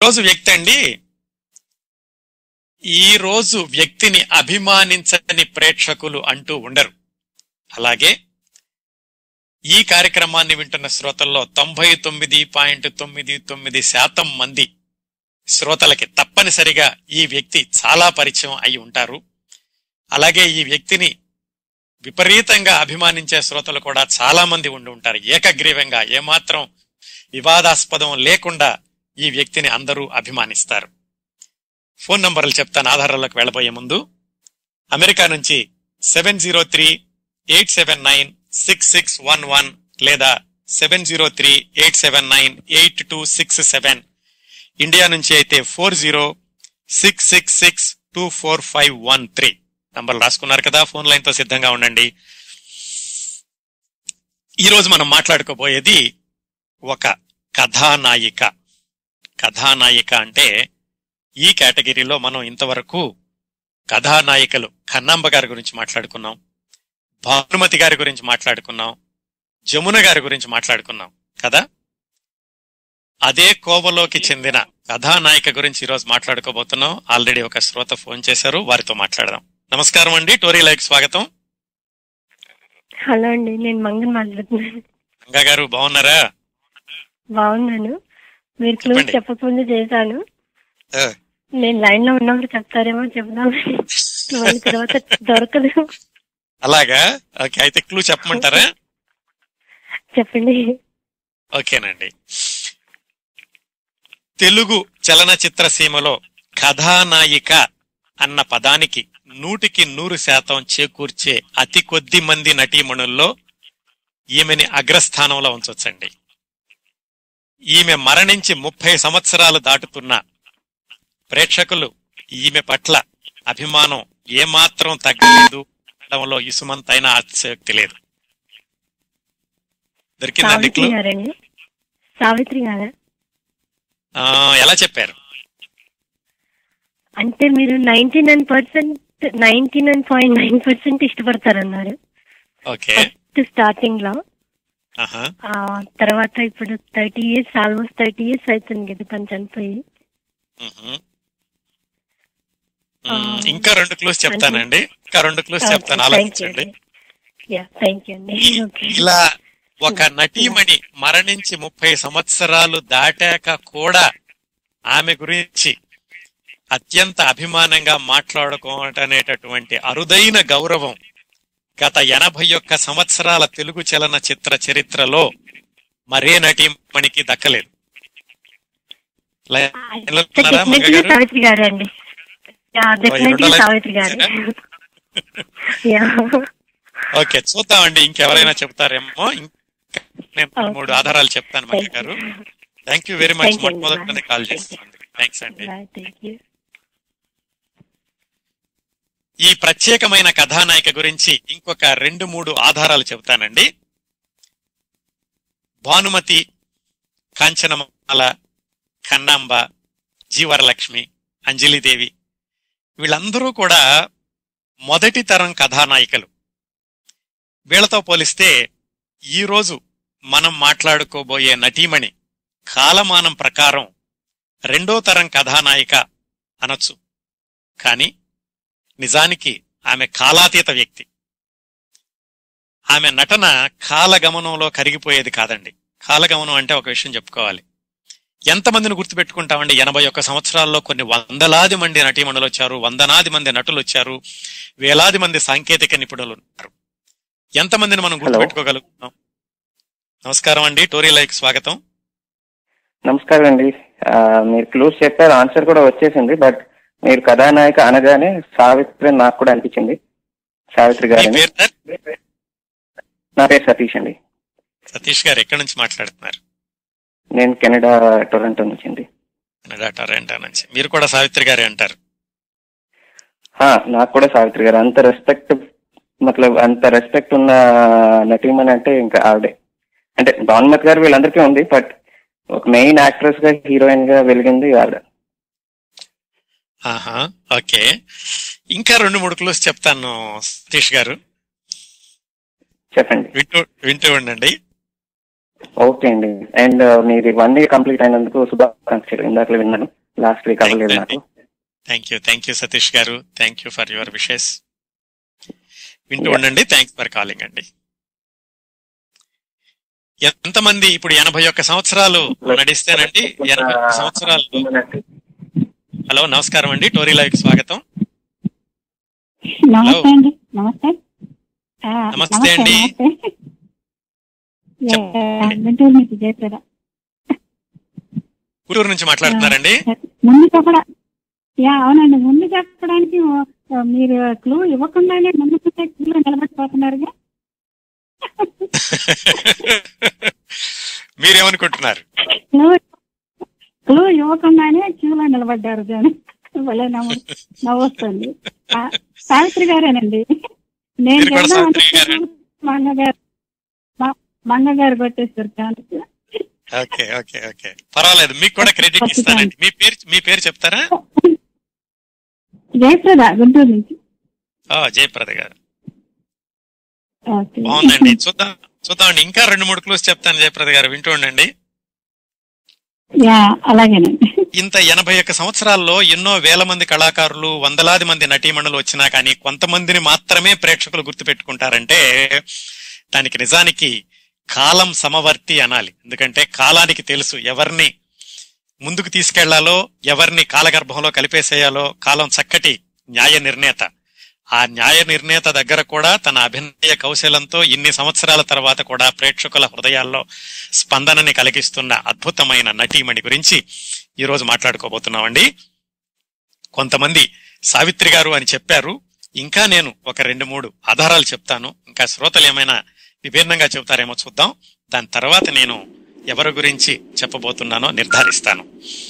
రోజు వ్యక్తి అండి ఈ రోజు వ్యక్తిని అభిమానించని ప్రేక్షకులు అంటూ ఉండరు అలాగే ఈ కార్యక్రమాన్ని వింటున్న శ్రోతల్లో తొంభై తొమ్మిది పాయింట్ తొమ్మిది తొమ్మిది శాతం మంది శ్రోతలకి తప్పనిసరిగా ఈ వ్యక్తి చాలా పరిచయం అయి ఉంటారు అలాగే ఈ వ్యక్తిని విపరీతంగా అభిమానించే శ్రోతలు కూడా చాలా మంది ఉండి ఉంటారు ఏకగ్రీవంగా ఏమాత్రం వివాదాస్పదం లేకుండా ఈ వ్యక్తిని అందరూ అభిమానిస్తారు ఫోన్ నంబర్లు చెప్తాను ఆధారాలకు వెళ్ళబోయే ముందు అమెరికా నుంచి seven zero three eight seven nine six six one one లేదా seven zero three eight seven nine eight two six seven India నుంచి అయితే four zero six six six two four five one three నంబర్లు రాసుకున్నారు కదా phone line తో సిద్ధంగా ఉండండి ఈ రోజు మనం మాట్లాడుకోబోయేది ఒక కథానాయిక కథానాయిక అంటే ఈ కేటగిరీలో మనం ఇంతవరకు కథానాయికలు కన్నాంబ గారి గురించి మాట్లాడుకున్నాం భానుమతి గారి గురించి మాట్లాడుకున్నాం జమున గారి గురించి మాట్లాడుకున్నాం కదా అదే కోవలోకి చెందిన కథానాయిక గురించి ఈరోజు మాట్లాడుకోబోతున్నాం ఆల్రెడీ ఒక శ్రోత ఫోన్ చేశారు వారితో మాట్లాడదాం నమస్కారం అండి టోరీ లైక్ స్వాగతం హలో అండి నేను మంగన్ మాట్లాడుతున్నాను గంగా గారు బాగున్నారా బాగున్నాను మీరు క్లూస్ చెప్పండి. చెప్పకముందు చేశాను ఆ, నేను లైన్ లో ఉన్నప్పుడు చెప్తారేమో చెప్దాం మళ్ళీ తర్వాత దొరకదు అలాగా ఓకే అయితే క్లూ చెప్పమంటారా చెప్పండి ఓకేనండి తెలుగు చలనచిత్ర సీమలో కథానాయిక అన్న పదానికి నూటికి నూరు శాతం చేకూర్చే అతి కొద్ది మంది నటీమణుల్లో ఈమెని అగ్రస్థానంలో ఉంచొచ్చండి ఈమె మరణించి ముప్పై సంవత్సరాలు దాటుతున్న ప్రేక్షకులు ఈమె పట్ల అభిమానం ఏమాత్రం తగ్గలేదు అనడంలో ఇసుమంతైనా ఆసక్తి లేదు దొరికిందండి సావిత్రి క్లూ గారండి సావిత్రి గారా ఆ, ఎలా చెప్పారు అంటే మీరు ninety nine percent ninety nine point nine percent ఇష్టపడతారన్నారు ఓకే ఫస్ట్ స్టార్టింగ్ లో ఆహా. ఆ తర్వాత ఇప్పుడు thirty years almost thirty years అవుతుంది కదా తను చనిపోయి మ్హూ. ఆ, మ్, ఇంకా రెండు క్లూస్ చెప్తానండి ఇంకా రెండు క్లూస్ చెప్తాను ఆలోచించండి యా థ్యాంక్ యూ అండి ఈ- ఓకే ఇలా ఒక నటీమణి మరణించి ముప్పై సంవత్సరాలు దాటాక కూడా ఆమె గురించి అత్యంత అభిమానంగా మాట్లాడుకోవటం అనేటటువంటి అరుదైన గౌరవం గత ఎనభై ఒక్క సంవత్సరాల తెలుగు చలన చిత్ర చరిత్రలో మరే నటీమణికి దక్కలేదు లైన్లో ఉన్నారా, మంగ డెఫినెట్లీ గారు? సావిత్రి గారు అండి యా ఈ రెండో డెఫినెట్లీ లైన్ సావిత్రి గారు యా ఓకే చూద్దామండి ఇంకెవరైనా చెప్తారేమో ఇంకా నేను Okay. మూడు ఆధారాలు చెప్తాను Manga garu thank you very much Thank you అండి. మొట్టమొదటి కాల్ చేస్తున్నాను థ్యాంక్స్ అండి థ్యాంక్ యూ ఈ ప్రత్యేకమైన కథానాయిక గురించి ఇంకొక రెండు మూడు ఆధారాలు చెబుతానండి భానుమతి కాంచనమాల కన్నాంబ జీవరలక్ష్మి అంజలిదేవి వీళ్ళందరూ కూడా మొదటి తరం కథానాయికలు వీళ్ళతో పోలిస్తే ఈరోజు మనం మాట్లాడుకోబోయే నటీమణి కాలమానం ప్రకారం రెండో తరం కథానాయిక అనొచ్చు కానీ నిజానికి ఆమె కాలాతీత వ్యక్తి ఆమె నటన కాలగమనంలో కరిగిపోయేది కాదండి కాలగమనం అంటే ఒక విషయం చెప్పుకోవాలి ఎంతమందిని గుర్తుపెట్టుకుంటామండి ఎనభై ఒక్క సంవత్సరాల్లో కొన్ని వందలాది మంది నటీమణులు వచ్చారు వందనాది మంది నటులు వచ్చారు వేలాది మంది సాంకేతిక నిపుణులు ఉన్నారు ఎంతమందిని మనం గుర్తుపెట్టుకోగలుగుతున్నాం నమస్కారం అండి టోరీ లైక్ స్వాగతం నమస్కారం అండి ఆ, మీరు క్లూస్ చెప్పారు ఆన్సర్ కూడా వచ్చేసింది బట్ మీరు కథానాయక అనగానే సావిత్రి అని నాకు కూడా అనిపించింది సావిత్రి మీ గారని పేరు సార్? నా పేరు సతీష్ అండి సతీష్ గారు ఎక్కడి నుంచి మాట్లాడుతున్నారు నేను కెనడా టొరంటో నుంచి అండి కెనడా టొరంటో నుంచి మీరు కూడా సావిత్రి గారే అంటారు ఆ, నాకు కూడా సావిత్రి గారు అంత రెస్పెక్ట్ మతలబ్ అంత రెస్పెక్ట్ ఉన్న నటీమణి అంటే ఇంకా ఆవిడే అంటే భానుమతి గారు వీళ్ళందరికీ ఉంది బట్ ఒక మెయిన్ యాక్ట్రెస్ గా హీరోయిన్ గా వెలిగింది ఆవిడ ఆహా ఓకే ఇంకా రెండు మూడు క్లూస్ చెప్తాను సతీష్ గారు చెప్పండి వింటూ వింటూ ఉండండి ఓకే అండి అండ్ మీది వన్ ఇయర్ కంప్లీట్ అయినందుకు శుభాకాంక్షలు ఇందాక విన్నాను లాస్ట్ వీక్ అవ్వలేదు నాకు thank you thank you Satish garu thank you for your wishes వింటూ ఉండండి థ్యాంక్స్ ఫర్ కాలింగ్ అండి ఎంతమంది ఇప్పుడు ఎనభై ఒక్క సంవత్సరాలు నడిస్తేనండి ఎనభై ఒక్క సంవత్సరాలు హలో నమస్కారం అండి టోరీ లైవ్ స్వాగతం నమస్తే అండి నమస్తే ఆ, నమస్తే అండి. నమస్తే. యా, చెప్పండి. గుంటూరు నుంచి జయప్రద గుంటూరు నుంచి మాట్లాడుతున్నారండి ముందు చెప్పడా యా అవునండి ముందు చెప్పడానికి ఓ- మీరు క్లూ ఇవ్వకుండానే ముందు క్లూ నిలబడిపోతున్నారుగా మీరేమనుకుంటున్నారు క్లూ క్లూ ఇవ్వకుండానే క్యూలో నిలబడ్డారు దాని భలే నవ్వు నవ్వొస్తుంది ఆ, సావిత్రి గారేనండి నేను మీరు కూడా చెప్దాం సావిత్రి గారే. అనుకున్నాను, మా అన్నగారు మా- మా అన్నగారు కొట్టేస్తారు ఛాన్స్ ఓకే ఓకే ఓకే పర్వాలేదు మీకు కూడా క్రెడిట్ ఇస్తానండి మీ పేరు మీ పేరు చెప్తారా జయప్రద గుంటూరు నుంచి ఆ, జయప్రద గారు ఓకే. బాగుందండి చూద్దాం చూద్దామండి ఇంకా రెండు మూడు క్లూస్ చెప్తాను జయప్రద గారు వింటూ ఉండండి యా అలాగేనండి ఇంత ఎనభై ఒక్క సంవత్సరాల్లో ఎన్నో వేల మంది కళాకారులు వందలాది మంది నటీమణులు వచ్చినా కానీ కొంతమందిని మాత్రమే ప్రేక్షకులు గుర్తుపెట్టుకుంటారంటే దానికి నిజానికి కాలం సమవర్తి అనాలి ఎందుకంటే కాలానికి తెలుసు ఎవరిని ముందుకు తీసుకెళ్లాలో ఎవరిని కాలగర్భంలో కలిపేసేయాలో కాలం చక్కటి న్యాయ నిర్ణేత ఆ న్యాయ నిర్ణేత దగ్గర కూడా తన అభినయ కౌశలంతో ఇన్ని సంవత్సరాల తర్వాత కూడా ప్రేక్షకుల హృదయాల్లో స్పందనని కలిగిస్తున్న అద్భుతమైన నటీమణి గురించి ఈ రోజు మాట్లాడుకోబోతున్నామండి కొంతమంది సావిత్రి గారు అని చెప్పారు ఇంకా నేను ఒక రెండు మూడు ఆధారాలు చెప్తాను ఇంకా శ్రోతలు ఏమైనా విభిన్నంగా చెబుతారేమో చూద్దాం దాని తర్వాత నేను ఎవరి గురించి చెప్పబోతున్నానో నిర్ధారిస్తాను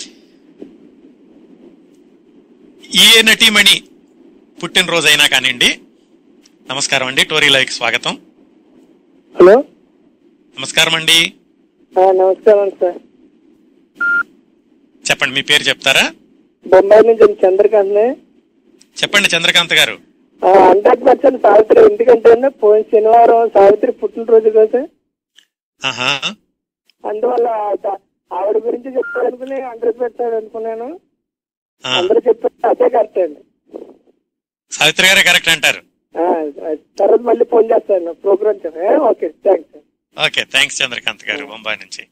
ఏ నటీమణి పుట్టినరోజైనా కానివ్వండి నమస్కారం అండి టోరీ లైక్ స్వాగతం హలో నమస్కారం అండి ఆ, నమస్కారం సార్ చెప్పండి మీ పేరు చెప్తారా బొంబాయి నుంచి నేను చంద్రకాంత్ని చెప్పండి చంద్రకాంత్ గారు హండ్రెడ్ పర్సెంట్ సావిత్రి ఎందుకంటే పోయిన శనివారం సావిత్రి పుట్టినరోజు కదా ఆహా అందువల్ల ఆ- ఆవిడ గురించి చెప్పాలనుకుని హండ్రెడ్ పర్సెంట్ అనుకున్నాను ఆ, అందరూ చెప్పారు అదే కరెక్ట్ అండి సావిత్రి గారే కరెక్ట్ అంటారు ఆ, తర్వాత మళ్ళీ ఫోన్ చేస్తాను ప్రోగ్రామ్ చెప్పండి okay thanks okay thanks Chandrakanth garu Bombay నుంచి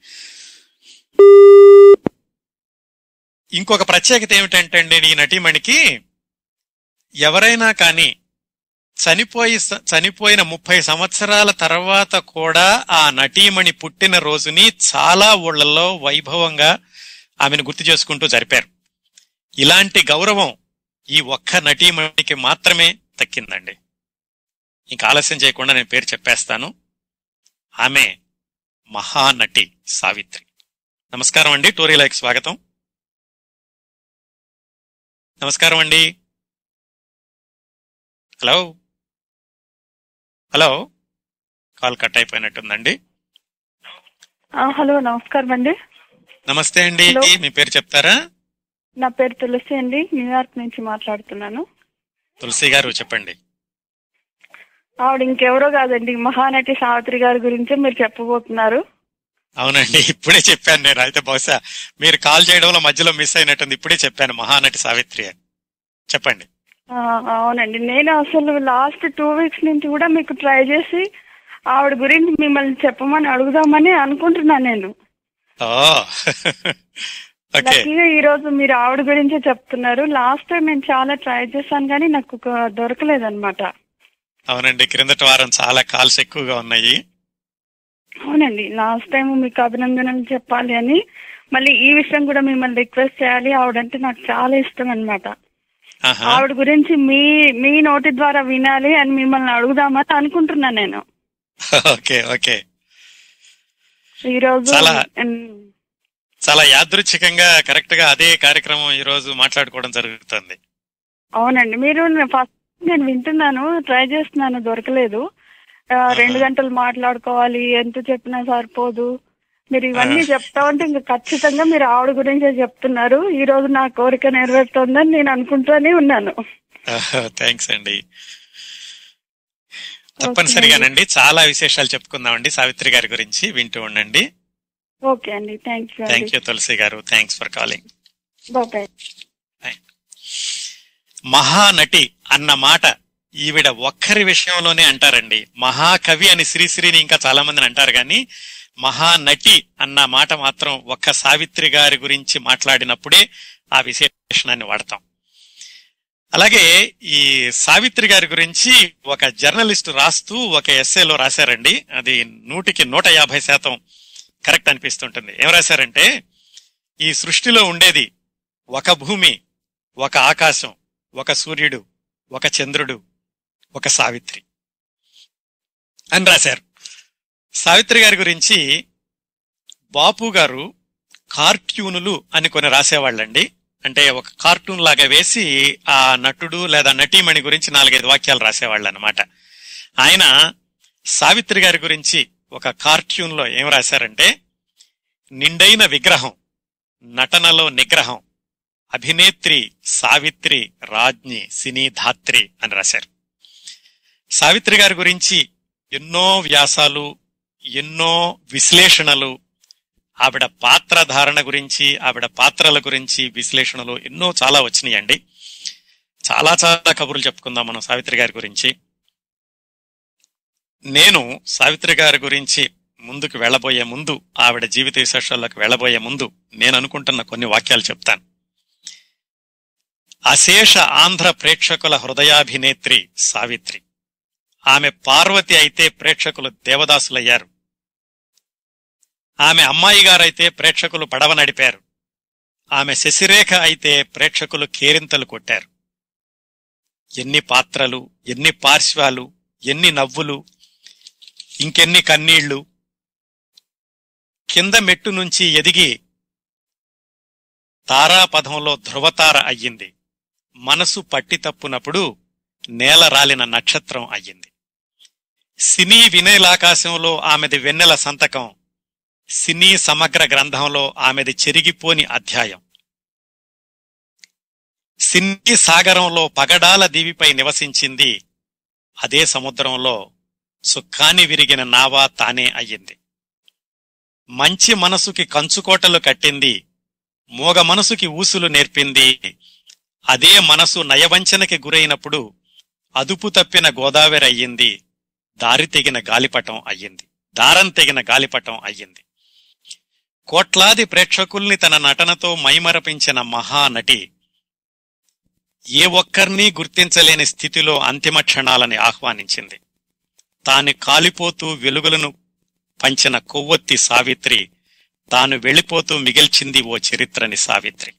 ఇంకొక ప్రత్యేకత ఏమిటంటే అండి ఈ నటీమణికి ఎవరైనా కానీ చనిపోయి స- చనిపోయిన ముప్పై సంవత్సరాల తర్వాత కూడా ఆ నటీమణి పుట్టిన రోజుని చాలా ఊళ్ళల్లో వైభవంగా ఆమెను గుర్తు చేసుకుంటూ జరిపారు ఇలాంటి గౌరవం ఈ ఒక్క నటీమణికి మాత్రమే దక్కిందండి ఇంకా ఆలస్యం చేయకుండా నేను పేరు చెప్పేస్తాను ఆమె మహానటి సావిత్రి నమస్కారం అండి టోరీ లైక్ స్వాగతం నమస్కారం అండి హలో హలో కాల్ కట్ అయిపోయినట్టుందండి ఆ, హలో నమస్కారం అండి నమస్తే అండి హలో. మీ పేరు చెప్తారా నా పేరు తులసి అండి న్యూయార్క్ నుంచి మాట్లాడుతున్నాను తులసి గారు చెప్పండి ఆవిడ ఇంకెవరో కాదండి మహానటి సావిత్రి గారి గురించి మీరు చెప్పబోతున్నారు అవునండి ఇప్పుడే చెప్పాను నేను అయితే బహుశా మీరు కాల్ చేయడంలో మధ్యలో మిస్ అయినట్టుంది ఇప్పుడే చెప్పాను మహానటి సావిత్రి అని చెప్పండి ఆ, అవునండి నేను అసలు లాస్ట్ టూ వీక్స్ నుంచి కూడా మీకు ట్రై చేసి ఆవిడ గురించి మిమ్మల్ని చెప్పమని అడుగుదామని అనుకుంటున్నాను నేను ఓ ఓకే లక్కీగా ఈ రోజు మీరు ఆవిడ గురించే చెప్తున్నారు లాస్ట్ టైం నేను చాలా ట్రై చేశాను కానీ నాకు ఒక దొరకలేదన్నమాట అవునండి క్రిందటి వారం చాలా కాల్స్ ఎక్కువగా ఉన్నాయి అవునండి లాస్ట్ టైం మీకు అభినందనలు చెప్పాలి అని మళ్ళీ ఈ విషయం కూడా మిమ్మల్ని రిక్వెస్ట్ చేయాలి ఆవిడంటే నాకు చాలా ఇష్టం అన్నమాట ఆహా ఆవిడ గురించి మీ మీ నోటి ద్వారా వినాలి అని మిమ్మల్ని అడుగుదామని అనుకుంటున్నాను నేను ఓకే ఓకే ఈ రోజు చాలా- ఉమ్, చాలా యాదృచ్ఛికంగా కరెక్ట్ గా అదే కార్యక్రమం ఈ రోజు మాట్లాడుకోవడం జరుగుతుంది అవునండి మీరు ఫస్ట్ నేను వింటున్నాను ట్రై చేస్తున్నాను దొరకలేదు ఆ, రెండు గంటలు మాట్లాడుకోవాలి ఎంత చెప్పినా సరిపోదు మీరు ఇవన్నీ చెప్తా ఉంటే ఇంకా ఖచ్చితంగా మీరు ఆవిడ గురించే చెప్తున్నారు ఈ రోజు నా కోరిక నెరవేరుతోందని నేను అనుకుంటూనే ఉన్నాను థ్యాంక్స్ అండి తప్పనిసరిగానండి చాలా విశేషాలు చెప్పుకుందామండి సావిత్రి గారి గురించి వింటూ ఉండండి ఓకే అండి thank you thank you Tulasi garu thanks for calling bye Mahanati అన్న మాట ఈవిడ ఒక్కరి విషయంలోనే అంటారండి మహాకవి అని శ్రీశ్రీని ఇంకా చాలా మందిని అంటారు కానీ మహానటి అన్న మాట మాత్రం ఒక్క సావిత్రి గారి గురించి మాట్లాడినప్పుడే ఆ విశేషణాన్ని వాడతాం అలాగే ఈ సావిత్రి గారి గురించి ఒక జర్నలిస్ట్ రాస్తూ ఒక ఎస్ఏలో రాశారండి అది నూటికి నూట యాభై శాతం కరెక్ట్ అనిపిస్తుంటుంది ఏం రాశారంటే ఈ సృష్టిలో ఉండేది ఒక భూమి ఒక ఆకాశం ఒక సూర్యుడు ఒక చంద్రుడు ఒక సావిత్రి అని రాశారు సావిత్రి గారి గురించి బాపు గారు కార్టూనులు అని కొన్ని రాసేవాళ్ళండి అంటే ఒక కార్టూన్ లాగా వేసి ఆ నటుడు లేదా నటీమణి గురించి నాలుగైదు వాక్యాలు రాసేవాళ్ళు అనమాట ఆయన సావిత్రి గారి గురించి ఒక కార్టూన్ లో ఏం రాశారంటే నిండైన విగ్రహం నటనలో నిగ్రహం అభినేత్రి సావిత్రి రాజ్ఞి సినీ ధాత్రి అని రాశారు సావిత్రి గారి గురించి ఎన్నో వ్యాసాలు ఎన్నో విశ్లేషణలు ఆవిడ పాత్ర ధారణ గురించి ఆవిడ పాత్రల గురించి విశ్లేషణలు ఎన్నో చాలా వచ్చినాయండి చాలా చాలా కబుర్లు చెప్పుకుందాం మనం సావిత్రి గారి గురించి నేను సావిత్రి గారి గురించి ముందుకు వెళ్ళబోయే ముందు ఆవిడ జీవిత విశేషాల్లోకి వెళ్ళబోయే ముందు నేను అనుకుంటున్న కొన్ని వాక్యాలు చెప్తాను అశేష ఆంధ్ర ప్రేక్షకుల హృదయాభినేత్రి సావిత్రి ఆమె పార్వతి అయితే ప్రేక్షకులు దేవదాసులయ్యారు ఆమె అమ్మాయి గారైతే ప్రేక్షకులు పడవ నడిపారు ఆమె శశిరేఖ అయితే ప్రేక్షకులు కేరింతలు కొట్టారు ఎన్ని పాత్రలు ఎన్ని పార్శ్వాలు ఎన్ని నవ్వులు ఇంకెన్ని కన్నీళ్లు కింద మెట్టు నుంచి ఎదిగి తారాపథంలో ధృవతార అయ్యింది మనసు పట్టి తప్పునప్పుడు నేల రాలిన నక్షత్రం అయ్యింది సినీ వినయలాకాశంలో ఆమెది వెన్నెల సంతకం సినీ సమగ్ర గ్రంథంలో ఆమెది చెరిగిపోని అధ్యాయం సినీ సాగరంలో పగడాల దీవిపై నివసించింది అదే సముద్రంలో సుఖాన్ని విరిగిన నావా తానే అయ్యింది మంచి మనసుకి కంచుకోటలు కట్టింది మోగ మనసుకి ఊసులు నేర్పింది అదే మనసు నయవంచనకి గురైనప్పుడు అదుపు తప్పిన గోదావరి అయ్యింది దారి తెగిన గాలిపటం అయ్యింది దారం తెగిన గాలిపటం అయ్యింది కోట్లాది ప్రేక్షకుల్ని తన నటనతో మైమరపించిన మహానటి ఏ ఒక్కర్నీ గుర్తించలేని స్థితిలో అంతిమ క్షణాలని ఆహ్వానించింది తాను కాలిపోతూ వెలుగులను పంచిన కొవ్వొత్తి సావిత్రి తాను వెళ్ళిపోతూ మిగిల్చింది ఓ చరిత్రని సావిత్రి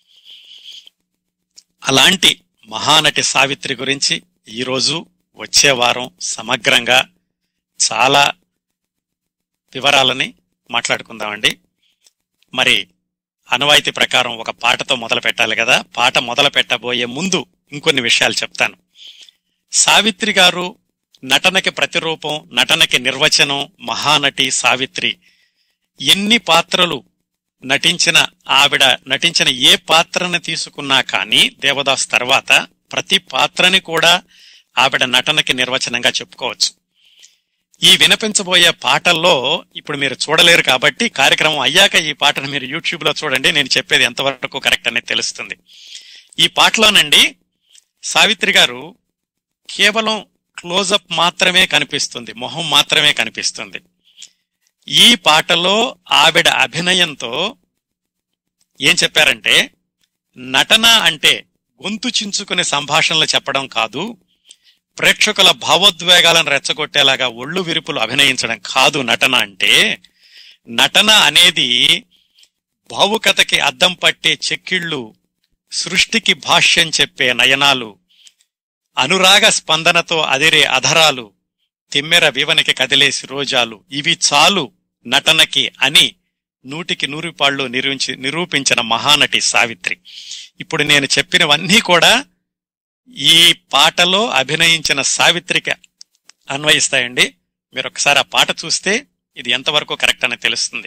అలాంటి మహానటి సావిత్రి గురించి ఈరోజు వచ్చే వారం సమగ్రంగా చాలా వివరాలని మాట్లాడుకుందామండి మరి అనవాయితీ ప్రకారం ఒక పాటతో మొదలు పెట్టాలి కదా పాట మొదలు పెట్టబోయే ముందు ఇంకొన్ని విషయాలు చెప్తాను సావిత్రి గారు నటనకి ప్రతిరూపం నటనకి నిర్వచనం మహానటి సావిత్రి ఎన్ని పాత్రలు నటించిన ఆవిడ నటించిన ఏ పాత్రని తీసుకున్నా కానీ దేవదాస్ తర్వాత ప్రతి పాత్రని కూడా ఆవిడ నటనకి నిర్వచనంగా చెప్పుకోవచ్చు ఈ వినిపించబోయే పాటల్లో ఇప్పుడు మీరు చూడలేరు కాబట్టి కార్యక్రమం అయ్యాక ఈ పాటను మీరు యూట్యూబ్ లో చూడండి నేను చెప్పేది ఎంతవరకు కరెక్ట్ అనేది తెలుస్తుంది ఈ పాటలోనండి సావిత్రి గారు కేవలం క్లోజప్ మాత్రమే కనిపిస్తుంది మొహం మాత్రమే కనిపిస్తుంది ఈ పాటలో ఆవిడ అభినయంతో ఏం చెప్పారంటే నటన అంటే గొంతు చించుకునే సంభాషణలు చెప్పడం కాదు ప్రేక్షకుల భావోద్వేగాలను రెచ్చగొట్టేలాగా ఒళ్ళు విరుపులు అభినయించడం కాదు నటన అంటే నటన అనేది భావుకథకి అద్దం పట్టే చెక్కిళ్ళు సృష్టికి భాష్యం చెప్పే నయనాలు అనురాగ స్పందనతో అదిరే అధరాలు తిమ్మెర వివనికి కదిలేసి రోజాలు ఇవి చాలు నటనకి అని నూటికి నూరు పాళ్ళు నిరూపించి నిరూపించిన మహానటి సావిత్రి ఇప్పుడు నేను చెప్పినవన్నీ కూడా ఈ పాటలో అభినయించిన సావిత్రికి అన్వయిస్తాయండి మీరు ఒకసారి ఆ పాట చూస్తే ఇది ఎంతవరకు కరెక్ట్ అని తెలుస్తుంది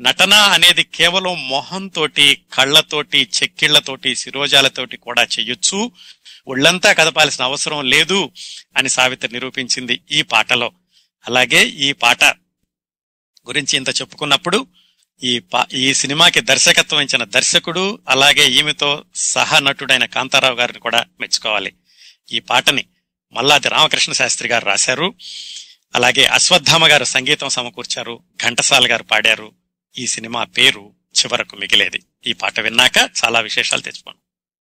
నటన అనేది కేవలం మొహంతోటి కళ్ళతోటి చెక్కిళ్లతోటి శిరోజాలతోటి కూడా చెయ్యొచ్చు ఒళ్ళంతా కదపాల్సిన అవసరం లేదు అని సావిత్రి నిరూపించింది ఈ పాటలో అలాగే ఈ పాట గురించి ఇంత చెప్పుకున్నప్పుడు ఈ పా ఈ సినిమాకి దర్శకత్వం ఇచ్చిన దర్శకుడు అలాగే ఈమెతో సహ నటుడైన కాంతారావు గారిని కూడా మెచ్చుకోవాలి ఈ పాటని మల్లాది రామకృష్ణ శాస్త్రి గారు రాశారు అలాగే అశ్వత్థామ గారు సంగీతం సమకూర్చారు ఘంటసాల గారు పాడారు ఈ సినిమా పేరు చివరకు మిగిలేది ఈ పాట విన్నాక చాలా విశేషాలు తెచ్చుకోండి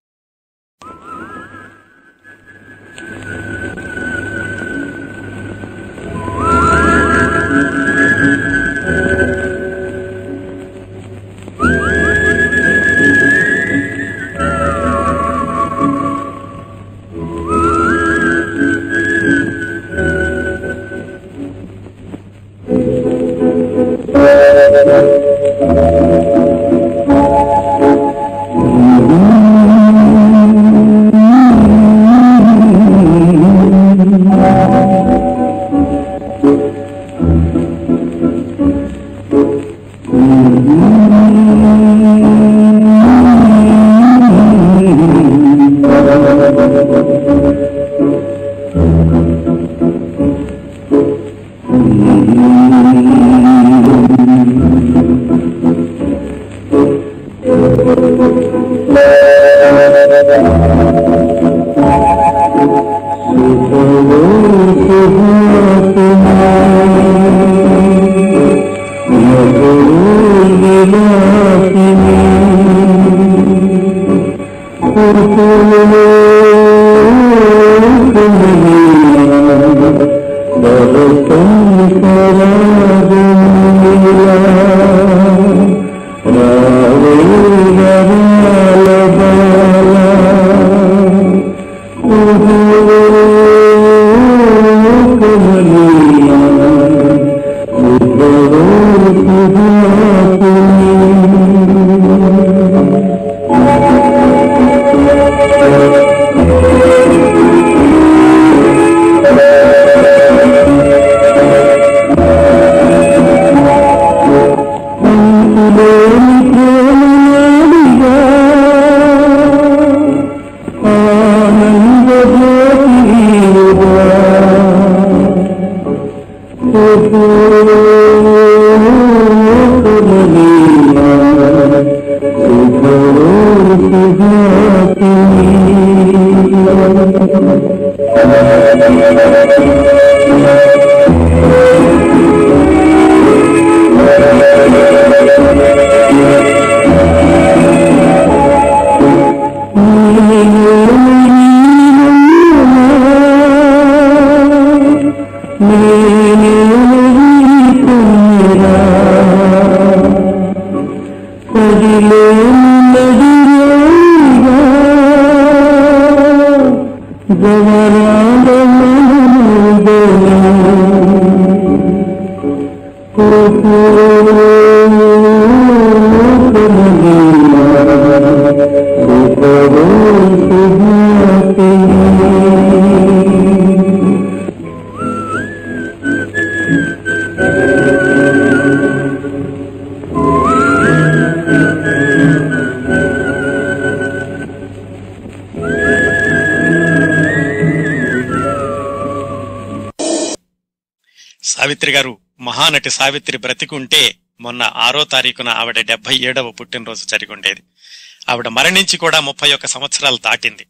సావిత్రి గారు మహానటి సావిత్రి బ్రతికుంటే మొన్న ఆరో తారీఖున ఆవిడ డెబ్బై ఏడవ పుట్టినరోజు జరిగి ఉండేది ఆవిడ మరణించి కూడా ముప్పై ఒక్క సంవత్సరాలు దాటింది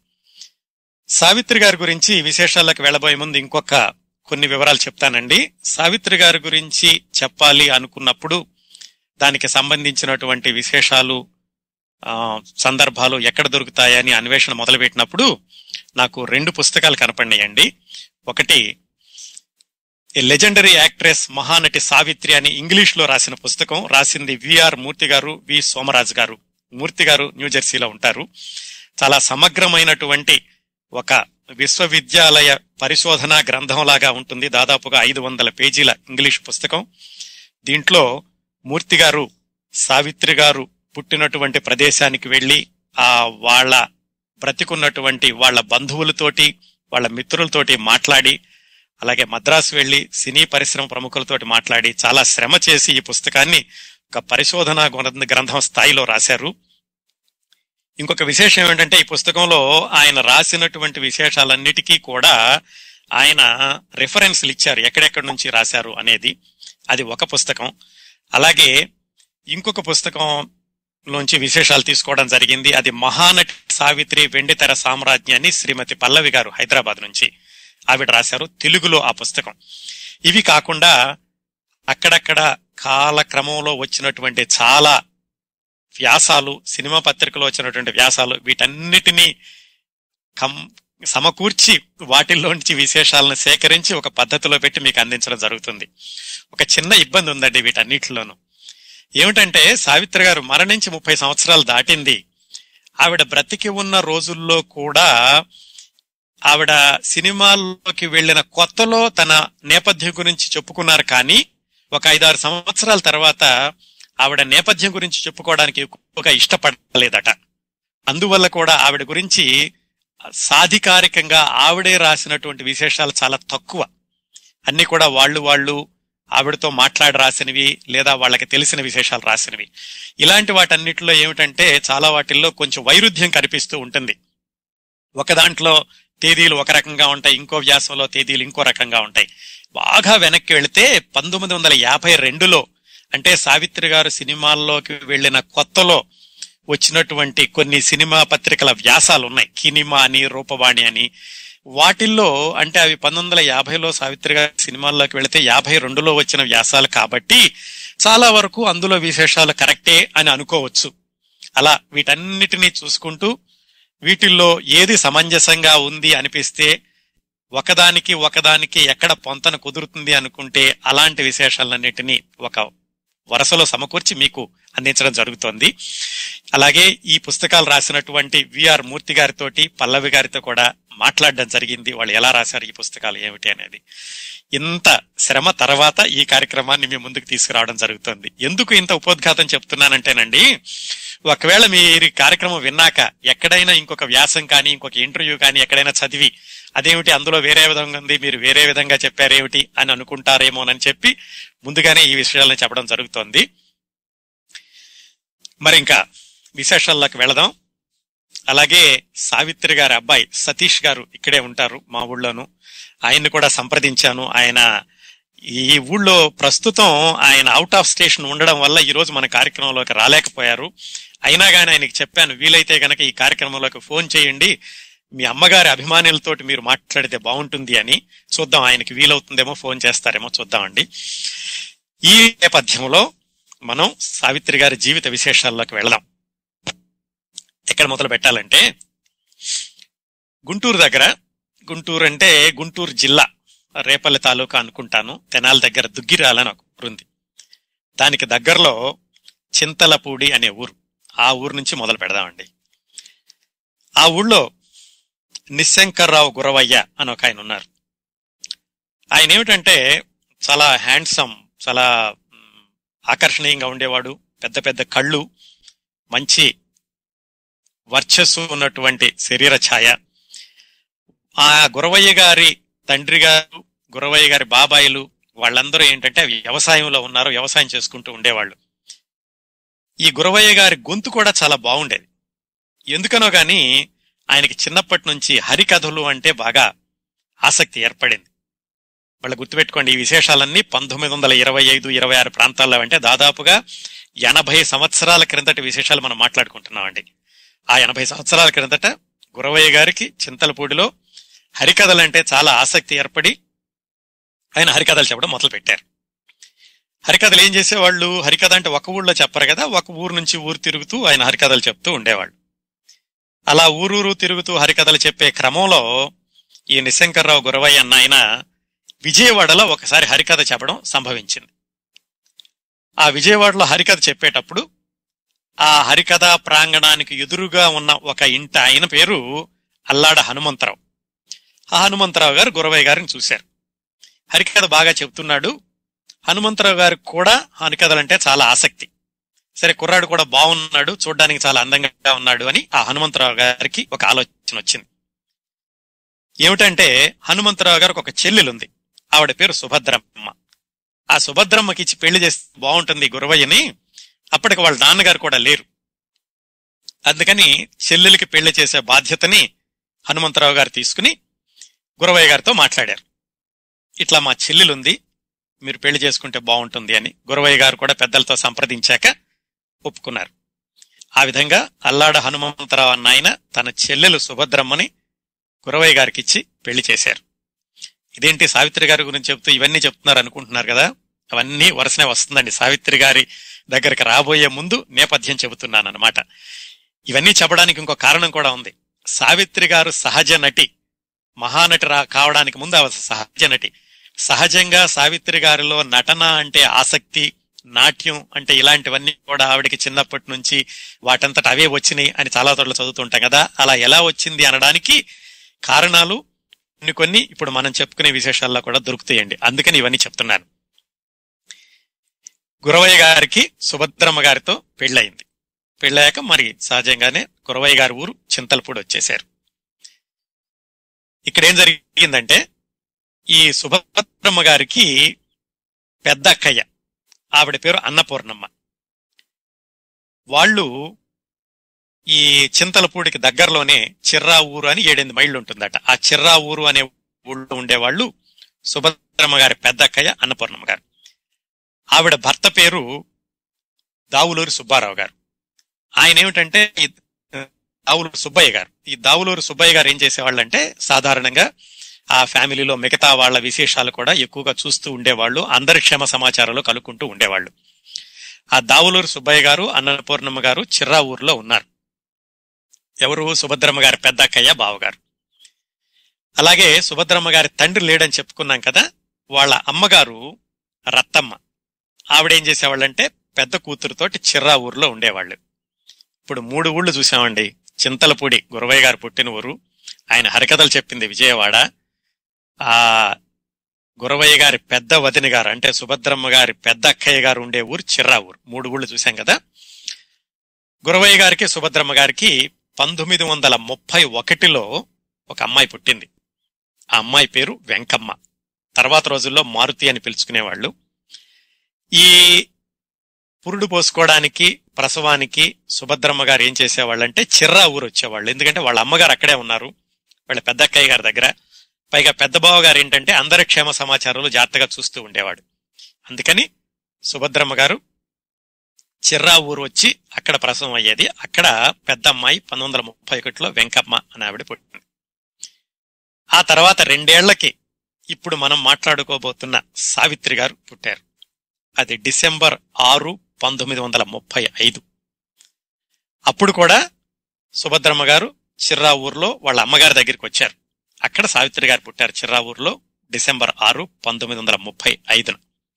సావిత్రి గారి గురించి విశేషాలకు వెళ్ళబోయే ముందు ఇంకొక కొన్ని వివరాలు చెప్తానండి సావిత్రి గారి గురించి చెప్పాలి అనుకున్నప్పుడు దానికి సంబంధించినటువంటి విశేషాలు ఆ, సందర్భాలు ఎక్కడ దొరుకుతాయని అన్వేషణ మొదలుపెట్టినప్పుడు నాకు రెండు పుస్తకాలు కనపడినాయండి ఒకటి a legendary actress Mahanati Savitri అని ఇంగ్లీష్ లో రాసిన పుస్తకం రాసింది విఆర్ మూర్తి గారు వి సోమరాజు గారు మూర్తి గారు న్యూజెర్సీలో ఉంటారు చాలా సమగ్రమైనటువంటి ఒక విశ్వవిద్యాలయ పరిశోధన గ్రంథంలాగా ఉంటుంది దాదాపుగా ఐదు వందల పేజీల ఇంగ్లీష్ పుస్తకం దీంట్లో మూర్తి గారు సావిత్రి గారు పుట్టినటువంటి ప్రదేశానికి వెళ్లి ఆ వాళ్ళ బ్రతికున్నటువంటి వాళ్ళ బంధువులతోటి వాళ్ళ మిత్రులతోటి మాట్లాడి అలాగే మద్రాసు వెళ్లి సినీ పరిశ్రమ ప్రముఖులతోటి మాట్లాడి చాలా శ్రమ చేసి ఈ పుస్తకాన్ని ఒక పరిశోధన గ్రంథ- గ్రంథం స్థాయిలో రాశారు ఇంకొక విశేషం ఏంటంటే ఈ పుస్తకంలో ఆయన రాసినటువంటి విశేషాలన్నిటికీ కూడా ఆయన రిఫరెన్స్లు ఇచ్చారు ఎక్కడెక్కడి నుంచి రాశారు అనేది అది ఒక పుస్తకం అలాగే ఇంకొక పుస్తకం లోంచి విశేషాలు తీసుకోవడం జరిగింది అది మహానటి సావిత్రి వెండితెర సామ్రాజ్యాన్ని శ్రీమతి పల్లవి గారు హైదరాబాద్ నుంచి ఆవిడ రాశారు తెలుగులో ఆ పుస్తకం ఇవి కాకుండా అక్కడక్కడ కాలక్రమంలో వచ్చినటువంటి చాలా వ్యాసాలు సినిమా పత్రికలో వచ్చినటువంటి వ్యాసాలు వీటన్నిటినీ కం సమకూర్చి వాటిల్లోంచి విశేషాలను సేకరించి ఒక పద్ధతిలో పెట్టి మీకు అందించడం జరుగుతుంది ఒక చిన్న ఇబ్బంది ఉందండి వీటన్నిటిలోనూ ఏమిటంటే సావిత్రి గారు మరణించి ముప్పై సంవత్సరాలు దాటింది ఆవిడ బ్రతికి ఉన్న రోజుల్లో కూడా ఆవిడ సినిమాల్లోకి వెళ్ళిన కొత్తలో తన నేపథ్యం గురించి చెప్పుకున్నారు కానీ ఒక ఐదారు సంవత్సరాల తర్వాత ఆవిడ నేపథ్యం గురించి చెప్పుకోవడానికి ఎక్కువగా ఇష్టపడలేదట అందువల్ల కూడా ఆవిడ గురించి సాధికారికంగా ఆవిడే రాసినటువంటి విశేషాలు చాలా తక్కువ అన్ని కూడా వాళ్ళు వాళ్ళు ఆవిడతో మాట్లాడి రాసినవి లేదా వాళ్ళకి తెలిసిన విశేషాలు రాసినవి ఇలాంటి వాటన్నిటిలో ఏమిటంటే చాలా వాటిల్లో కొంచెం వైరుధ్యం కనిపిస్తూ ఉంటుంది ఒక దాంట్లో తేదీలు ఒక రకంగా ఉంటాయి ఇంకో వ్యాసంలో తేదీలు ఇంకో రకంగా ఉంటాయి బాగా వెనక్కి వెళితే పంతొమ్మిది వందల యాభై రెండులో అంటే సావిత్రి గారు సినిమాల్లోకి వెళ్ళిన కొత్తలో వచ్చినటువంటి కొన్ని సినిమా పత్రికల వ్యాసాలు ఉన్నాయి కినిమా అని రూపవాణి అని వాటిల్లో అంటే అవి పంతొమ్మిది వందల యాభైలో సావిత్రి గారి సినిమాల్లోకి వెళితే యాభై రెండులో వచ్చిన వ్యాసాలు కాబట్టి చాలా వరకు అందులో విశేషాలు కరెక్టే అని అనుకోవచ్చు అలా వీటన్నిటినీ చూసుకుంటూ వీటిల్లో ఏది సమంజసంగా ఉంది అనిపిస్తే ఒకదానికి ఒకదానికి ఎక్కడ పొంతన కుదురుతుంది అనుకుంటే అలాంటి విశేషాలన్నిటినీ ఒక వరుసలో సమకూర్చి మీకు అందించడం జరుగుతోంది అలాగే ఈ పుస్తకాలు రాసినటువంటి విఆర్ మూర్తి గారితోటి పల్లవి గారితో కూడా మాట్లాడడం జరిగింది వాళ్ళు ఎలా రాశారు ఈ పుస్తకాలు ఏమిటి అనేది ఇంత శ్రమ తర్వాత ఈ కార్యక్రమాన్ని మీ ముందుకు తీసుకురావడం జరుగుతుంది ఎందుకు ఇంత ఉపోద్ఘాతం చెప్తున్నానంటేనండి ఒకవేళ మీరు ఈ కార్యక్రమం విన్నాక ఎక్కడైనా ఇంకొక వ్యాసం కానీ ఇంకొక ఇంటర్వ్యూ కానీ ఎక్కడైనా చదివి అదేమిటి అందులో వేరే విధంగా ఉంది మీరు వేరే విధంగా చెప్పారేమిటి అని అనుకుంటారేమోనని చెప్పి ముందుగానే ఈ విషయాలను చెప్పడం జరుగుతోంది మరి ఇంకా విశేషాల్లోకి వెళదాం అలాగే సావిత్రి గారి అబ్బాయి సతీష్ గారు ఇక్కడే ఉంటారు మా ఊళ్ళోను ఆయన్ని కూడా సంప్రదించాను ఆయన ఈ ఊళ్ళో ప్రస్తుతం ఆయన అవుట్ ఆఫ్ స్టేషన్ ఉండడం వల్ల ఈ రోజు మన కార్యక్రమంలోకి రాలేకపోయారు అయినా కానీ ఆయనకి చెప్పాను వీలైతే గనక ఈ కార్యక్రమంలోకి ఫోన్ చేయండి మీ అమ్మగారి అభిమానులతోటి మీరు మాట్లాడితే బాగుంటుంది అని చూద్దాం ఆయనకి వీలవుతుందేమో ఫోన్ చేస్తారేమో చూద్దామండి ఈ నేపథ్యంలో మనం సావిత్రి గారి జీవిత విశేషాల్లోకి వెళదాం ఎక్కడ మొదలు పెట్టాలంటే గుంటూరు దగ్గర గుంటూరు అంటే గుంటూరు జిల్లా రేపల్లి తాలూకా అనుకుంటాను తెనాలి దగ్గర దుగ్గిరాల అని ఒక ఊరుంది దానికి దగ్గరలో చింతలపూడి అనే ఊరు ఆ ఊరు నుంచి మొదలు పెడదామండి ఆ ఊళ్ళో నిశంకర్రావు గురవయ్య అని ఒక ఆయన ఉన్నారు ఆయన ఏమిటంటే చాలా హ్యాండ్సమ్ చాలా మ్, ఆకర్షణీయంగా ఉండేవాడు పెద్ద పెద్ద కళ్ళు మంచి వర్చస్సు ఉన్నటువంటి శరీర ఛాయ ఆ గురవయ్య గారి తండ్రి గారు గురవయ్య గారి బాబాయిలు వాళ్ళందరూ ఏంటంటే వ్యవసాయంలో ఉన్నారు వ్యవసాయం చేసుకుంటూ ఉండేవాళ్ళు ఈ గురవయ్య గారి గొంతు కూడా చాలా బాగుండేది ఎందుకనో గాని ఆయనకి చిన్నప్పటి నుంచి హరికథలు అంటే బాగా ఆసక్తి ఏర్పడింది వాళ్ళు గుర్తుపెట్టుకోండి ఈ విశేషాలన్నీ పంతొమ్మిది వందల ఇరవై ఐదు ఇరవై ఆరు ప్రాంతాల్లో అంటే దాదాపుగా ఎనభై సంవత్సరాల క్రిందటి విశేషాలు మనం మాట్లాడుకుంటున్నామండి ఆ ఎనభై సంవత్సరాల క్రిందట గురవయ్య గారికి చింతలపూడిలో హరికథలంటే చాలా ఆసక్తి ఏర్పడి ఆయన హరికథలు చెప్పడం మొదలు పెట్టారు హరికథలు ఏం చేసేవాళ్ళు హరికథ అంటే ఒక ఊళ్ళో చెప్పరు కదా ఒక ఊరు నుంచి ఊరు తిరుగుతూ ఆయన హరికథలు చెప్తూ ఉండేవాళ్ళు అలా ఊరూరు తిరుగుతూ హరికథలు చెప్పే క్రమంలో ఈ నిశంకర్రావు గురవయ్య అన్న ఆయన విజయవాడలో ఒకసారి హరికథ చెప్పడం సంభవించింది ఆ విజయవాడలో హరికథ చెప్పేటప్పుడు ఆ హరికథ ప్రాంగణానికి ఎదురుగా ఉన్న ఒక ఇంట ఆయన పేరు అల్లాడ హనుమంతరావు ఆ హనుమంతరావు గారు గురవయ్య గారిని చూశారు హరికథ బాగా చెప్తున్నాడు హనుమంతరావు గారికి కూడా హరికథలంటే చాలా ఆసక్తి సరే కుర్రాడు కూడా బాగున్నాడు చూడడానికి చాలా అందంగా ఉన్నాడు అని ఆ హనుమంతరావు గారికి ఒక ఆలోచన వచ్చింది ఏమిటంటే హనుమంతరావు గారికి ఒక చెల్లెలుంది ఆవిడ పేరు సుభద్రమ్మ ఆ సుభద్రమ్మకి ఇచ్చి పెళ్లి చేస్తే బాగుంటుంది గురవయ్యని అప్పటికి వాళ్ళ నాన్నగారు కూడా లేరు అందుకని చెల్లెలికి పెళ్లి చేసే బాధ్యతని హనుమంతరావు గారు తీసుకుని గురవయ్య గారితో మాట్లాడారు ఇట్లా మా చెల్లెలుంది మీరు పెళ్లి చేసుకుంటే బాగుంటుంది అని గురవయ్య గారు కూడా పెద్దలతో సంప్రదించాక ఒప్పుకున్నారు ఆ విధంగా అల్లాడ హనుమంతరావు అన్న ఆయన తన చెల్లెలు సుభద్రమ్మని గురవయ్య గారికి ఇచ్చి పెళ్లి చేశారు ఇదేంటి సావిత్రి గారి గురించి చెప్తూ ఇవన్నీ చెప్తున్నారు అనుకుంటున్నారు కదా అవన్నీ వరుసనే వస్తుందండి సావిత్రి గారి దగ్గరికి రాబోయే ముందు నేపథ్యం చెబుతున్నాను అనమాట ఇవన్నీ చెప్పడానికి ఇంకో కారణం కూడా ఉంది సావిత్రి గారు సహజ నటి మహానటి రా కావడానికి ముందు ఆమె సహజ నటి సహజంగా సావిత్రి గారిలో నటన అంటే ఆసక్తి నాట్యం అంటే ఇలాంటివన్నీ కూడా ఆవిడకి చిన్నప్పటి నుంచి వాటంతట అవే వచ్చినాయి అని చాలా చోట్ల చదువుతుంటాం కదా అలా ఎలా వచ్చింది అనడానికి కారణాలు కొన్ని కొన్ని ఇప్పుడు మనం చెప్పుకునే విశేషాల్లో కూడా దొరుకుతాయండి అందుకని ఇవన్నీ చెప్తున్నాను గురవయ్య గారికి సుభద్రమ్మ గారితో పెళ్ళయింది పెళ్ళాక మరి సహజంగానే గురవయ్య గారి ఊరు చింతలపూడి వచ్చేశారు ఇక్కడ ఏం జరిగిందంటే ఈ సుభద్రమ్మ గారికి పెద్ద అక్కయ్య ఆవిడ పేరు అన్నపూర్ణమ్మ వాళ్ళు ఈ చింతలపూడికి దగ్గరలోనే చిర్రా ఊరు అని ఏడెనిమిది మైళ్ళు ఉంటుందట ఆ చిర్రా ఊరు అనే ఊళ్ళో ఉండేవాళ్ళు సుభద్రమ్మ గారి పెద్ద అక్కయ్య అన్నపూర్ణమ్మ గారు ఆవిడ భర్త పేరు దావులూరి సుబ్బారావు గారు ఆయన ఏమిటంటే ఈ దావులూరు సుబ్బయ్య గారు ఈ దావులూరు సుబ్బయ్య గారు ఏం చేసేవాళ్ళంటే సాధారణంగా ఆ ఫ్యామిలీలో మిగతా వాళ్ళ విశేషాలు కూడా ఎక్కువగా చూస్తూ ఉండేవాళ్ళు అందరి క్షేమ సమాచారాలు కలుక్కుంటూ ఉండేవాళ్ళు ఆ దావులూరు సుబ్బయ్య గారు అన్నపూర్ణమ్మ గారు చిర్రా ఊర్లో ఉన్నారు ఎవరు సుభద్రమ్మ గారి పెద్ద అక్కయ్య బావగారు అలాగే సుభద్రమ్మ గారి తండ్రి లేడని చెప్పుకున్నాం కదా వాళ్ళ అమ్మగారు రత్తమ్మ ఆవిడేం చేసేవాళ్ళంటే పెద్ద కూతురుతోటి చిర్రా ఊర్లో ఉండేవాళ్ళు ఇప్పుడు మూడు ఊళ్ళు చూసామండి చింతలపూడి గురవయ్య గారు పుట్టిన ఊరు ఆయన హరికథలు చెప్పింది విజయవాడ ఆ గురవయ్య గారి పెద్ద వదిన గారు అంటే సుభద్రమ్మ గారి పెద్ద అక్కయ్య గారు ఉండే ఊరు చిర్రా ఊరు మూడు ఊళ్ళు చూసాం కదా గురవయ్య గారికి సుభద్రమ్మ గారికి పంతొమ్మిది వందల ముప్పై ఒకటిలో ఒక అమ్మాయి పుట్టింది ఆ అమ్మాయి పేరు వెంకమ్మ తర్వాత రోజుల్లో మారుతి అని పిలుచుకునేవాళ్ళు ఈ పురుడు పోసుకోవడానికి ప్రసవానికి సుభద్రమ్మ గారు ఏం చేసేవాళ్ళంటే చిర్రా ఊరు వచ్చేవాళ్ళు ఎందుకంటే వాళ్ళ అమ్మగారు అక్కడే ఉన్నారు వాళ్ళ పెద్ద అక్కయ్య గారి దగ్గర పైగా పెద్ద బావ గారు ఏంటంటే అందరి క్షేమ సమాచారాలు జాగ్రత్తగా చూస్తూ ఉండేవాడు అందుకని సుభద్రమ్మ గారు చిర్రా ఊరు వచ్చి అక్కడ ప్రసవం అయ్యేది అక్కడ పెద్ద అమ్మాయి పంతొమ్మిది వందల ముప్పై ఒకటిలో వెంకమ్మ అని ఆవిడ పుట్టింది ఆ తర్వాత రెండేళ్లకి ఇప్పుడు మనం మాట్లాడుకోబోతున్న సావిత్రి గారు పుట్టారు అది డిసెంబర్ ఆరు పంతొమ్మిది వందల ముప్పై ఐదు అప్పుడు కూడా సుభద్రమ్మ గారు చిర్రా ఊర్లో వాళ్ళ అమ్మగారి దగ్గరికి వచ్చారు అక్కడ సావిత్రి గారు పుట్టారు చిర్రా ఊర్లో డిసెంబర్ ఆరు పంతొమ్మిది వందల ముప్పై ఐదున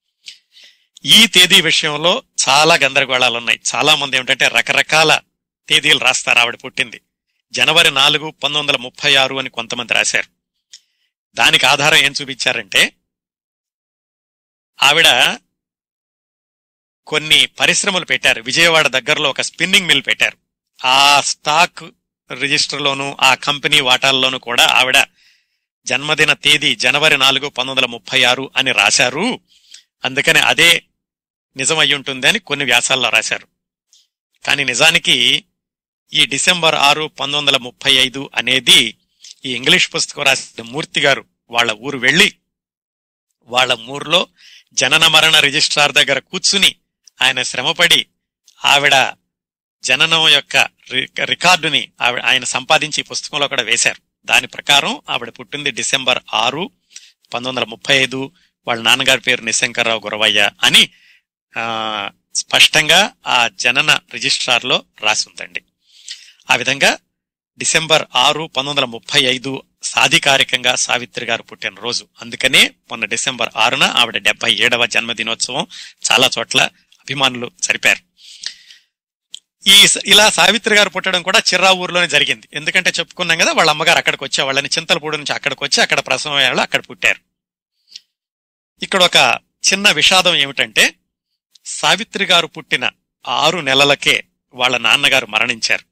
ఈ తేదీ విషయంలో చాలా గందరగోళాలు ఉన్నాయి చాలా మంది ఏమిటంటే రకరకాల తేదీలు రాస్తారు ఆవిడ పుట్టింది జనవరి నాలుగు పంతొమ్మిది వందల ముప్పై ఆరు అని కొంతమంది రాశారు దానికి ఆధారం ఏం చూపించారంటే ఆవిడ కొన్ని పరిశ్రమలు పెట్టారు విజయవాడ దగ్గరలో ఒక స్పిన్నింగ్ మిల్ పెట్టారు ఆ స్టాక్ రిజిస్టర్లోను ఆ కంపెనీ వాటాల్లోనూ కూడా ఆవిడ జన్మదిన తేదీ జనవరి నాలుగు పంతొమ్మిది వందల ముప్పై ఆరు అని రాశారు అందుకని అదే నిజమై ఉంటుంది అని కొన్ని వ్యాసాల్లో రాశారు కానీ నిజానికి ఈ డిసెంబర్ ఆరు పంతొమ్మిది వందల ముప్పై ఐదు అనేది ఈ ఇంగ్లీష్ పుస్తకం రాసిన మూర్తి గారు వాళ్ళ ఊరు వెళ్ళి వాళ్ళ ఊర్లో జనన మరణ రిజిస్ట్రార్ దగ్గర కూర్చుని ఆయన శ్రమపడి ఆవిడ జననం యొక్క రి- రికార్డుని ఆవిడ ఆయన సంపాదించి ఈ పుస్తకంలో కూడా వేశారు దాని ప్రకారం ఆవిడ పుట్టింది డిసెంబర్ ఆరు పంతొమ్మిది వందల ముప్పై ఐదు వాళ్ళ నాన్నగారి పేరు నిశంకర్రావు గురవయ్య అని ఆ స్పష్టంగా ఆ జనన రిజిస్ట్రార్ లో రాసి ఉందండి ఆ విధంగా డిసెంబర్ ఆరు పంతొమ్మిది వందల ముప్పై ఐదు సాధికారికంగా సావిత్రి గారు పుట్టిన రోజు అందుకనే మొన్న డిసెంబర్ ఆరున ఆవిడ డెబ్బై ఏడవ జన్మదినోత్సవం చాలా చోట్ల అభిమానులు జరిపారు ఈ స- ఇలా సావిత్రి గారు పుట్టడం కూడా చిర్రా ఊర్లోనే జరిగింది ఎందుకంటే చెప్పుకున్నాం కదా వాళ్ళ అమ్మగారు అక్కడికి వచ్చే వాళ్ళని చింతలపూడి నుంచి అక్కడికి వచ్చి అక్కడ ప్రసవం అయ్యేవాళ్ళు అక్కడ పుట్టారు ఇక్కడ ఒక చిన్న విషాదం ఏమిటంటే సావిత్రి గారు పుట్టిన ఆరు నెలలకే వాళ్ళ నాన్నగారు మరణించారు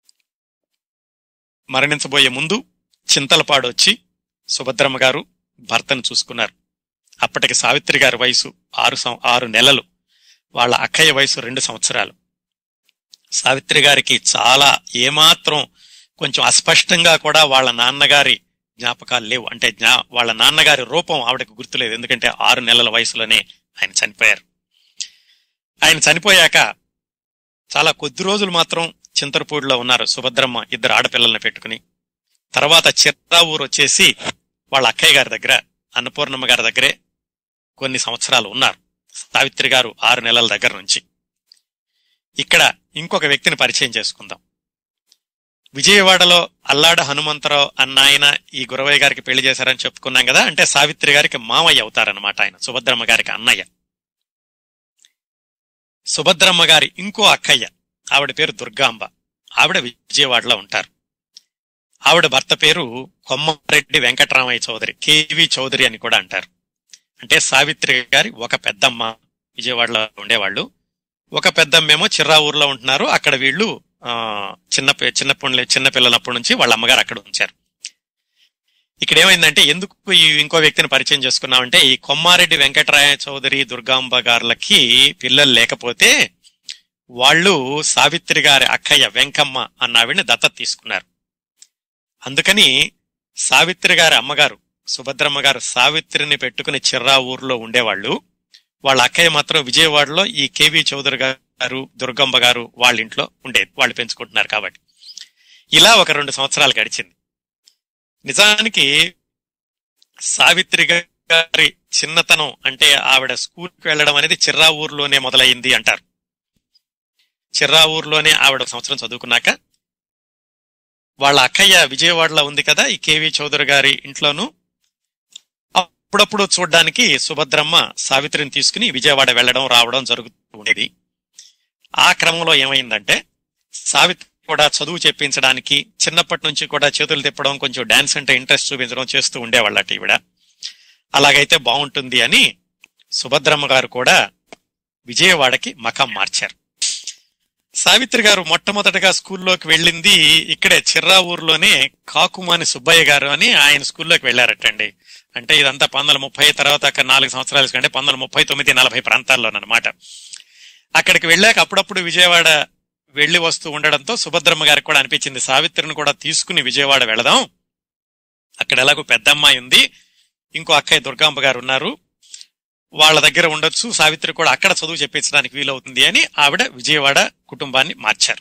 మరణించబోయే ముందు చింతలపాడు వచ్చి సుభద్రమ్మ గారు భర్తను చూసుకున్నారు అప్పటికి సావిత్రి గారి వయసు ఆరు సం- ఆరు నెలలు వాళ్ళ అక్కయ్య వయసు రెండు సంవత్సరాలు సావిత్రి గారికి చాలా ఏమాత్రం కొంచెం అస్పష్టంగా కూడా వాళ్ళ నాన్నగారి జ్ఞాపకాలు లేవు అంటే జ్ఞా వాళ్ళ నాన్నగారి రూపం ఆవిడకు గుర్తులేదు ఎందుకంటే ఆరు నెలల వయసులోనే ఆయన చనిపోయారు ఆయన చనిపోయాక చాలా కొద్ది రోజులు మాత్రం చింతరపూడిలో ఉన్నారు సుభద్రమ్మ ఇద్దరు ఆడపిల్లల్ని పెట్టుకుని తర్వాత చిత్రా ఊరు వచ్చేసి వాళ్ళ అక్కయ్య గారి దగ్గర అన్నపూర్ణమ్మ గారి దగ్గరే కొన్ని సంవత్సరాలు ఉన్నారు సావిత్రి గారు ఆరు నెలల దగ్గర నుంచి ఇక్కడ ఇంకొక వ్యక్తిని పరిచయం చేసుకుందాం విజయవాడలో అల్లాడ హనుమంతరావు అన్న ఆయన ఈ గురవయ్య గారికి పెళ్లి చేశారని చెప్పుకున్నాం కదా అంటే సావిత్రి గారికి మామయ్య అవుతారన్నమాట ఆయన సుభద్రమ్మ గారికి అన్నయ్య సుభద్రమ్మ గారి ఇంకో అక్కయ్య ఆవిడ పేరు దుర్గాంబ ఆవిడ విజయవాడలో ఉంటారు ఆవిడ భర్త పేరు కొమ్మారెడ్డి వెంకటరామయ్య చౌదరి కేవి చౌదరి అని కూడా అంటారు అంటే సావిత్రి గారి ఒక పెద్దమ్మ విజయవాడలో ఉండేవాళ్ళు ఒక పెద్దమ్మేమో చిర్రా ఊర్లో ఉంటున్నారు అక్కడ వీళ్ళు ఆ చిన్న పి- చిన్నప్పటి చిన్న పిల్లలప్పటి నుంచి వాళ్ళ అమ్మగారు అక్కడ ఉంచారు ఇక్కడ ఏమైందంటే ఎందుకు ఈ ఇంకో వ్యక్తిని పరిచయం చేసుకున్నామంటే ఈ కొమ్మారెడ్డి వెంకటరాయ చౌదరి దుర్గాంబ గారులకి పిల్లలు లేకపోతే వాళ్ళు సావిత్రి గారి అక్కయ్య వెంకమ్మ అన్న ఆవిడని దత్తత తీసుకున్నారు అందుకని సావిత్రి గారి అమ్మగారు సుభద్రమ్మ గారు సావిత్రిని పెట్టుకుని చిర్రా ఊర్లో ఉండేవాళ్ళు వాళ్ళ అక్కయ్య మాత్రం విజయవాడలో ఈ కేవి చౌదరి గారు దుర్గమ్మ గారు వాళ్ళ ఇంట్లో ఉండేది వాళ్ళు పెంచుకుంటున్నారు కాబట్టి ఇలా ఒక రెండు సంవత్సరాలు గడిచింది నిజానికి సావిత్రి గారి చిన్నతనం అంటే ఆవిడ స్కూల్కి వెళ్ళడం అనేది చిర్రా ఊర్లోనే మొదలైంది అంటారు చిర్రా ఊర్లోనే ఆవిడ ఒక సంవత్సరం చదువుకున్నాక వాళ్ళ అక్కయ్య విజయవాడలో ఉంది కదా ఈ కేవి చౌదరి గారి ఇంట్లోనూ అప్పుడప్పుడు చూడ్డానికి సుభద్రమ్మ సావిత్రిని తీసుకుని విజయవాడ వెళ్ళడం రావడం జరుగుతూ ఉండేది ఆ క్రమంలో ఏమైందంటే సావిత్రి కూడా చదువు చెప్పించడానికి చిన్నప్పటి నుంచి కూడా చేతులు తిప్పడం కొంచెం డాన్స్ అంటే ఇంట్రెస్ట్ చూపించడం చేస్తూ ఉండేవాళ్ళట ఈవిడ అలాగైతే బాగుంటుంది అని సుభద్రమ్మ గారు కూడా విజయవాడకి మకం మార్చారు సావిత్రి గారు మొట్టమొదటగా స్కూల్లోకి వెళ్ళింది ఇక్కడే చిర్రా ఊర్లోనే కాకుమాని సుబ్బయ్య గారు అని ఆయన స్కూల్లోకి వెళ్ళారటండి అంటే ఇదంతా పంతొమ్మిది ముప్పై తర్వాత అక్కడ నాలుగు సంవత్సరాల కంటే పంతొమ్మిది ముప్పై తొమ్మిది నలభై ప్రాంతాల్లోనమాట అక్కడికి వెళ్ళాక అప్పుడప్పుడు విజయవాడ వెళ్లి వస్తూ ఉండడంతో సుభద్రమ్మ గారికి కూడా అనిపించింది సావిత్రిని కూడా తీసుకుని విజయవాడ వెళదాం అక్కడ ఎలాగో పెద్ద అమ్మాయి ఉంది ఇంకో అక్కయ్య దుర్గాంబ గారు ఉన్నారు వాళ్ళ దగ్గర ఉండొచ్చు సావిత్రి కూడా అక్కడ చదువు చెప్పించడానికి వీలవుతుంది అని ఆవిడ విజయవాడ కుటుంబాన్ని మార్చారు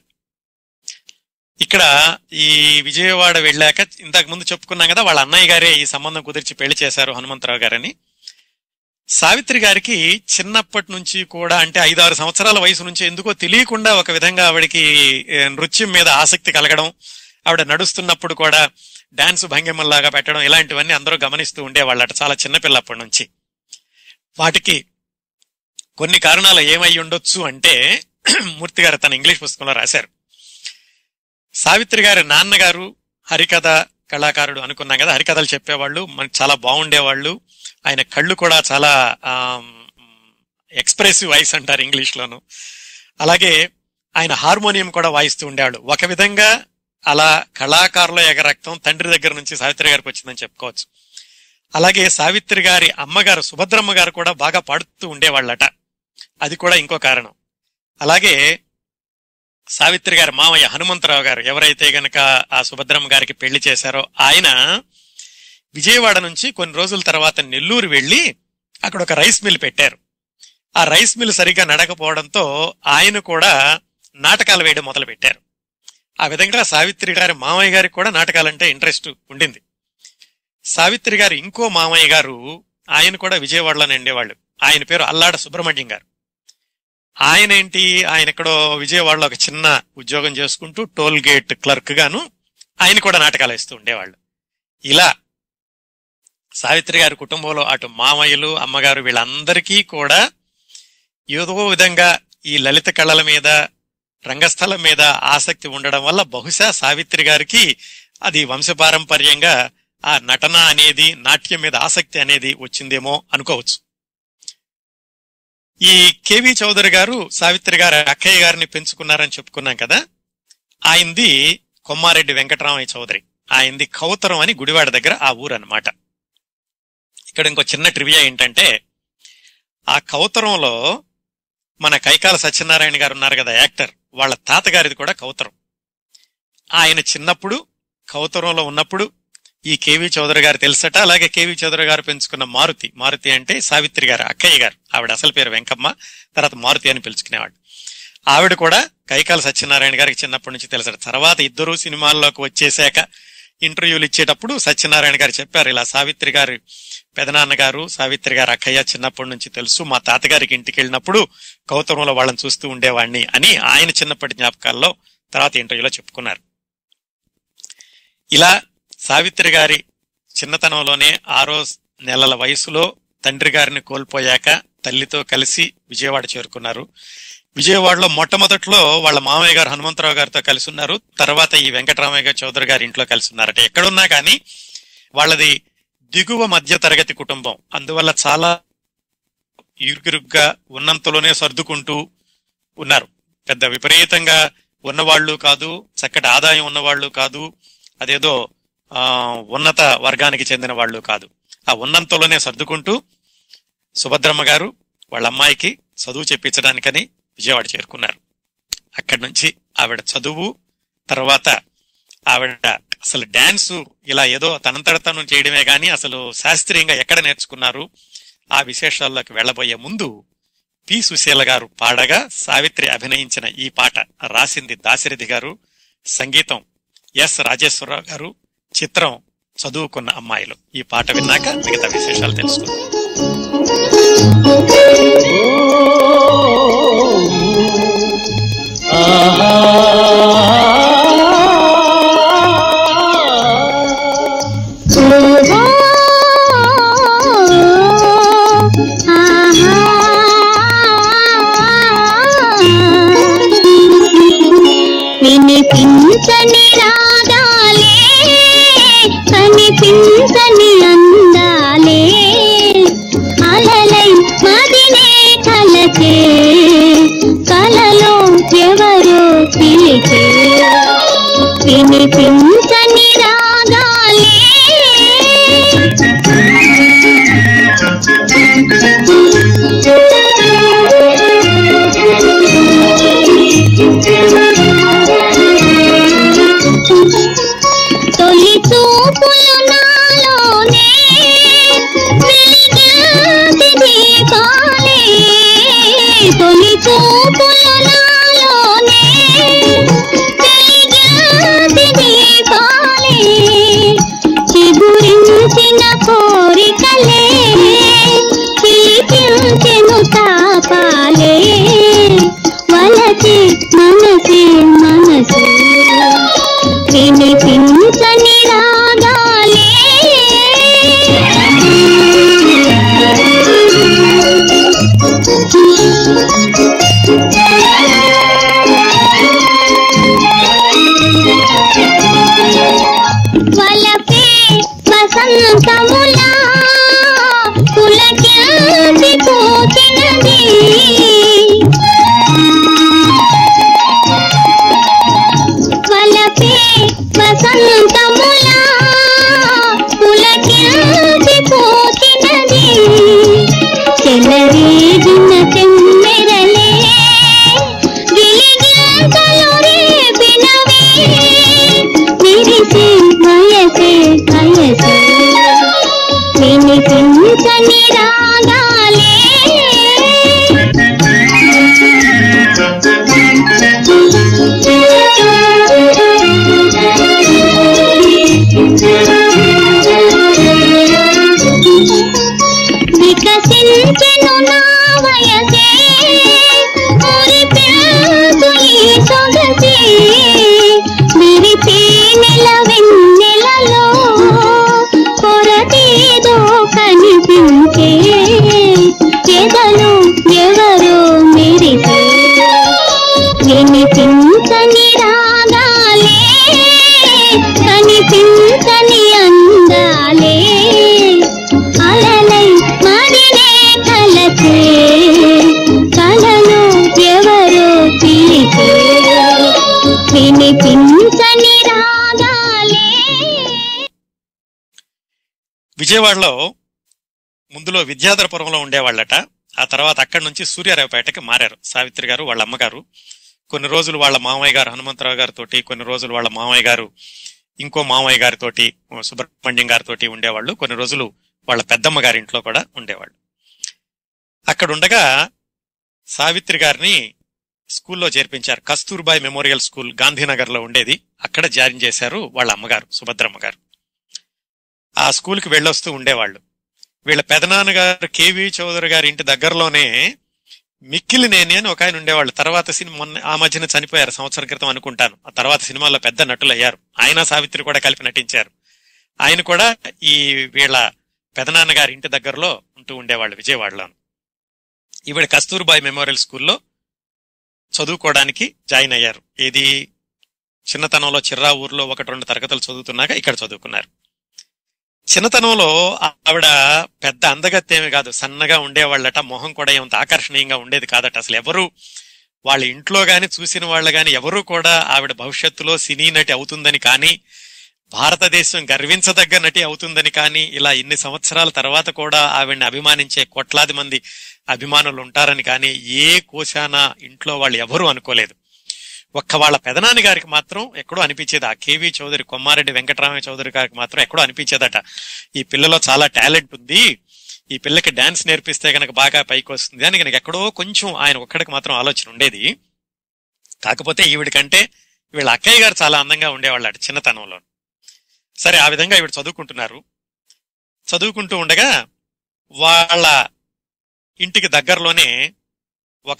ఇక్కడ ఈ విజయవాడ వెళ్ళాక ఇంతకు ముందు చెప్పుకున్నాం కదా వాళ్ళ అన్నయ్య గారే ఈ సంబంధం కుదిర్చి పెళ్లి చేశారు హనుమంతరావు గారని సావిత్రి గారికి చిన్నప్పటి నుంచి కూడా అంటే ఐదారు సంవత్సరాల వయసు నుంచి ఎందుకో తెలియకుండా ఒక విధంగా ఆవిడకి ఏ, నృత్యం మీద ఆసక్తి కలగడం ఆవిడ నడుస్తున్నప్పుడు కూడా డాన్స్ భంగిమల్లాగా పెట్టడం ఇలాంటివన్నీ అందరూ గమనిస్తూ ఉండేవాళ్ళట చాలా చిన్నపిల్లప్పటి నుంచి వాటికి కొన్ని కారణాలు ఏమై ఉండొచ్చు అంటే మూర్తి గారు తన ఇంగ్లీష్ పుస్తకంలో రాశారు సావిత్రి గారి నాన్నగారు హరికథ కళాకారుడు అనుకున్నాం కదా హరికథలు చెప్పేవాళ్ళు మనకి చాలా బాగుండేవాళ్ళు ఆయన కళ్ళు కూడా చాలా ఎక్స్ప్రెసివ్ వాయిస్ అంటారు ఇంగ్లీష్ లోను అలాగే ఆయన హార్మోనియం కూడా వాయిస్తూ ఉండేవాడు ఒక విధంగా అలా కళాకారుల ఎగరక్తం తండ్రి దగ్గర నుంచి సావిత్రి గారికి వచ్చిందని చెప్పుకోవచ్చు అలాగే సావిత్రి గారి అమ్మగారు సుభద్రమ్మ గారు కూడా బాగా పాడుతూ ఉండేవాళ్ళట అది కూడా ఇంకో కారణం అలాగే సావిత్రి గారి మామయ్య హనుమంతరావు గారు ఎవరైతే గనక ఆ సుభద్రమ్మ గారికి పెళ్లి చేశారో ఆయన విజయవాడ నుంచి కొన్ని రోజుల తర్వాత నెల్లూరు వెళ్లి అక్కడ ఒక రైస్ మిల్ పెట్టారు ఆ రైస్ మిల్ సరిగా నడకపోవడంతో ఆయన కూడా నాటకాలు వేయడం మొదలు పెట్టారు ఆ విధంగా సావిత్రి గారి మామయ్య గారికి కూడా నాటకాలంటే ఇంట్రెస్ట్ ఉండింది సావిత్రి గారు ఇంకో మామయ్య గారు ఆయన కూడా విజయవాడలోనే ఉండేవాళ్ళు ఆయన పేరు అల్లాడ సుబ్రహ్మణ్యం గారు ఆయన ఏంటి ఆయన ఎక్కడో విజయవాడలో ఒక చిన్న ఉద్యోగం చేసుకుంటూ టోల్ గేట్ క్లర్క్ గాను ఆయన కూడా నాటకాలు వేస్తూ ఉండేవాళ్ళు ఇలా సావిత్రి గారి కుటుంబంలో అటు మామయ్యలు అమ్మగారు వీళ్ళందరికీ కూడా ఏదో విధంగా ఈ లలిత కళల మీద రంగస్థలం మీద ఆసక్తి ఉండడం వల్ల బహుశా సావిత్రి గారికి అది వంశపారంపర్యంగా ఆ నటన అనేది నాట్యం మీద ఆసక్తి అనేది వచ్చిందేమో అనుకోవచ్చు ఈ కేవి చౌదరి గారు సావిత్రి గారు అక్కయ్య గారిని పెంచుకున్నారని చెప్పుకున్నాం కదా ఆయనది కొమ్మారెడ్డి వెంకటరామయ్య చౌదరి ఆయనది కౌతరం అని గుడివాడ దగ్గర ఆ ఊరు అన్నమాట ఇక్కడ ఇంకో చిన్న ట్రివియా ఏంటంటే ఆ కౌతరంలో మన కైకాల సత్యనారాయణ గారు ఉన్నారు కదా యాక్టర్ వాళ్ళ తాతగారిది కూడా కౌతరం ఆయన చిన్నప్పుడు కౌతరంలో ఉన్నప్పుడు ఈ కేవీ చౌదరి గారు తెలుసట అలాగే కేవీ చౌదరి గారు పెంచుకున్న మారుతి మారుతి అంటే సావిత్రి గారు అక్కయ్య గారు ఆవిడ అసలు పేరు వెంకమ్మ తర్వాత మారుతి అని పిలుచుకునేవాడు ఆవిడ కూడా కైకాల సత్యనారాయణ గారికి చిన్నప్పటి నుంచి తెలుసట తర్వాత ఇద్దరు సినిమాల్లోకి వచ్చేసాక ఇంటర్వ్యూలు ఇచ్చేటప్పుడు సత్యనారాయణ గారు చెప్పారు ఇలా సావిత్రి గారు పెదనాన్న గారు సావిత్రి గారు అక్కయ్య చిన్నప్పటి నుంచి తెలుసు మా తాతగారికి ఇంటికి వెళ్ళినప్పుడు కౌతమంలో వాళ్ళని చూస్తూ ఉండేవాడిని అని ఆయన చిన్నప్పటి జ్ఞాపకాల్లో తర్వాత ఇంటర్వ్యూలో చెప్పుకున్నారు ఇలా సావిత్రి గారి చిన్నతనంలోనే ఆరో నెలల వయసులో తండ్రి గారిని కోల్పోయాక తల్లితో కలిసి విజయవాడ చేరుకున్నారు విజయవాడలో మొట్టమొదట్లో వాళ్ళ మామయ్య గారు హనుమంతరావు గారితో కలిసి ఉన్నారు తర్వాత ఈ వెంకటరామయ్య గారు చౌదరి గారి ఇంట్లో కలిసి ఉన్నారట ఎక్కడున్నా కానీ వాళ్ళది దిగువ మధ్య తరగతి కుటుంబం అందువల్ల చాలా ఇరుకిరుగ్గా ఉన్నంతలోనే సర్దుకుంటూ ఉన్నారు పెద్ద విపరీతంగా ఉన్నవాళ్ళు కాదు చక్కటి ఆదాయం ఉన్నవాళ్ళు కాదు అదేదో ఆ ఉన్నత వర్గానికి చెందిన వాళ్ళు కాదు ఆ ఉన్నంతలోనే సర్దుకుంటూ సుభద్రమ్మ గారు వాళ్ళ అమ్మాయికి చదువు చెప్పించడానికని విజయవాడ చేరుకున్నారు అక్కడి నుంచి ఆవిడ చదువు తర్వాత ఆవిడ అసలు డాన్స్ ఇలా ఏదో తనంతట తను చేయడమే గాని అసలు శాస్త్రీయంగా ఎక్కడ నేర్చుకున్నారు ఆ విశేషాల్లోకి వెళ్ళబోయే ముందు పి సుశీల గారు పాడగా సావిత్రి అభినయించిన ఈ పాట రాసింది దాశరథి గారు సంగీతం ఎస్ రాజేశ్వరరావు గారు చిత్రం చదువుకున్న అమ్మాయిలు ఈ పాట విన్నాక మిగతా విశేషాలు తెలుసుకుందాం వినిపించని రాగాలే కనిపించని అందాలే అలలై మదినే కలచే కలలో ఎవరో పిలిచే వినిపించని రాగాలే తొలి చూపులు నాలోనే వెలిగింది దీపాలే తొలి చూపులు నాలోనే వెలిగింది దీపాలే చిగురించిన కోరికలే పిలిపించెను తాపాలే వలచి మనసే మనసే వినిపించని రాగాలే వలపే వసంతములా పులకించి పూచినది వలపే వసంతములా పులకించి పూచినది చెలరేగిన తెమ్మెరలే గిలిగింతలు రేపినవి విరిసే వయసే వయసే వినిపించని రాగాలే వికసించెను నా వయసే మురిపెందు ఈ సొగసే విరిపే నెల వెన్నెలలో కొరతేదో కనిపించే ఎదలో ఎవరో మెరిసే వినిపించని రాగాలే కనిపించని అందాలే అలలై మదినే కలచే కలలో ఎవరో పిలిచే వినిపించని రాగాలే విజయవాడలో ముందులో విద్యాధరపురంలో ఉండేవాళ్ళట ఆ తర్వాత అక్కడి నుంచి సూర్యారావుపేటకి మారారు సావిత్రి గారు వాళ్ళ అమ్మగారు కొన్ని రోజులు వాళ్ళ మామయ్య గారు హనుమంతరావు గారితో కొన్ని రోజులు వాళ్ళ మామయ్య గారు ఇంకో మామయ్య గారితోటి సుబ్రహ్మణ్యం గారితోటి ఉండేవాళ్ళు కొన్ని రోజులు వాళ్ళ పెద్దమ్మ గారి ఇంట్లో కూడా ఉండేవాళ్ళు అక్కడ ఉండగా సావిత్రి గారిని స్కూల్లో చేర్పించారు కస్తూర్బాయ్ మెమోరియల్ స్కూల్ గాంధీనగర్ లో ఉండేది అక్కడ జాయిన్ చేశారు వాళ్ళ అమ్మగారు సుభద్రమ్మ గారు ఆ స్కూల్ కి వెళ్ళొస్తూ ఉండేవాళ్ళు వీళ్ళ పెదనాన్నగారు కేవి చౌదరి గారి ఇంటి దగ్గరలోనే మిక్కిలినేని అని ఒక ఆయన ఉండేవాళ్ళు తర్వాత సినిమా మొన్న ఆ మధ్యన చనిపోయారు సంవత్సరం క్రితం అనుకుంటాను ఆ తర్వాత సినిమాలో పెద్ద నటులు అయ్యారు ఆయన సావిత్రి కూడా కలిపి నటించారు ఆయన కూడా ఈ వీళ్ళ పెదనాన్నగారి ఇంటి దగ్గరలో ఉంటూ ఉండేవాళ్ళు విజయవాడలో ఈవిడ కస్తూర్బాయ్ మెమోరియల్ స్కూల్లో చదువుకోవడానికి జాయిన్ అయ్యారు ఏది చిన్నతనంలో చిర్రా ఊర్లో ఒకటి రెండు తరగతులు చదువుతున్నాక ఇక్కడ చదువుకున్నారు చిన్నతనంలో ఆవిడ పెద్ద అందగత్తేమి కాదు సన్నగా ఉండేవాళ్ళట మొహం కూడా ఏమంత ఆకర్షణీయంగా ఉండేది కాదట అసలు ఎవరు వాళ్ళ ఇంట్లో గాని చూసిన వాళ్ళు గాని ఎవరు కూడా ఆవిడ భవిష్యత్తులో సినీ నటి అవుతుందని కానీ భారతదేశం గర్వించదగ్గ నటి అవుతుందని కానీ ఇలా ఇన్ని సంవత్సరాల తర్వాత కూడా ఆవిడ్ని అభిమానించే కోట్లాది మంది అభిమానులు ఉంటారని కానీ ఏ కోశాన ఇంట్లో వాళ్ళు ఎవరూ అనుకోలేదు ఒక్క వాళ్ళ పెదనాన్న గారికి మాత్రం ఎక్కడో అనిపించేది ఆ కేవీ చౌదరి కొమ్మారెడ్డి వెంకటరామయ్య చౌదరి గారికి మాత్రం ఎక్కడో అనిపించేదట ఈ పిల్లలో చాలా టాలెంట్ ఉంది ఈ పిల్లకి డాన్స్ నేర్పిస్తే గనక బాగా పైకి వస్తుంది అని కనుక ఎక్కడో కొంచెం ఆయన ఒక్కడికి మాత్రం ఆలోచన ఉండేది కాకపోతే ఈవిడికంటే వీళ్ళ అక్కయ్య గారు చాలా అందంగా ఉండేవాళ్ళట చిన్నతనంలో సరే ఆ విధంగా ఈవిడ చదువుకుంటున్నారు చదువుకుంటూ ఉండగా వాళ్ళ ఇంటికి దగ్గరలోనే ఒక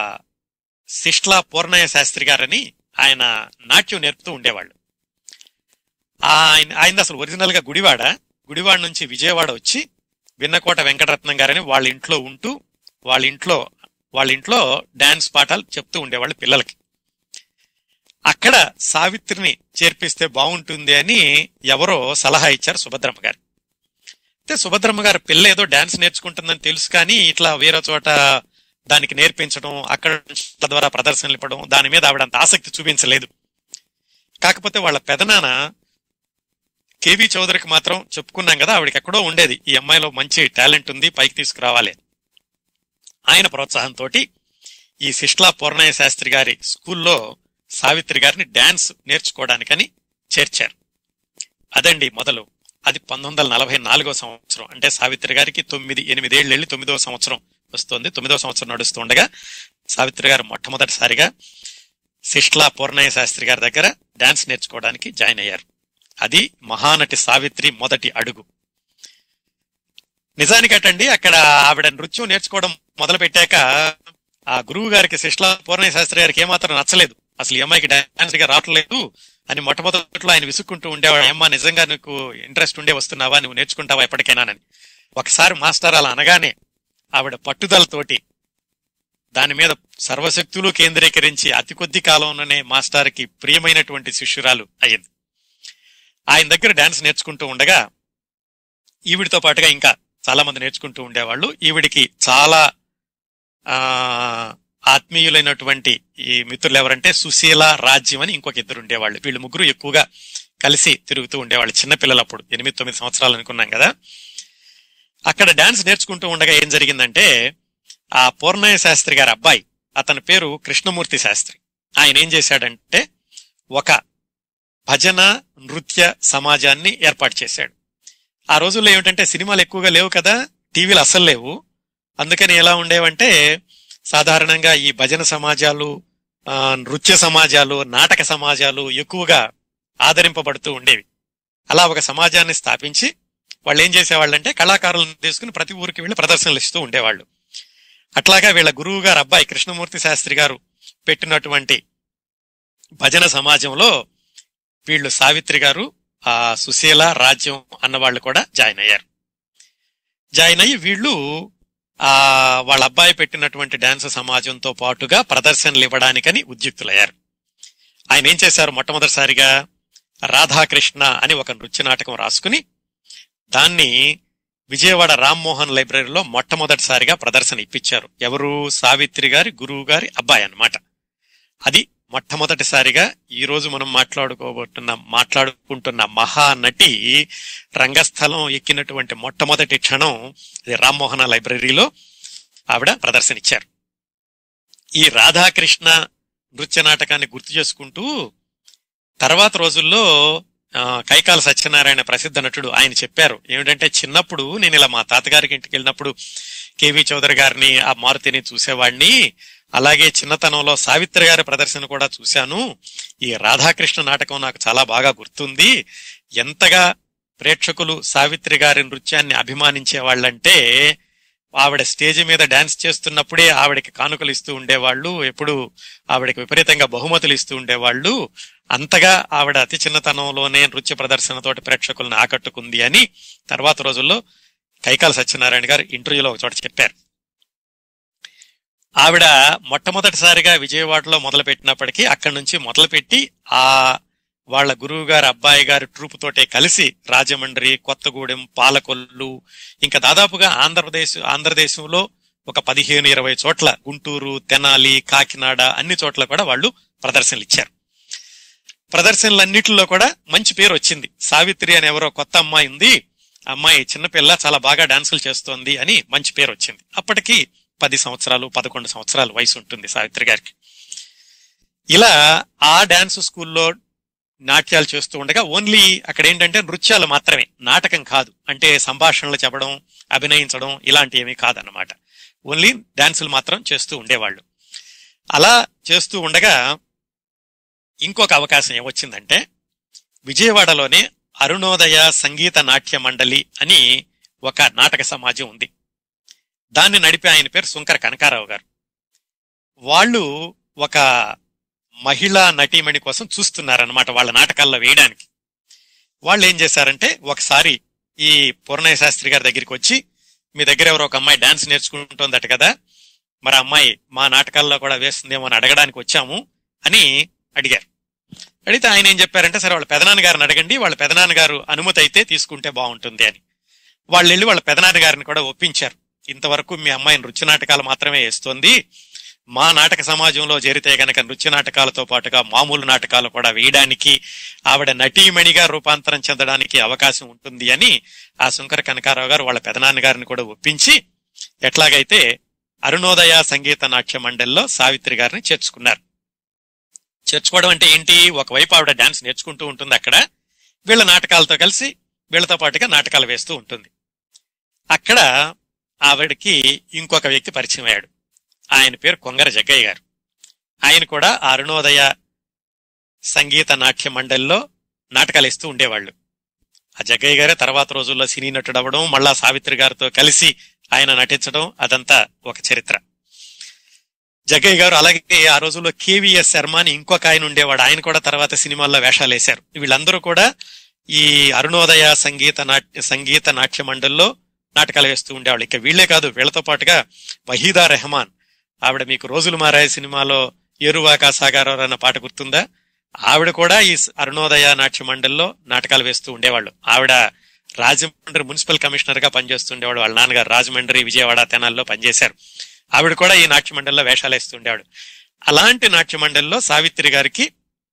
శిష్లా పూర్ణయ్య శాస్త్రి గారని ఆయన నాట్యం నేర్పుతూ ఉండేవాళ్ళు ఆయన ఆయన అసలు ఒరిజినల్ గా గుడివాడ గుడివాడ నుంచి విజయవాడ వచ్చి విన్నకోట వెంకటరత్నం గారని వాళ్ళ ఇంట్లో ఉంటూ వాళ్ళ ఇంట్లో వాళ్ళ ఇంట్లో డాన్స్ పాఠాలు చెప్తూ ఉండేవాళ్ళు పిల్లలకి అక్కడ సావిత్రిని చేర్పిస్తే బాగుంటుంది అని ఎవరో సలహా ఇచ్చారు సుభద్రమ్మ గారు అయితే సుభద్రమ్మ గారు పిల్ల ఏదో డాన్స్ నేర్చుకుంటుందని తెలుసు కానీ ఇట్లా వేరే చోట దానికి నేర్పించడం అక్కడ నుంచి ద్వారా ప్రదర్శనలు ఇవ్వడం దాని మీద ఆవిడ అంత ఆసక్తి చూపించలేదు కాకపోతే వాళ్ళ పెదనాన్న కేవీ చౌదరికి మాత్రం చెప్పుకున్నాం కదా ఆవిడకి ఎక్కడో ఉండేది ఈ అమ్మాయిలో మంచి టాలెంట్ ఉంది పైకి తీసుకురావాలి ఆయన ప్రోత్సాహంతో ఈ శిష్లా పూర్ణయ్య శాస్త్రి గారి స్కూల్లో సావిత్రి గారిని డాన్స్ నేర్చుకోవడానికని చేర్చారు అదండి మొదలు అది పంతొమ్మిది వందల నలభై నాలుగో సంవత్సరం అంటే సావిత్రి గారికి తొమ్మిది ఎనిమిదేళ్ళు వెళ్ళి తొమ్మిదో సంవత్సరం వస్తుంది తొమ్మిదో సంవత్సరం నడుస్తుండగా సావిత్రి గారు మొట్టమొదటిసారిగా శిష్లా పూర్ణయ్య శాస్త్రి గారి దగ్గర డాన్స్ నేర్చుకోవడానికి జాయిన్ అయ్యారు అది మహానటి సావిత్రి మొదటి అడుగు నిజానికటండి అక్కడ ఆవిడ నృత్యం నేర్చుకోవడం మొదలు పెట్టాక ఆ గురువు గారికి శిష్లా పూర్ణయ్య శాస్త్రి గారికి ఏమాత్రం నచ్చలేదు అసలు ఈ అమ్మాయికి డాన్స్ గా రావట్లేదు అని మొట్టమొదటిలో ఆయన విసుక్కుంటూ ఉండేవాడు అమ్మా నిజంగా నీకు ఇంట్రెస్ట్ ఉండే వస్తున్నావా నువ్వు నేర్చుకుంటావా ఎప్పటికైనానని ఒకసారి మాస్టర్ అలా అనగానే ఆవిడ పట్టుదలతోటి దాని మీద సర్వశక్తులు కేంద్రీకరించి అతి కొద్ది కాలంలోనే మాస్టర్కి ప్రియమైనటువంటి శిష్యురాలు అయ్యింది ఆయన దగ్గర డాన్స్ నేర్చుకుంటూ ఉండగా ఈవిడితో పాటుగా ఇంకా చాలా మంది నేర్చుకుంటూ ఉండేవాళ్ళు ఈవిడికి చాలా ఆ ఆత్మీయులైనటువంటి ఈ మిత్రులు ఎవరంటే సుశీల రాజ్యం అని ఇంకొక ఇద్దరు ఉండేవాళ్ళు వీళ్ళు ముగ్గురు ఎక్కువగా కలిసి తిరుగుతూ ఉండేవాళ్ళు చిన్నపిల్లలప్పుడు ఎనిమిది తొమ్మిది సంవత్సరాలు అనుకున్నాం కదా అక్కడ డాన్స్ నేర్చుకుంటూ ఉండగా ఏం జరిగిందంటే ఆ పూర్ణయ్య శాస్త్రి గారి అబ్బాయి అతని పేరు కృష్ణమూర్తి శాస్త్రి ఆయన ఏం చేశాడంటే ఒక భజన నృత్య సమాజాన్ని ఏర్పాటు చేశాడు ఆ రోజుల్లో ఏమిటంటే సినిమాలు ఎక్కువగా లేవు కదా టీవీలు అస్సలు లేవు అందుకని ఎలా ఉండేవంటే సాధారణంగా ఈ భజన సమాజాలు ఆ, నృత్య సమాజాలు నాటక సమాజాలు ఎక్కువగా ఆదరింపబడుతూ ఉండేవి అలా ఒక సమాజాన్ని స్థాపించి వాళ్ళు ఏం చేసేవాళ్ళంటే కళాకారులను తీసుకుని ప్రతి ఊరికి వెళ్ళి ప్రదర్శనలు ఇస్తూ ఉండేవాళ్ళు అట్లాగా వీళ్ళ గురువు గారు అబ్బాయి కృష్ణమూర్తి శాస్త్రి గారు పెట్టినటువంటి భజన సమాజంలో వీళ్ళు సావిత్రి గారు ఆ సుశీల రాజ్యం అన్న వాళ్ళు కూడా జాయిన్ అయ్యారు జాయిన్ అయ్యి వీళ్ళు ఆ వాళ్ళ అబ్బాయి పెట్టినటువంటి డాన్స్ సమాజంతో పాటుగా ప్రదర్శనలు ఇవ్వడానికని ఉద్యుక్తులయ్యారు ఆయన ఏం చేశారు మొట్టమొదటిసారిగా రాధాకృష్ణ అని ఒక నృత్య నాటకం రాసుకుని దాన్ని విజయవాడ రామ్మోహన్ లైబ్రరీలో మొట్టమొదటిసారిగా ప్రదర్శన ఇప్పించారు ఎవరు సావిత్రి గారి గురువు గారి అబ్బాయి అన్నమాట అది మొట్టమొదటిసారిగా ఈ రోజు మనం మాట్లాడుకోబోతున్న మాట్లాడుకుంటున్న మహానటి రంగస్థలం ఎక్కినటువంటి మొట్టమొదటి క్షణం అది రామ్మోహన లైబ్రరీలో ఆవిడ ప్రదర్శన ఇచ్చారు ఈ రాధాకృష్ణ నృత్య నాటకాన్ని గుర్తు చేసుకుంటూ తర్వాత రోజుల్లో ఆ, కైకాల సత్యనారాయణ ప్రసిద్ధ నటుడు ఆయన చెప్పారు ఏమిటంటే చిన్నప్పుడు నేను ఇలా మా తాతగారికి ఇంటికి వెళ్ళినప్పుడు కేవి చౌదరి గారిని ఆ మారుతిని చూసేవాడిని అలాగే చిన్నతనంలో సావిత్రి గారి ప్రదర్శన కూడా చూశాను ఈ రాధాకృష్ణ నాటకం నాకు చాలా బాగా గుర్తుంది ఎంతగా ప్రేక్షకులు సావిత్రి గారి నృత్యాన్ని అభిమానించే వాళ్ళంటే ఆవిడ స్టేజ్ మీద డాన్స్ చేస్తున్నప్పుడే ఆవిడకి కానుకలు ఇస్తూ ఉండేవాళ్ళు ఎప్పుడు ఆవిడకి విపరీతంగా బహుమతులు ఇస్తూ ఉండేవాళ్ళు అంతగా ఆవిడ అతి చిన్నతనంలోనే నృత్య ప్రదర్శనతోటి ప్రేక్షకులను ఆకట్టుకుంది అని తర్వాత రోజుల్లో కైకాల సత్యనారాయణ గారు ఇంటర్వ్యూలో ఒక చోట చెప్పారు ఆవిడ మొట్టమొదటిసారిగా విజయవాడలో మొదలుపెట్టినప్పటికీ అక్కడి నుంచి మొదలుపెట్టి ఆ వాళ్ళ గురువు గారు అబ్బాయి గారి ట్రూప్ తోటే కలిసి రాజమండ్రి కొత్తగూడెం పాలకొల్లు ఇంకా దాదాపుగా ఆంధ్రప్రదేశ్ ఆంధ్రదేశంలో ఒక పదిహేను ఇరవై చోట్ల గుంటూరు తెనాలి కాకినాడ అన్ని చోట్ల కూడా వాళ్ళు ప్రదర్శనలు ఇచ్చారు ప్రదర్శనలన్నిటిలో కూడా మంచి పేరు వచ్చింది సావిత్రి అని ఎవరో కొత్త అమ్మాయి ఉంది ఆ అమ్మాయి చిన్నపిల్ల చాలా బాగా డాన్సులు చేస్తోంది అని మంచి పేరు వచ్చింది అప్పటికి పది సంవత్సరాలు పదకొండు సంవత్సరాలు వయసు ఉంటుంది సావిత్రి గారికి ఇలా ఆ డాన్స్ స్కూల్లో నాట్యాలు చేస్తూ ఉండగా ఓన్లీ అక్కడ ఏంటంటే నృత్యాలు మాత్రమే నాటకం కాదు అంటే సంభాషణలు చెప్పడం అభినయించడం ఇలాంటి ఏమీ కాదన్నమాట ఓన్లీ డాన్సులు మాత్రం చేస్తూ ఉండేవాళ్ళు అలా చేస్తూ ఉండగా ఇంకొక అవకాశం ఏమొచ్చిందంటే విజయవాడలోనే అరుణోదయ సంగీత నాట్య మండలి అని ఒక నాటక సమాజం ఉంది దాన్ని నడిపే ఆయన పేరు శుంకర కనకారావు గారు వాళ్ళు ఒక మహిళా నటీమణి కోసం చూస్తున్నారన్నమాట వాళ్ళ నాటకాల్లో వేయడానికి వాళ్ళు ఏం చేశారంటే ఒకసారి ఈ పూర్ణయ్య శాస్త్రి గారి దగ్గరికి వచ్చి మీ దగ్గర ఎవరో ఒక అమ్మాయి డాన్స్ నేర్చుకుంటోందట కదా మరి ఆ అమ్మాయి మా నాటకాల్లో కూడా వేస్తుందేమో అని అడగడానికి వచ్చాము అని అడిగారు అడిగితే ఆయన ఏం చెప్పారంటే సరే వాళ్ళ పెదనాన్న గారిని అడగండి వాళ్ళ పెదనాన్న గారు అనుమతి అయితే తీసుకుంటే బాగుంటుంది అని వాళ్ళు వెళ్ళి వాళ్ళ పెదనాన్న గారిని కూడా ఒప్పించారు ఇంతవరకు మీ అమ్మాయి నృత్య నాటకాలు మాత్రమే వేస్తోంది మా నాటక సమాజంలో చేరితే గనక నృత్య నాటకాలతో పాటుగా మామూలు నాటకాలు కూడా వేయడానికి ఆవిడ నటీమణిగా రూపాంతరం చెందడానికి అవకాశం ఉంటుంది అని ఆ శంకర కనకారావు గారు వాళ్ళ పెదనాన్న గారిని కూడా ఒప్పించి ఎట్లాగైతే అరుణోదయ సంగీత నాట్య మండలిలో సావిత్రి గారిని చేర్చుకున్నారు చేర్చుకోవడం అంటే ఏంటి ఒకవైపు ఆవిడ డాన్స్ నేర్చుకుంటూ ఉంటుంది అక్కడ వీళ్ళ నాటకాలతో కలిసి వీళ్ళతో పాటుగా నాటకాలు వేస్తూ ఉంటుంది అక్కడ ఆవిడకి ఇంకొక వ్యక్తి పరిచయం అయ్యాడు ఆయన పేరు కొంగర జగ్గయ్య గారు ఆయన కూడా ఆ అరుణోదయ సంగీత నాట్య మండలిలో నాటకాలు ఇస్తూ ఉండేవాళ్ళు ఆ జగ్గయ్య గారే తర్వాత రోజుల్లో సినీ నటుడు అవ్వడం మళ్ళా సావిత్రి గారితో కలిసి ఆయన నటించడం అదంతా ఒక చరిత్ర జగ్గయ్య గారు అలాగే ఆ రోజుల్లో కేవీఎస్ శర్మ అని ఇంకొక ఆయన ఉండేవాడు ఆయన కూడా తర్వాత సినిమాల్లో వేషాలు వేశారు వీళ్ళందరూ కూడా ఈ అరుణోదయ సంగీత నాట్య సంగీత నాట్య మండలిలో నాటకాలు వేస్తూ ఉండేవాళ్ళు ఇక వీళ్ళే కాదు వీళ్ళతో పాటుగా వహీదా రెహమాన్ ఆవిడ మీకు రోజులు మారాయి సినిమాలో ఏరువాకా సాగారావు అన్న పాట గుర్తుందా ఆవిడ కూడా ఈ అరుణోదయ నాట్య మండలిలో నాటకాలు వేస్తూ ఉండేవాళ్ళు ఆవిడ రాజమండ్రి మున్సిపల్ కమిషనర్ గా పనిచేస్తుండేవాడు వాళ్ళ నాన్నగారు రాజమండ్రి విజయవాడ తెనాల్లో పనిచేశారు ఆవిడ కూడా ఈ నాట్య మండలిలో వేషాలు వేస్తుండేవాడు అలాంటి నాట్య మండలిలో సావిత్రి గారికి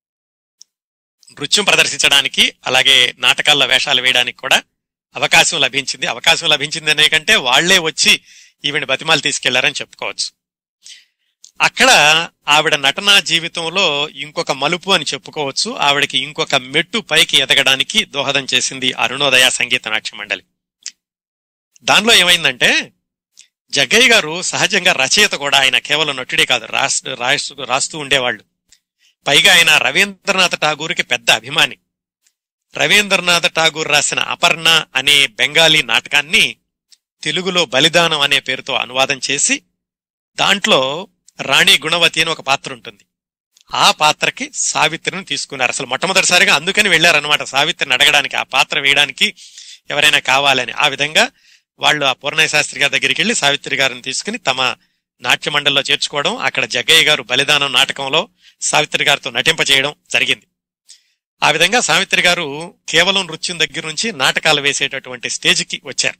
నృత్యం ప్రదర్శించడానికి అలాగే నాటకాల్లో వేషాలు వేయడానికి కూడా అవకాశం లభించింది అవకాశం లభించింది అనే కంటే వాళ్లే వచ్చి ఈవిని బతిమాలు తీసుకెళ్లారని చెప్పుకోవచ్చు అక్కడ ఆవిడ నటనా జీవితంలో ఇంకొక మలుపు అని చెప్పుకోవచ్చు ఆవిడకి ఇంకొక మెట్టు పైకి ఎదగడానికి దోహదం చేసింది అరుణోదయ సంగీత నాట్య మండలి దానిలో ఏమైందంటే జగ్గయ్య గారు సహజంగా రచయిత కూడా ఆయన కేవలం నటుడే కాదు రాస్తూ రాస్తూ రాస్తూ ఉండేవాళ్ళు పైగా ఆయన రవీంద్రనాథ్ ఠాగూర్కి పెద్ద అభిమాని రవీంద్రనాథ్ ఠాగూర్ రాసిన అపర్ణ అనే బెంగాలీ నాటకాన్ని తెలుగులో బలిదానం అనే పేరుతో అనువాదం చేసి దాంట్లో రాణి గుణవతి అని ఒక పాత్ర ఉంటుంది ఆ పాత్రకి సావిత్రిని తీసుకున్నారు అసలు మొట్టమొదటిసారిగా అందుకని వెళ్లారనమాట సావిత్రిని అడగడానికి ఆ పాత్ర వేయడానికి ఎవరైనా కావాలని ఆ విధంగా వాళ్ళు ఆ పూర్ణయ్య శాస్త్రి గారి దగ్గరికి వెళ్లి సావిత్రి గారిని తీసుకుని తమ నాట్య మండలిలో చేర్చుకోవడం అక్కడ జగ్గయ్య గారు బలిదానం నాటకంలో సావిత్రి గారితో నటింపచేయడం జరిగింది ఆ విధంగా సావిత్రి గారు కేవలం నృత్యం దగ్గర నుంచి నాటకాలు వేసేటటువంటి స్టేజ్కి వచ్చారు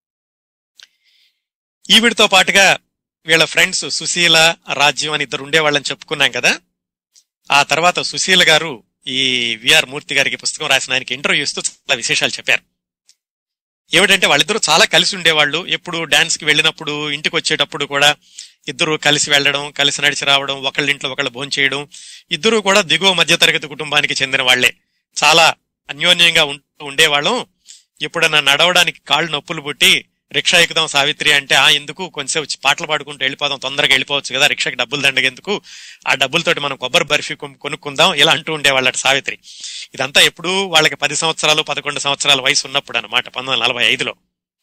ఈవిడితో పాటుగా వీళ్ళ ఫ్రెండ్స్ సుశీల రాజ్యం అని ఇద్దరు ఉండేవాళ్ళని చెప్పుకున్నాం కదా ఆ తర్వాత సుశీల గారు ఈ విఆర్ మూర్తి గారికి పుస్తకం రాసిన ఆయనకి ఇంటర్వ్యూ ఇస్తూ చాలా విశేషాలు చెప్పారు ఏమిటంటే వాళ్ళిద్దరూ చాలా కలిసి ఉండేవాళ్ళు ఎప్పుడు డాన్స్ కి వెళ్ళినప్పుడు ఇంటికి వచ్చేటప్పుడు కూడా ఇద్దరు కలిసి వెళ్ళడం కలిసి నడిచి రావడం ఒకళ్ళ ఇంట్లో ఒకళ్ళు భోంచేయడం ఇద్దరు కూడా దిగువ మధ్యతరగతి కుటుంబానికి చెందిన వాళ్లే చాలా అన్యోన్యంగా ఉంటూ ఉండేవాళ్ళం ఎప్పుడన్నా నడవడానికి కాళ్ళు నొప్పులు పుట్టి రిక్షా ఎక్కుదాం సావిత్రి అంటే ఆ ఎందుకు కొంచెం పాటలు పాడుకుంటూ వెళ్ళిపోదాం తొందరగా వెళ్ళిపోవచ్చు కదా రిక్షాకి డబ్బులు దండగెందుకు ఆ డబ్బులతోటి మనం కొబ్బరి బర్ఫీ కొను- కొనుక్కుందాం ఇలా అంటూ ఉండేవాళ్ళట సావిత్రి ఇదంతా ఎప్పుడు వాళ్ళకి పది సంవత్సరాలు పదకొండు సంవత్సరాల వయసు ఉన్నప్పుడు అనమాట పంతొమ్మిది వందల నలభై ఐదులో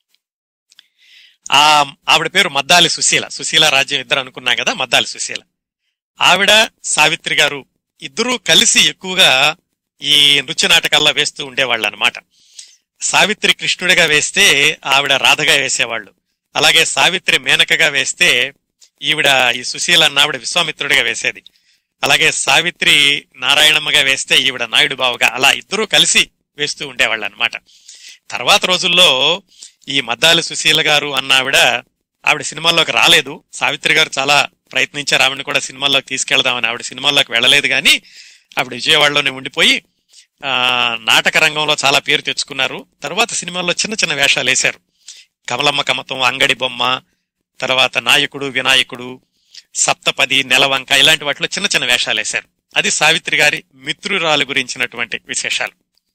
ఆ ఆవిడ పేరు మద్దాలి సుశీల సుశీల రాజ్యం ఇద్దరు అనుకున్నా కదా మద్దాలి సుశీల ఆవిడ సావిత్రి గారు ఇద్దరూ కలిసి ఎక్కువగా ఈ నృత్య నాటకాల్లో వేస్తూ ఉండేవాళ్ళు అనమాట సావిత్రి కృష్ణుడిగా వేస్తే ఆవిడ రాధగా వేసేవాళ్ళు అలాగే సావిత్రి మేనకగా వేస్తే ఈవిడ ఈ సుశీల అన్న ఆవిడ విశ్వామిత్రుడిగా వేసేది అలాగే సావిత్రి నారాయణమ్మగా వేస్తే ఈవిడ నాయుడు బావగా అలా ఇద్దరూ కలిసి వేస్తూ ఉండేవాళ్ళు అనమాట తర్వాత రోజుల్లో ఈ మద్దాలి సుశీల గారు అన్న ఆవిడ ఆవిడ సినిమాల్లోకి రాలేదు సావిత్రి గారు చాలా ప్రయత్నించారు ఆవిడని కూడా సినిమాల్లోకి తీసుకెళ్దామని ఆవిడ సినిమాల్లోకి వెళ్ళలేదు కానీ ఆవిడ విజయవాడలోనే ఉండిపోయి ఆ నాటక రంగంలో చాలా పేరు తెచ్చుకున్నారు తర్వాత సినిమాల్లో చిన్న చిన్న వేషాలు వేశారు కమలమ్మ కమతం అంగడి బొమ్మ తర్వాత నాయకుడు వినాయకుడు సప్తపది నెలవంక ఇలాంటి వాటిలో చిన్న చిన్న వేషాలు వేశారు అది సావిత్రి గారి మిత్రురాలు గురించినటువంటి విశేషాలు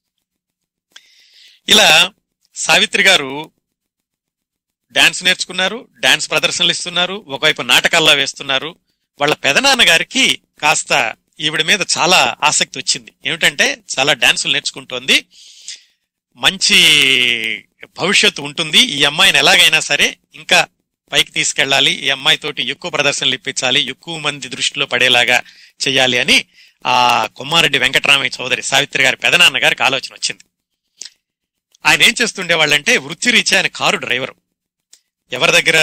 ఇలా సావిత్రి గారు డాన్స్ నేర్చుకున్నారు డాన్స్ ప్రదర్శనలు ఇస్తున్నారు ఒకవైపు నాటకాల్లో వేస్తున్నారు వాళ్ళ పెదనాన్న గారికి కాస్త ఈవిడ మీద చాలా ఆసక్తి వచ్చింది ఏమిటంటే చాలా డాన్సులు నేర్చుకుంటోంది మంచి భవిష్యత్తు ఉంటుంది ఈ అమ్మాయిని ఎలాగైనా సరే ఇంకా పైకి తీసుకెళ్ళాలి ఈ అమ్మాయి తోటి ఎక్కువ ప్రదర్శనలు ఇప్పించాలి ఎక్కువ మంది దృష్టిలో పడేలాగా చేయాలి అని ఆ కొమ్మారెడ్డి వెంకటరామయ్య చౌదరి సావిత్రి గారి పెదనాన్న గారికి ఆలోచన వచ్చింది ఆయన ఏం చేస్తుండే వాళ్ళంటే వృత్తిరీత్యా ఆయన కారు డ్రైవరు ఎవరి దగ్గర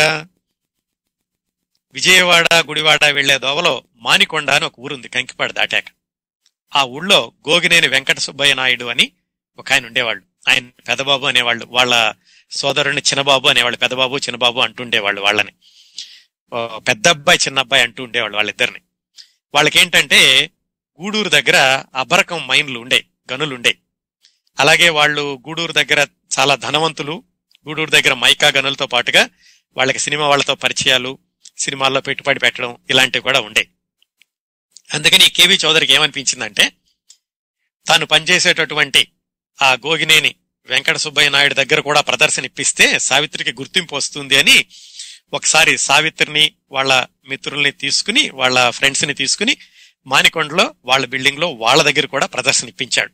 విజయవాడ గుడివాడ వెళ్లే దోవలో మానికొండ అని ఒక ఊరుంది కంకిపాడు దాటాక ఆ ఊళ్ళో గోగినేని వెంకట సుబ్బయ్య నాయుడు అని ఒక ఆయన ఉండేవాళ్ళు ఆయన పెదబాబు అనేవాళ్ళు వాళ్ళ సోదరుని చిన్నబాబు అనేవాళ్ళు పెదబాబు చిన్నబాబు అంటుండేవాళ్ళు వాళ్ళని ఓ, పెద్ద అబ్బాయి చిన్న అబ్బాయి అంటూ ఉండేవాళ్ళు వాళ్ళిద్దరిని వాళ్ళకేంటంటే గూడూరు దగ్గర అబరకం మైన్లు ఉండే గనులు ఉండే అలాగే వాళ్ళు గూడూరు దగ్గర చాలా ధనవంతులు గూడూరు దగ్గర మైకా గనులతో పాటుగా వాళ్ళకి సినిమా వాళ్ళతో పరిచయాలు సినిమాల్లో పెట్టుబడి పెట్టడం ఇలాంటివి కూడా ఉండే అందుకని ఈ కేవీ చౌదరికి ఏమనిపించిందంటే తాను పనిచేసేటటువంటి ఆ గోగినేని వెంకట సుబ్బయ్య నాయుడు దగ్గర కూడా ప్రదర్శన ఇప్పిస్తే సావిత్రికి గుర్తింపు వస్తుంది అని ఒకసారి సావిత్రిని వాళ్ళ మిత్రుల్ని తీసుకుని వాళ్ళ ఫ్రెండ్స్ ని తీసుకుని మానికొండలో వాళ్ళ బిల్డింగ్ లో వాళ్ళ దగ్గర కూడా ప్రదర్శన ఇప్పించాడు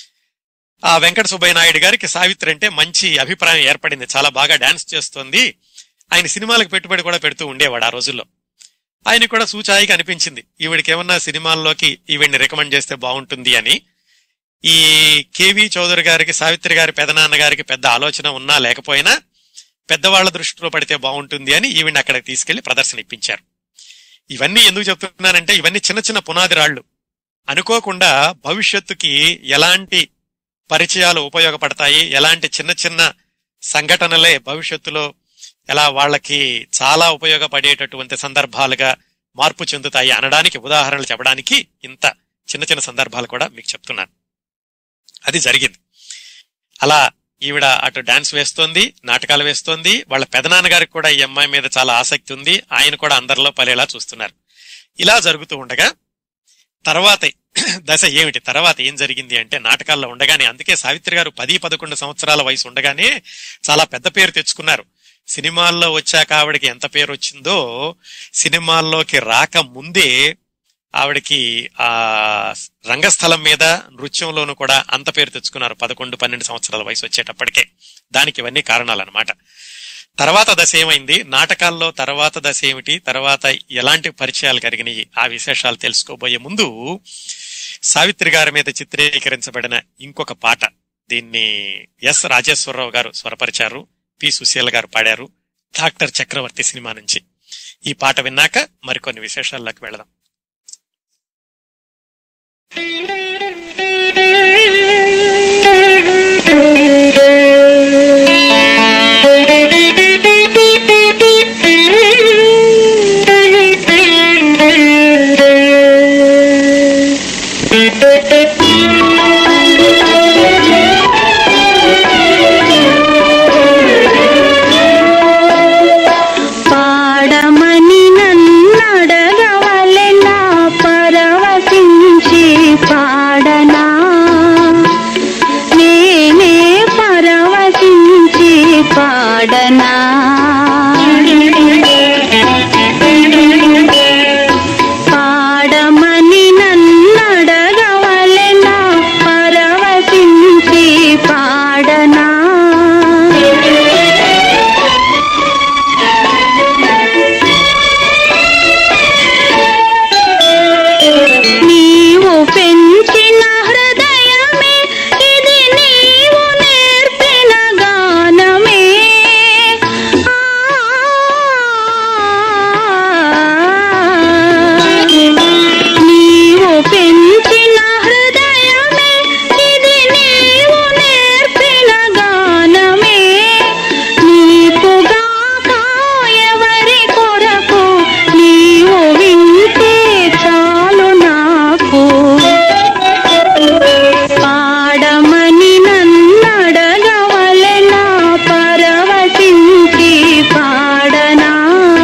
ఆ వెంకట సుబ్బయ్య నాయుడు గారికి సావిత్రి అంటే మంచి అభిప్రాయం ఏర్పడింది చాలా బాగా డాన్స్ చేస్తోంది ఆయన సినిమాలకు పెట్టుబడి కూడా పెడుతూ ఉండేవాడు ఆ రోజుల్లో ఆయన కూడా సూచాయిగా అనిపించింది ఈవిడికి ఏమన్నా సినిమాల్లోకి ఈవిడ్ని రికమెండ్ చేస్తే బాగుంటుంది అని ఈ కేవి చౌదరి గారికి సావిత్రి గారి పెదనాన్న గారికి పెద్ద ఆలోచన ఉన్నా లేకపోయినా పెద్దవాళ్ల దృష్టిలో పడితే బాగుంటుంది అని ఈవిడ్ని అక్కడికి తీసుకెళ్లి ప్రదర్శన ఇప్పించారు ఇవన్నీ ఎందుకు చెప్తున్నానంటే ఇవన్నీ చిన్న చిన్న పునాది రాళ్లు అనుకోకుండా భవిష్యత్తుకి ఎలాంటి పరిచయాలు ఉపయోగపడతాయి ఎలాంటి చిన్న చిన్న సంఘటనలే భవిష్యత్తులో ఎలా వాళ్ళకి చాలా ఉపయోగపడేటటువంటి సందర్భాలుగా మార్పు చెందుతాయి అనడానికి ఉదాహరణలు చెప్పడానికి ఇంత చిన్న చిన్న సందర్భాలు కూడా మీకు చెప్తున్నాను అది జరిగింది అలా ఈవిడ అటు డాన్స్ వేస్తోంది నాటకాలు వేస్తోంది వాళ్ళ పెదనాన్నగారికి కూడా ఈ అమ్మాయి మీద చాలా ఆసక్తి ఉంది ఆయన కూడా అందరిలో పలేలా చూస్తున్నారు ఇలా జరుగుతూ ఉండగా తర్వాత దశ ఏమిటి తర్వాత ఏం జరిగింది అంటే నాటకాల్లో ఉండగానే అందుకే సావిత్రి గారు పది పదకొండు సంవత్సరాల వయసు ఉండగానే చాలా పెద్ద పేరు తెచ్చుకున్నారు సినిమాల్లో వచ్చాక ఆవిడకి ఎంత పేరు వచ్చిందో సినిమాల్లోకి రాక ముందే ఆవిడకి ఆ రంగస్థలం మీద నృత్యంలోనూ కూడా అంత పేరు తెచ్చుకున్నారు పదకొండు పన్నెండు సంవత్సరాల వయసు వచ్చేటప్పటికే దానికి ఇవన్నీ కారణాలు అనమాట తర్వాత దశ ఏమైంది నాటకాల్లో తర్వాత దశ ఏమిటి తర్వాత ఎలాంటి పరిచయాలు కలిగినాయి ఆ విశేషాలు తెలుసుకోబోయే ముందు సావిత్రి గారి మీద చిత్రీకరించబడిన ఇంకొక పాట దీన్ని ఎస్ రాజేశ్వరరావు గారు స్వరపరిచారు పి సుశీల గారు పాడారు డాక్టర్ చక్రవర్తి సినిమా నుంచి ఈ పాట విన్నాక మరికొన్ని విశేషాల్లోకి వెళదాం Thank you. పాడనా పాడమని నన్నడగవలెనా పరవశించి పాడనా నీవు పెంచిన హృదయమే ఇది నీవు నేర్పిన గానమే నీవు పెంచిన హృదయమే ఇది నీవు నేర్పిన గానమే నీకుగాక ఎవరి కొరకు నీవు వింటే చాలు నాకు పాడమని నన్నడగవలెనా పరవశించి పాడనా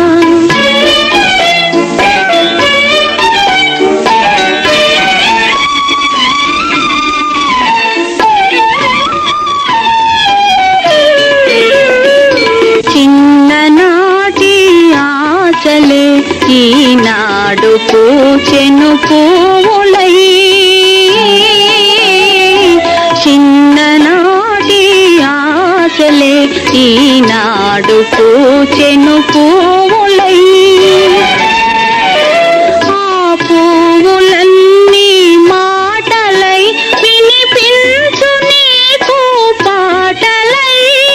చిన్ననాటి ఆశలే ఈనాడు పూచెను పూలై చిన్ననాటి ఆశలే ఈనాడు పూచెను పూలై ఆ పువ్వులన్నీ మాటలై వినిపించు నీకు పాటలై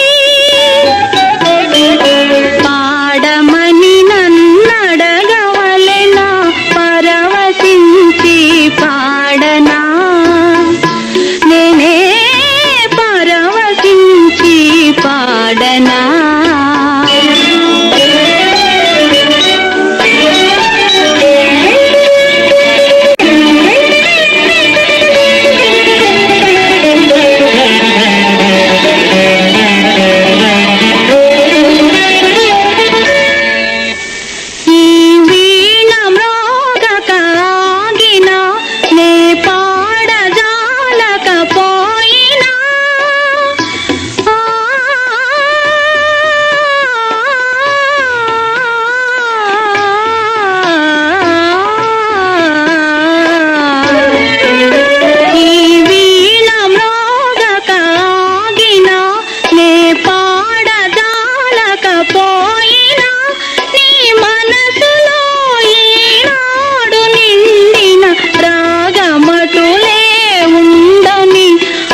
పాడమని నన్నడగవలెనా పరవశించి పాడనా నేనే పరవశించి పాడనా ఈ వీణ మ్రోగకాగిన నే పాడజాలకపోయినా ఆ ఈ వీణ మ్రోగకాగిన నే పాడజాలకపోయినా నీ మనసులో ఈనాడు నిండిన రాగమటులే ఉండని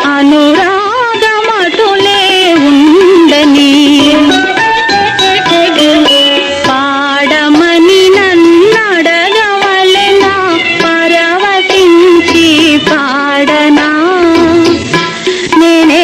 అనురాగమటులే ఉండని పాడమని నన్నడగవలెనా పరవశించి పాడనా నేనే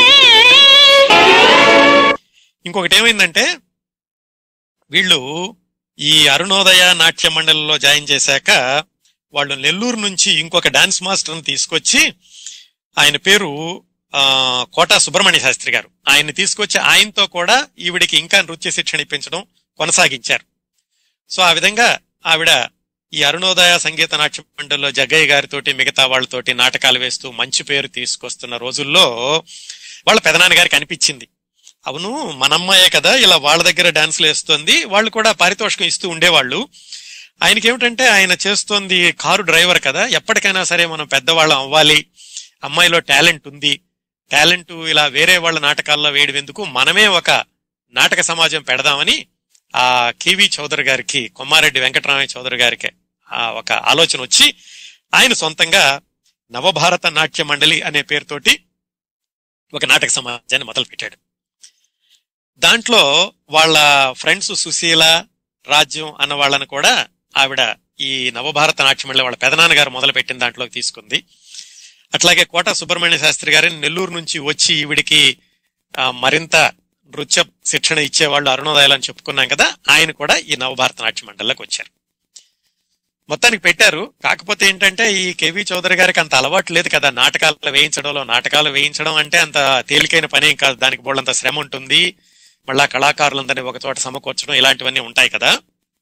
ఇంకొకటి ఏమైందంటే వీళ్ళు ఈ అరుణోదయ నాట్య మండలిలో జాయిన్ చేశాక వాళ్ళు నెల్లూరు నుంచి ఇంకొక డాన్స్ మాస్టర్ని తీసుకొచ్చి ఆయన పేరు ఆ కోటా సుబ్రహ్మణ్య శాస్త్రి గారు ఆయన్ని తీసుకొచ్చి ఆయనతో కూడా ఈవిడికి ఇంకా నృత్య శిక్షణ ఇప్పించడం కొనసాగించారు సో ఆ విధంగా ఆవిడ ఈ అరుణోదయ సంగీత నాట్య మండలిలో జగ్గయ్య గారితోటి మిగతా వాళ్ళతోటి నాటకాలు వేస్తూ మంచి పేరు తీసుకొస్తున్న రోజుల్లో వాళ్ళ పెదనాన్న గారికి అనిపించింది అవును మనమ్మాయే కదా ఇలా వాళ్ళ దగ్గర డాన్స్లు వేస్తుంది వాళ్ళు కూడా పారితోషికం ఇస్తూ ఉండేవాళ్ళు ఆయనకి ఏమిటంటే ఆయన చేస్తోంది కారు డ్రైవర్ కదా ఎప్పటికైనా సరే మనం పెద్దవాళ్ళం అవ్వాలి అమ్మాయిలో టాలెంట్ ఉంది టాలెంట్ ఇలా వేరే వాళ్ళ నాటకాల్లో వేయడం ఎందుకు మనమే ఒక నాటక సమాజం పెడదామని ఆ కేవి చౌదరి గారికి కొమ్మారెడ్డి వెంకటరామయ్య చౌదరి గారికి ఆ ఒక ఆలోచన వచ్చి ఆయన సొంతంగా నవభారత నాట్య మండలి అనే పేరుతోటి ఒక నాటక సమాజాన్ని మొదలు పెట్టాడు దాంట్లో వాళ్ళ ఫ్రెండ్స్ సుశీల రాజ్యం అన్న వాళ్ళని కూడా ఆవిడ ఈ నవభారత నాట్య మండలి వాళ్ళ పెదనాన్న గారు మొదలు పెట్టిన దాంట్లోకి తీసుకుంది అట్లాగే కోట సుబ్రహ్మణ్య శాస్త్రి గారిని నెల్లూరు నుంచి వచ్చి ఈవిడికి ఆ, మరింత నృత్య శిక్షణ ఇచ్చేవాళ్ళు అరుణోదయాలు అని చెప్పుకున్నాం కదా ఆయన కూడా ఈ నవభారత నాట్య మండలిలోకి వచ్చారు మొత్తానికి పెట్టారు కాకపోతే ఏంటంటే ఈ కేవీ చౌదరి గారికి అంత అలవాటు లేదు కదా నాటకాలు వేయించడంలో నాటకాలు వేయించడం అంటే అంత తేలికైన పనేం కాదు దానికి బోళ్ళంత శ్రమ ఉంటుంది మళ్ళా కళాకారులందరినీ ఒక చోట సమకూర్చడం ఇలాంటివన్నీ ఉంటాయి కదా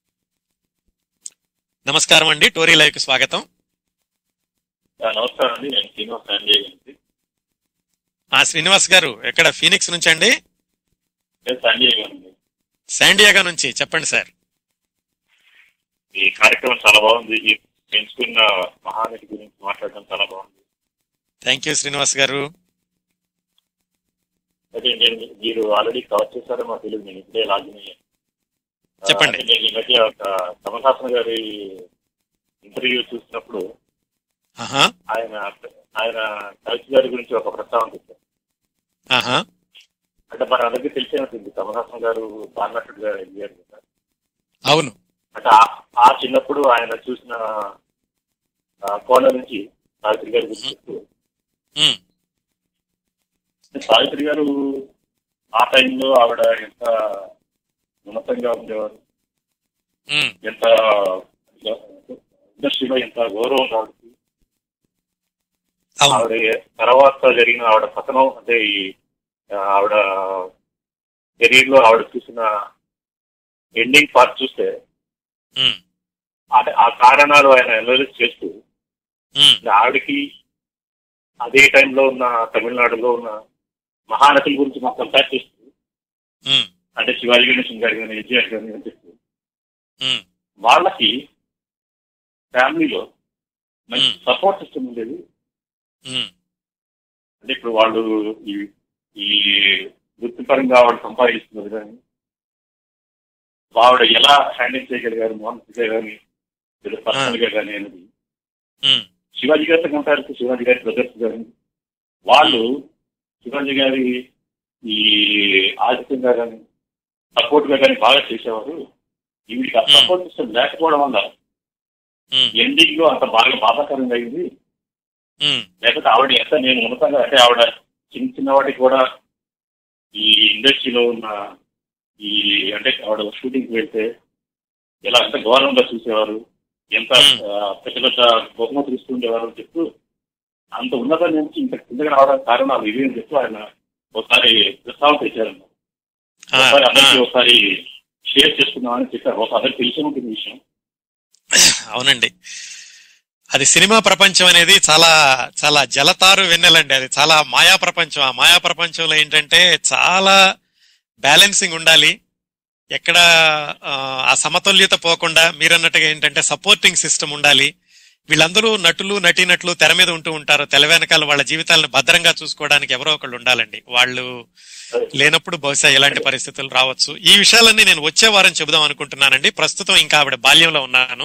నమస్కారం అండి టోరీ లైవ్ కి స్వాగతం ఆ, నమస్కారం అండి నేను శ్రీనివాస్ ఫ్యామిలీ నుంచి ఆ శ్రీనివాస్ గారు ఎక్కడ ఫీనిక్స్ నుంచి అండి నేను సంజయ్ గారండి శాండియాగా నుంచి చెప్పండి సార్ ఈ కార్యక్రమం చాలా బాగుంది ఈ ఎంచుకున్న మహానటి గురించి మాట్లాడడం చాలా బాగుంది థ్యాంక్ యూ శ్రీనివాస్ గారు అయితే నేను మీరు ఆల్రెడీ కవర్ చేశారో మాకు తెలియదు నేను ఇప్పుడే లాగిన్ అయ్యాను ఆ, చెప్పండి. అంటే నేను ఈ మధ్య ఒక కమల్హాసన్ గారి ఇంటర్వ్యూ చూసినప్పుడు ఆహా ఆయన ఆయన కవిత గారి గురించి ఒక ప్రస్తావన తెచ్చారు ఆహా అంటే మన అందరికీ తెలిసే ఉంటుంది కమల్హాసన్ గారు బాలనటుడు గారు ఎదిగారు కదా అవును అంటే ఆ- ఆ చిన్నప్పుడు ఆయన చూసిన ఆ, కోణం నుంచి సావిత్రి గారి గురించి చెప్తూ ఉమ్, సావిత్రి గారు ఆ టైంలో ఆవిడ ఎంత ఉన్నతంగా ఉండేవారు ఉమ్, ఎంత ఇండస్ట్రీలో ఎంత గౌరవం ఆవిడకి అవును ఆవిడ తర్వాత జరిగిన ఆవిడ పతనం అంటే ఈ ఆ, ఆవిడ కెరీర్ లో ఆవిడ చూసిన ఎండింగ్ పార్ట్ చూస్తే ఉమ్, అంటే ఆ కారణాలు ఆయన అనలైజ్ చేస్తూ ఉమ్, ఆవిడకి అదే టైంలో ఉన్న తమిళనాడులో ఉన్న మహానటుల గురించి మాకు కంపేర్ చేస్తూ ఉమ్, అంటే శివాజీ గణేశన్ గారి కానీ ఎన్టీఆర్ గారి అని చెప్తూ ఉమ్, వాళ్ళకి ఫ్యామిలీలో మంచి Hmm. సపోర్ట్ సిస్టమ్ ఉండేది ఉమ్, అంటే ఇప్పుడు వాళ్ళు ఈ ఈ వృత్తిపరంగా వాళ్ళు సంపాదిస్తున్నారు కానీ ఆవిడ ఎలా హ్యాండిల్ చేయగలిగారు మోహన్ విజయ్ గారిని లేదా పర్సనల్ గా కానీ అనేది ఉమ్, శివాజీ గారితో కంపేర్ చేస్తే శివాజీ గారి బ్రదర్స్ గారు వాళ్ళు శివాజీ గారి ఈ ఆధిక్యంగా కానీ సపోర్ట్ గా కానీ బాగా చేసేవారు ఈవిడికి ఆ Hmm. సపోర్ట్ సిస్టమ్ లేకపోవడం వల్ల ఉమ్, ఎండింగ్ లో అంత బాగా బాధాకరంగా అయింది ఉమ్, లేకపోతే ఆవిడ ఎంత నేను ఉన్నతంగా అంటే ఆవిడ చిన్న చిన్న వాటికి కూడా ఈ ఇండస్ట్రీలో ఉన్న ఈ అంటే ఆవిడ షూటింగ్ వెళ్తే ఎలా ఎంత గౌరవంగా చూసేవారు ఎంత Hmm. ఆ, పెద్ద పెద్ద బహుమతులు ఇస్తుండేవారు అని చెప్తూ అంత ఉన్నతం నుంచి ఇంత కిందకి రావడానికి కారణాలు ఇవి అని చెప్తూ ఆయన ఒకసారి ప్రస్తావన తెచ్చారన్న ఆ, ఒకసారి అందరికీ ఆ, ఒకసారి షేర్ చేసుకుందామని చెప్పారు ఒక అందరికి తెలిసి ఉంటుంది ఈ విషయం అవునండి అది సినిమా ప్రపంచం అనేది చాలా చాలా జలతారు వెన్నెలండి అది చాలా మాయా ప్రపంచం ఆ మాయా ప్రపంచంలో ఏంటంటే చాలా బ్యాలెన్సింగ్ ఉండాలి ఎక్కడ ఆ, ఆ సమతుల్యత పోకుండా మీరన్నట్టుగా ఏంటంటే సపోర్టింగ్ సిస్టమ్ ఉండాలి వీళ్ళందరూ నటులు నటీనటులు తెర మీద ఉంటూ ఉంటారు తెల వెనకాల వాళ్ళ జీవితాలను భద్రంగా చూసుకోవడానికి ఎవరో ఒకళ్ళు ఉండాలండి వాళ్ళు లేనప్పుడు బహుశా ఎలాంటి పరిస్థితులు రావచ్చు ఈ విషయాలన్నీ నేను వచ్చే వారం చెబుదాం అనుకుంటున్నానండి ప్రస్తుతం ఇంకా ఆవిడ బాల్యంలో ఉన్నాను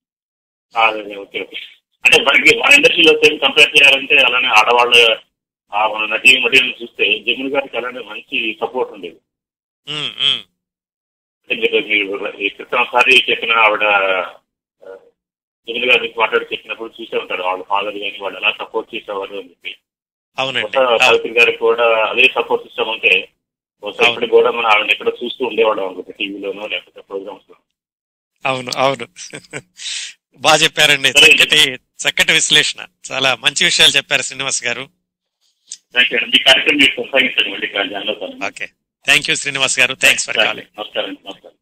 ఆ, అదే, ఓకే ఓకే అంటే మనకి మన ఇండస్ట్రీలో సేమ్ కంపేర్ చేయాలంటే అలానే ఆడవాళ్ళ ఆ మన నటీ మటీరియల్ చూస్తే జమున్ గారికి అలానే మంచి సపోర్ట్ ఉండేది ఉమ్, ఉమ్. అంటే మీరు మీరు ఈ క్రితం ఒకసారి చెప్పిన ఆవిడ ఆ, జమున్ గారి గురించి మాట్లాడి చెప్పినప్పుడు చూసే ఉంటారు వాళ్ళ ఫాదర్ కానీ వాళ్ళు ఎలా సపోర్ట్ చేసేవారు అని చెప్పి అవునండి కొత్త ఆ, సావిత్రి గారికి కూడా అదే సపోర్ట్ సిస్టమ్ ఉంటే ఒకసారి అవును. ఇప్పుడు కూడా మనం ఆవిడ ఎక్కడ చూస్తూ ఉండేవాళ్ళం అనుకుంటే టీవీలోనో లేకపోతే ప్రోగ్రామ్స్ లో అవును అవును బాగా చెప్పారండి సరే. చక్కటి చక్కటి విశ్లేషణ చాలా మంచి విషయాలు చెప్పారు శ్రీనివాస్ గారు థ్యాంక్ యూ అండి ఈ కార్యక్రమం మీరు కొనసాగించండి మళ్ళీ జాన్లో okay thank you Srinivas garu thanks for calling నమస్కారం నమస్కారం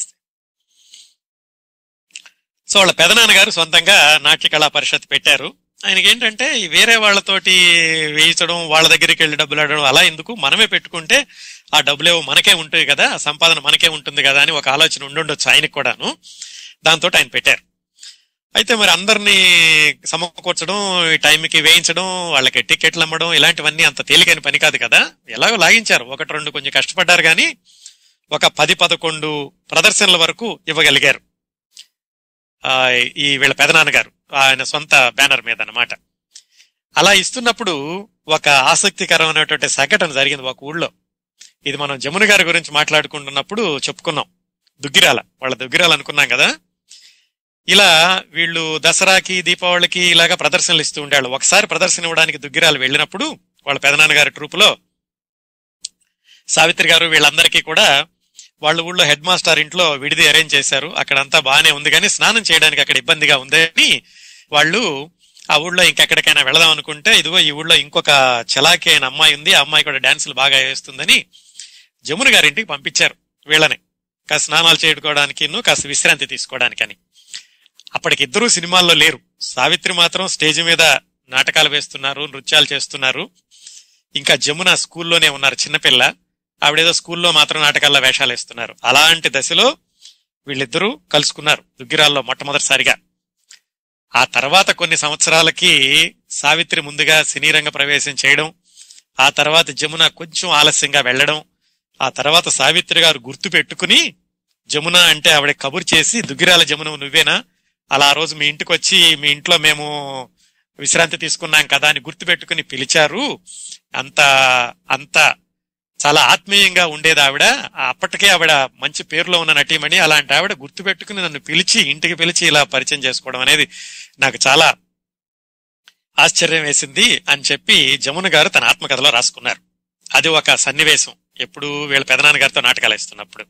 సో వాళ్ళ పెదనాన్నగారు సొంతంగా నాట్య కళా పరిషత్ పెట్టారు ఆయనకి ఏంటంటే ఈ వేరే వాళ్ళతోటి వేయించడం వాళ్ళ దగ్గరికి వెళ్ళి డబ్బులు అడగడం అలా ఎందుకు మనమే పెట్టుకుంటే ఆ డబ్బులేవో మనకే ఉంటుంది కదా ఆ సంపాదన మనకే ఉంటుంది కదా అని ఒక ఆలోచన ఉండుండొచ్చు ఆయనకు కూడాను దాంతో ఆయన పెట్టారు అయితే మరి అందరినీ సమకూర్చడం ఈ టైంకి వేయించడం వాళ్ళకి టికెట్లు అమ్మడం ఇలాంటివన్నీ అంత తేలికైన పని కాదు కదా ఎలాగో లాగించారు ఒకటి రెండు కొంచెం కష్టపడ్డారు కానీ ఒక పది పదకొండు ప్రదర్శనల వరకు ఇవ్వగలిగారు ఆ, ఈ వీళ్ళ పెదనాన్నగారు ఆయన సొంత బ్యానర్ మీద అన్నమాట అలా ఇస్తున్నప్పుడు ఒక ఆసక్తికరమైనటువంటి సంఘటన జరిగింది ఒక ఊళ్ళో ఇది మనం జమున గారి గురించి మాట్లాడుకుంటున్నప్పుడు చెప్పుకున్నాం దుగ్గిరాల వాళ్ళ దుగ్గిరాలు అనుకున్నాం కదా ఇలా వీళ్ళు దసరాకి దీపావళికి ఇలాగా ప్రదర్శనలు ఇస్తూ ఉండేవాళ్ళు ఒకసారి ప్రదర్శన ఇవ్వడానికి దుగ్గిరాలు వెళ్ళినప్పుడు వాళ్ళ పెదనాన్నగారి ట్రూపులో సావిత్రి గారు వీళ్ళందరికీ కూడా వాళ్ళ ఊళ్ళో హెడ్ మాస్టర్ ఇంట్లో విడిది అరేంజ్ చేశారు అక్కడంతా బాగానే ఉంది కానీ స్నానం చేయడానికి అక్కడ ఇబ్బందిగా ఉందని వాళ్ళు ఆ ఊళ్ళో ఇంకెక్కడికైనా వెళదాం అనుకుంటే ఇదిగో ఈ ఊళ్ళో ఇంకొక చలాకీ అయిన అమ్మాయి ఉంది ఆ అమ్మాయి కూడా డాన్సులు బాగా వేస్తుందని జమున గారింటికి పంపించారు వీళ్ళని కాస్త స్నానాలు చేసుకోవడానికి కాస్త విశ్రాంతి తీసుకోవడానికని అప్పటికి ఇద్దరూ సినిమాల్లో లేరు సావిత్రి మాత్రం స్టేజ్ మీద నాటకాలు వేస్తున్నారు నృత్యాలు చేస్తున్నారు ఇంకా జమున స్కూల్లోనే ఉన్నారు చిన్నపిల్ల ఆవిడేదో స్కూల్లో మాత్రం నాటకాల్లో వేషాలు వేస్తున్నారు అలాంటి దశలో వీళ్ళిద్దరూ కలుసుకున్నారు దుగ్గిరాల్లో మొట్టమొదటిసారిగా ఆ తర్వాత కొన్ని సంవత్సరాలకి సావిత్రి ముందుగా సినీ రంగ ప్రవేశం చేయడం ఆ తర్వాత జమున కొంచెం ఆలస్యంగా వెళ్ళడం ఆ తర్వాత సావిత్రి గారు గుర్తు పెట్టుకుని జమున అంటే ఆవిడ కబురు చేసి దుగ్గిరాల జమున నువ్వేనా అలా ఆ రోజు మీ ఇంటికి వచ్చి మీ ఇంట్లో మేము విశ్రాంతి తీసుకున్నాం కదా అని గుర్తు పెట్టుకుని పిలిచారు అంత అంత చాలా ఆత్మీయంగా ఉండేది ఆవిడ ఆ అప్పటికే ఆవిడ మంచి పేరులో ఉన్న నటీమణి అలాంటి ఆవిడ గుర్తు పెట్టుకుని నన్ను పిలిచి ఇంటికి పిలిచి ఇలా పరిచయం చేసుకోవడం అనేది నాకు చాలా ఆశ్చర్యం వేసింది అని చెప్పి జమున గారు తన ఆత్మకథలో రాసుకున్నారు అది ఒక సన్నివేశం ఎప్పుడు వీళ్ళ పెదనాన్న గారితో నాటకాలు వేస్తున్నప్పుడు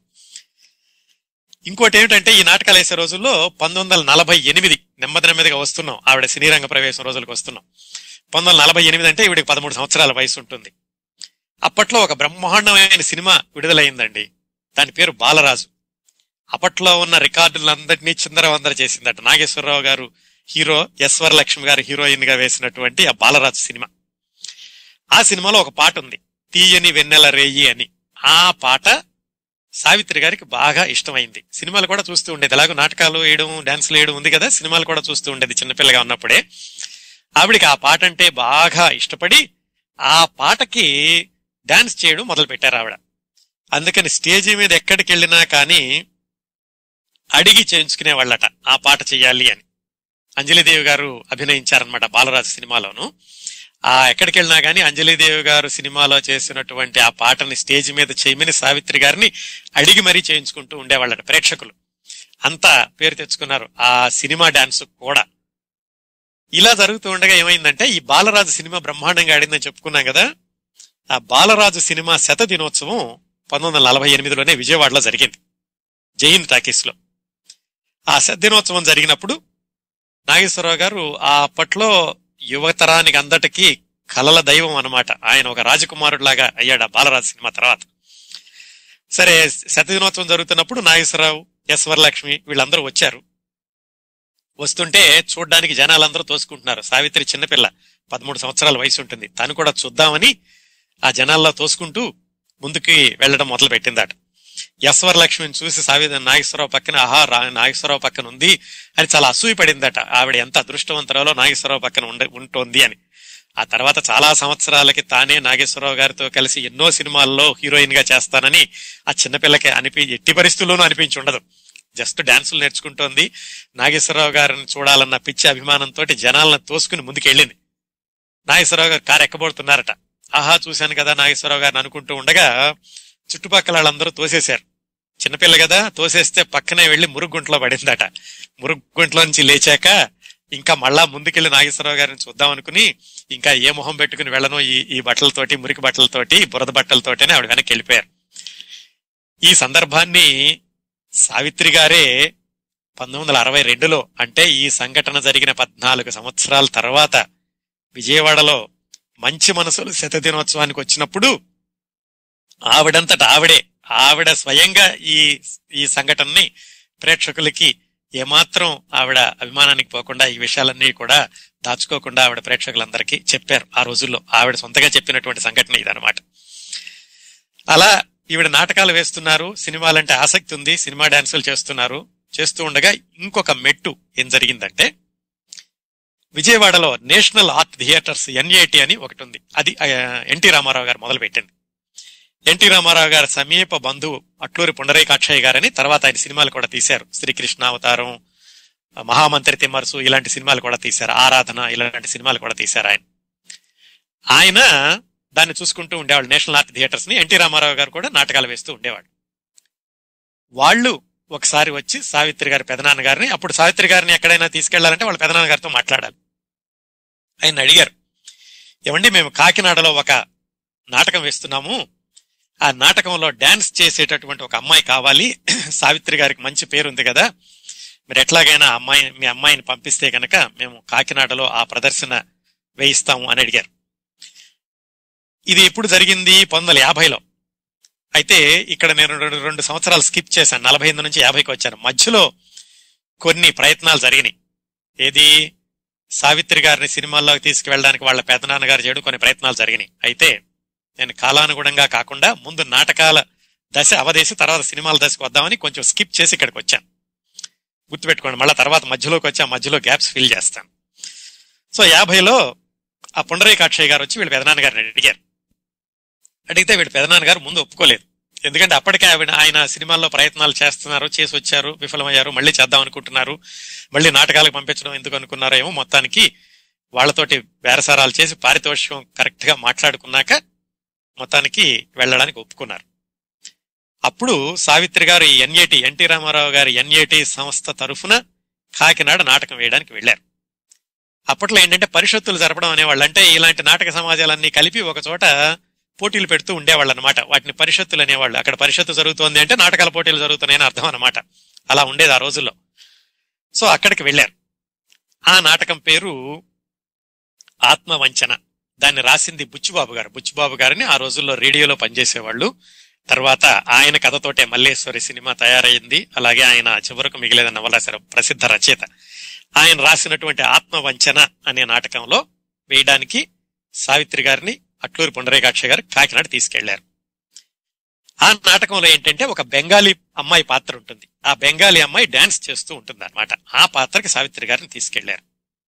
ఇంకోటి ఏమిటంటే ఈ నాటకాలు వేసే రోజుల్లో పంతొమ్మిది వందల నలభై ఎనిమిది నెమ్మది నెమ్మదిగా వస్తున్నాం ఆవిడ సినీ రంగ ప్రవేశం రోజులకు వస్తున్నాం పంతొమ్మిది వందల నలభై ఎనిమిది అంటే ఈవిడికి పదమూడు సంవత్సరాల వయసు ఉంటుంది అప్పట్లో ఒక బ్రహ్మాండమైన సినిమా విడుదలైందండి దాని పేరు బాలరాజు అప్పట్లో ఉన్న రికార్డులందరినీ చిందరవందర చేసిందట నాగేశ్వరరావు గారు హీరో ఎస్ వరలక్ష్మి గారు హీరోయిన్ గా వేసినటువంటి ఆ బాలరాజు సినిమా ఆ సినిమాలో ఒక పాట ఉంది తీయని వెన్నెల రేయి అని ఆ పాట సావిత్రి గారికి బాగా ఇష్టమైంది సినిమాలు కూడా చూస్తూ ఉండేది ఎలాగో నాటకాలు వేయడం డాన్సులు వేయడం ఉంది కదా సినిమాలు కూడా చూస్తూ ఉండేది చిన్నపిల్లగా ఉన్నప్పుడే ఆవిడికి ఆ పాట అంటే బాగా ఇష్టపడి ఆ పాటకి డాన్స్ చేయడం మొదలు పెట్టారు ఆవిడ అందుకని స్టేజీ మీద ఎక్కడికి వెళ్ళినా కానీ అడిగి చేయించుకునే వాళ్ళట ఆ పాట చెయ్యాలి అని అంజలిదేవి గారు అభినయించారనమాట బాలరాజు సినిమాలోను ఆ ఎక్కడికి వెళ్ళినా కానీ అంజలిదేవి గారు సినిమాలో చేసినటువంటి ఆ పాటని స్టేజ్ మీద చేయమని సావిత్రి గారిని అడిగి మరీ చేయించుకుంటూ ఉండేవాళ్ళట ప్రేక్షకులు అంత పేరు తెచ్చుకున్నారు ఆ సినిమా డాన్స్ కూడా ఇలా జరుగుతూ ఉండగా ఏమైందంటే ఈ బాలరాజు సినిమా బ్రహ్మాండంగా ఆడిందని చెప్పుకున్నాం కదా ఆ బాలరాజు సినిమా శత దినోత్సవం పంతొమ్మిది వందల నలభై ఎనిమిదిలోనే విజయవాడలో జరిగింది జైన్ టాకీస్ లో ఆ శత దినోత్సవం జరిగినప్పుడు నాగేశ్వరరావు గారు ఆ అప్పట్లో యువతరానికి అందటికీ కలల దైవం అన్నమాట ఆయన ఒక రాజకుమారుడిలాగా అయ్యాడు ఆ బాలరాజు సినిమా తర్వాత సరే శత దినోత్సవం జరుగుతున్నప్పుడు నాగేశ్వరరావు ఎస్ వరలక్ష్మి వీళ్ళందరూ వచ్చారు వస్తుంటే చూడ్డానికి జనాలందరూ తోసుకుంటున్నారు సావిత్రి చిన్నపిల్ల పదమూడు సంవత్సరాల వయసు ఉంటుంది తను కూడా చూద్దామని ఆ జనాల్లో తోసుకుంటూ ముందుకి వెళ్ళడం మొదలు పెట్టిందట ఎస్ వరలక్ష్మిని చూసి సావి నాగేశ్వరరావు పక్కన ఆహా రా నాగేశ్వరరావు పక్కన ఉంది అని చాలా అసూయ పడిందట ఆవిడ ఎంత అదృష్టవంతరాలో నాగేశ్వరరావు పక్కన ఉండ ఉంటోంది అని ఆ తర్వాత చాలా సంవత్సరాలకి తానే నాగేశ్వరరావు గారితో కలిసి ఎన్నో సినిమాల్లో హీరోయిన్ గా చేస్తానని ఆ చిన్నపిల్లకి అనిపి ఎట్టి పరిస్థితుల్లోనూ అనిపించి ఉండదు జస్ట్ డాన్సులు నేర్చుకుంటోంది నాగేశ్వరరావు గారిని చూడాలన్న పిచ్చి అభిమానంతో జనాలను తోసుకుని ముందుకెళ్ళింది నాగేశ్వరరావు గారు కారు ఎక్కబోతున్నారట ఆహా చూశాను కదా నాగేశ్వరరావు గారిని అనుకుంటూ ఉండగా చుట్టుపక్కల వాళ్ళందరూ తోసేశారు చిన్నపిల్ల కదా తోసేస్తే పక్కనే వెళ్లి మురుగుంట్లో పడిందట మురుగుంట్లో నుంచి లేచాక ఇంకా మళ్ళా ముందుకెళ్లి నాగేశ్వరరావు గారిని చూద్దాం అనుకుని ఇంకా ఏ మొహం పెట్టుకుని వెళ్ళను ఈ ఈ బట్టలతోటి మురికి బట్టలతోటి బురద బట్టలతోటనే ఆవిడ వెనక్కి వెళ్ళిపోయారు ఈ సందర్భాన్ని సావిత్రి గారే పంతొమ్మిది వందల అరవై రెండులో అంటే ఈ సంఘటన జరిగిన పద్నాలుగు సంవత్సరాల తర్వాత విజయవాడలో మంచి మనసులు శత దినోత్సవానికి వచ్చినప్పుడు ఆవిడంతట ఆవిడే ఆవిడ స్వయంగా ఈ ఈ సంఘటనని ప్రేక్షకులకి ఏమాత్రం ఆవిడ అభిమానానికి పోకుండా ఈ విషయాలన్నీ కూడా దాచుకోకుండా ఆవిడ ప్రేక్షకులందరికీ చెప్పారు ఆ రోజుల్లో ఆవిడ సొంతగా చెప్పినటువంటి సంఘటన ఇదనమాట అలా ఈవిడ నాటకాలు వేస్తున్నారు సినిమాలంటే ఆసక్తి ఉంది సినిమా డాన్సులు చేస్తున్నారు చేస్తూ ఉండగా ఇంకొక మెట్టు ఏం జరిగిందంటే విజయవాడలో నేషనల్ ఆర్ట్ థియేటర్స్ ఎన్ఏటి అని ఒకటి ఉంది అది ఎన్టీ రామారావు గారు మొదలు పెట్టింది ఎన్టీ రామారావు గారి సమీప బంధువు అట్లూరి పుండరీకాక్షయ్య గారని తర్వాత ఆయన సినిమాలు కూడా తీశారు శ్రీకృష్ణ అవతారం మహామంత్రి తిమ్మర్సు ఇలాంటి సినిమాలు కూడా తీశారు ఆరాధన ఇలాంటి సినిమాలు కూడా తీశారు ఆయన ఆయన దాన్ని చూసుకుంటూ ఉండేవాళ్ళు నేషనల్ ఆర్ట్ థియేటర్స్ ని ఎన్టీ రామారావు గారు కూడా నాటకాలు వేస్తూ ఉండేవాడు వాళ్ళు ఒకసారి వచ్చి సావిత్రి గారి పెదనాన్న గారిని అప్పుడు సావిత్రి గారిని ఎక్కడైనా తీసుకెళ్లాలంటే వాళ్ళ పెదనాన్న గారితో మాట్లాడాలి ఆయన అడిగారు ఏమండి మేము కాకినాడలో ఒక నాటకం వేస్తున్నాము ఆ నాటకంలో డాన్స్ చేసేటటువంటి ఒక అమ్మాయి కావాలి సావిత్రి గారికి మంచి పేరు ఉంది కదా మీరు ఎట్లాగైనా అమ్మాయి మీ అమ్మాయిని పంపిస్తే కనుక మేము కాకినాడలో ఆ ప్రదర్శన వేయిస్తాము అని అడిగారు ఇది ఎప్పుడు జరిగింది పంతొమ్మిది వందల యాభైలో అయితే ఇక్కడ నేను రెండు రెండు సంవత్సరాలు స్కిప్ చేశాను నలభై ఎనిమిది నుంచి యాభైకి వచ్చాను మధ్యలో కొన్ని ప్రయత్నాలు జరిగినాయి ఏది సావిత్రి గారిని సినిమాల్లోకి తీసుకువెళ్ళడానికి వాళ్ళ పెదనాన్నగారు చేయడం కొన్ని ప్రయత్నాలు జరిగినాయి అయితే నేను కాలానుగుణంగా కాకుండా ముందు నాటకాల దశ అవదేసి తర్వాత సినిమాల దశకు వద్దామని కొంచెం స్కిప్ చేసి ఇక్కడికి వచ్చాను గుర్తుపెట్టుకోండి మళ్ళీ తర్వాత మధ్యలోకి వచ్చి ఆ మధ్యలో గ్యాప్స్ ఫిల్ చేస్తాను సో యాభైలో ఆ పుండరీకాక్షయ్య గారు వచ్చి వీళ్ళ పెదనాన్న గారిని అడిగారు అడిగితే వీళ్ళ పెదనాన్న గారు ముందు ఒప్పుకోలేదు ఎందుకంటే అప్పటికే ఆవిడ ఆయన సినిమాల్లో ప్రయత్నాలు చేస్తున్నారు చేసి వచ్చారు విఫలమయ్యారు మళ్ళీ చేద్దాం అనుకుంటున్నారు మళ్ళీ నాటకాలకు పంపించడం ఎందుకు అనుకున్నారో ఏమో మొత్తానికి వాళ్ళతోటి బేరసారాలు చేసి పారితోషికం కరెక్ట్ గా మాట్లాడుకున్నాక మొత్తానికి వెళ్ళడానికి ఒప్పుకున్నారు అప్పుడు సావిత్రి గారు ఈ ఎన్ఏటి ఎన్టీ రామారావు గారి ఎన్ఏటి సంస్థ తరఫున కాకినాడ నాటకం వేయడానికి వెళ్లారు అప్పట్లో ఏంటంటే పరిషత్తులు జరపడం అనేవాళ్ళు అంటే ఇలాంటి నాటక సమాజాలన్నీ కలిపి ఒక చోట పోటీలు పెడుతూ ఉండేవాళ్ళు అనమాట వాటిని పరిషత్తులు అనేవాళ్ళు అక్కడ పరిషత్తు జరుగుతోంది అంటే నాటకాల పోటీలు జరుగుతున్నాయని అర్థం అనమాట అలా ఉండేది ఆ రోజుల్లో సో అక్కడికి వెళ్ళారు ఆ నాటకం పేరు ఆత్మవంచన దాన్ని రాసింది బుచ్చిబాబు గారు బుచ్చిబాబు గారిని ఆ రోజుల్లో రేడియోలో పనిచేసేవాళ్ళు తర్వాత ఆయన కథతోటే మల్లేశ్వరి సినిమా తయారైంది అలాగే ఆయన చివరకు మిగిలేదన్న నవల రాశారు ప్రసిద్ధ రచయిత ఆయన రాసినటువంటి ఆత్మవంచన అనే నాటకంలో వేయడానికి సావిత్రి గారిని అట్లూరి పుండరీకాక్ష గారు కాకినాడ తీసుకెళ్లారు ఆ నాటకంలో ఏంటంటే ఒక బెంగాలీ అమ్మాయి పాత్ర ఉంటుంది ఆ బెంగాలీ అమ్మాయి డాన్స్ చేస్తూ ఉంటుంది అనమాట ఆ పాత్రకి సావిత్రి గారిని తీసుకెళ్లారు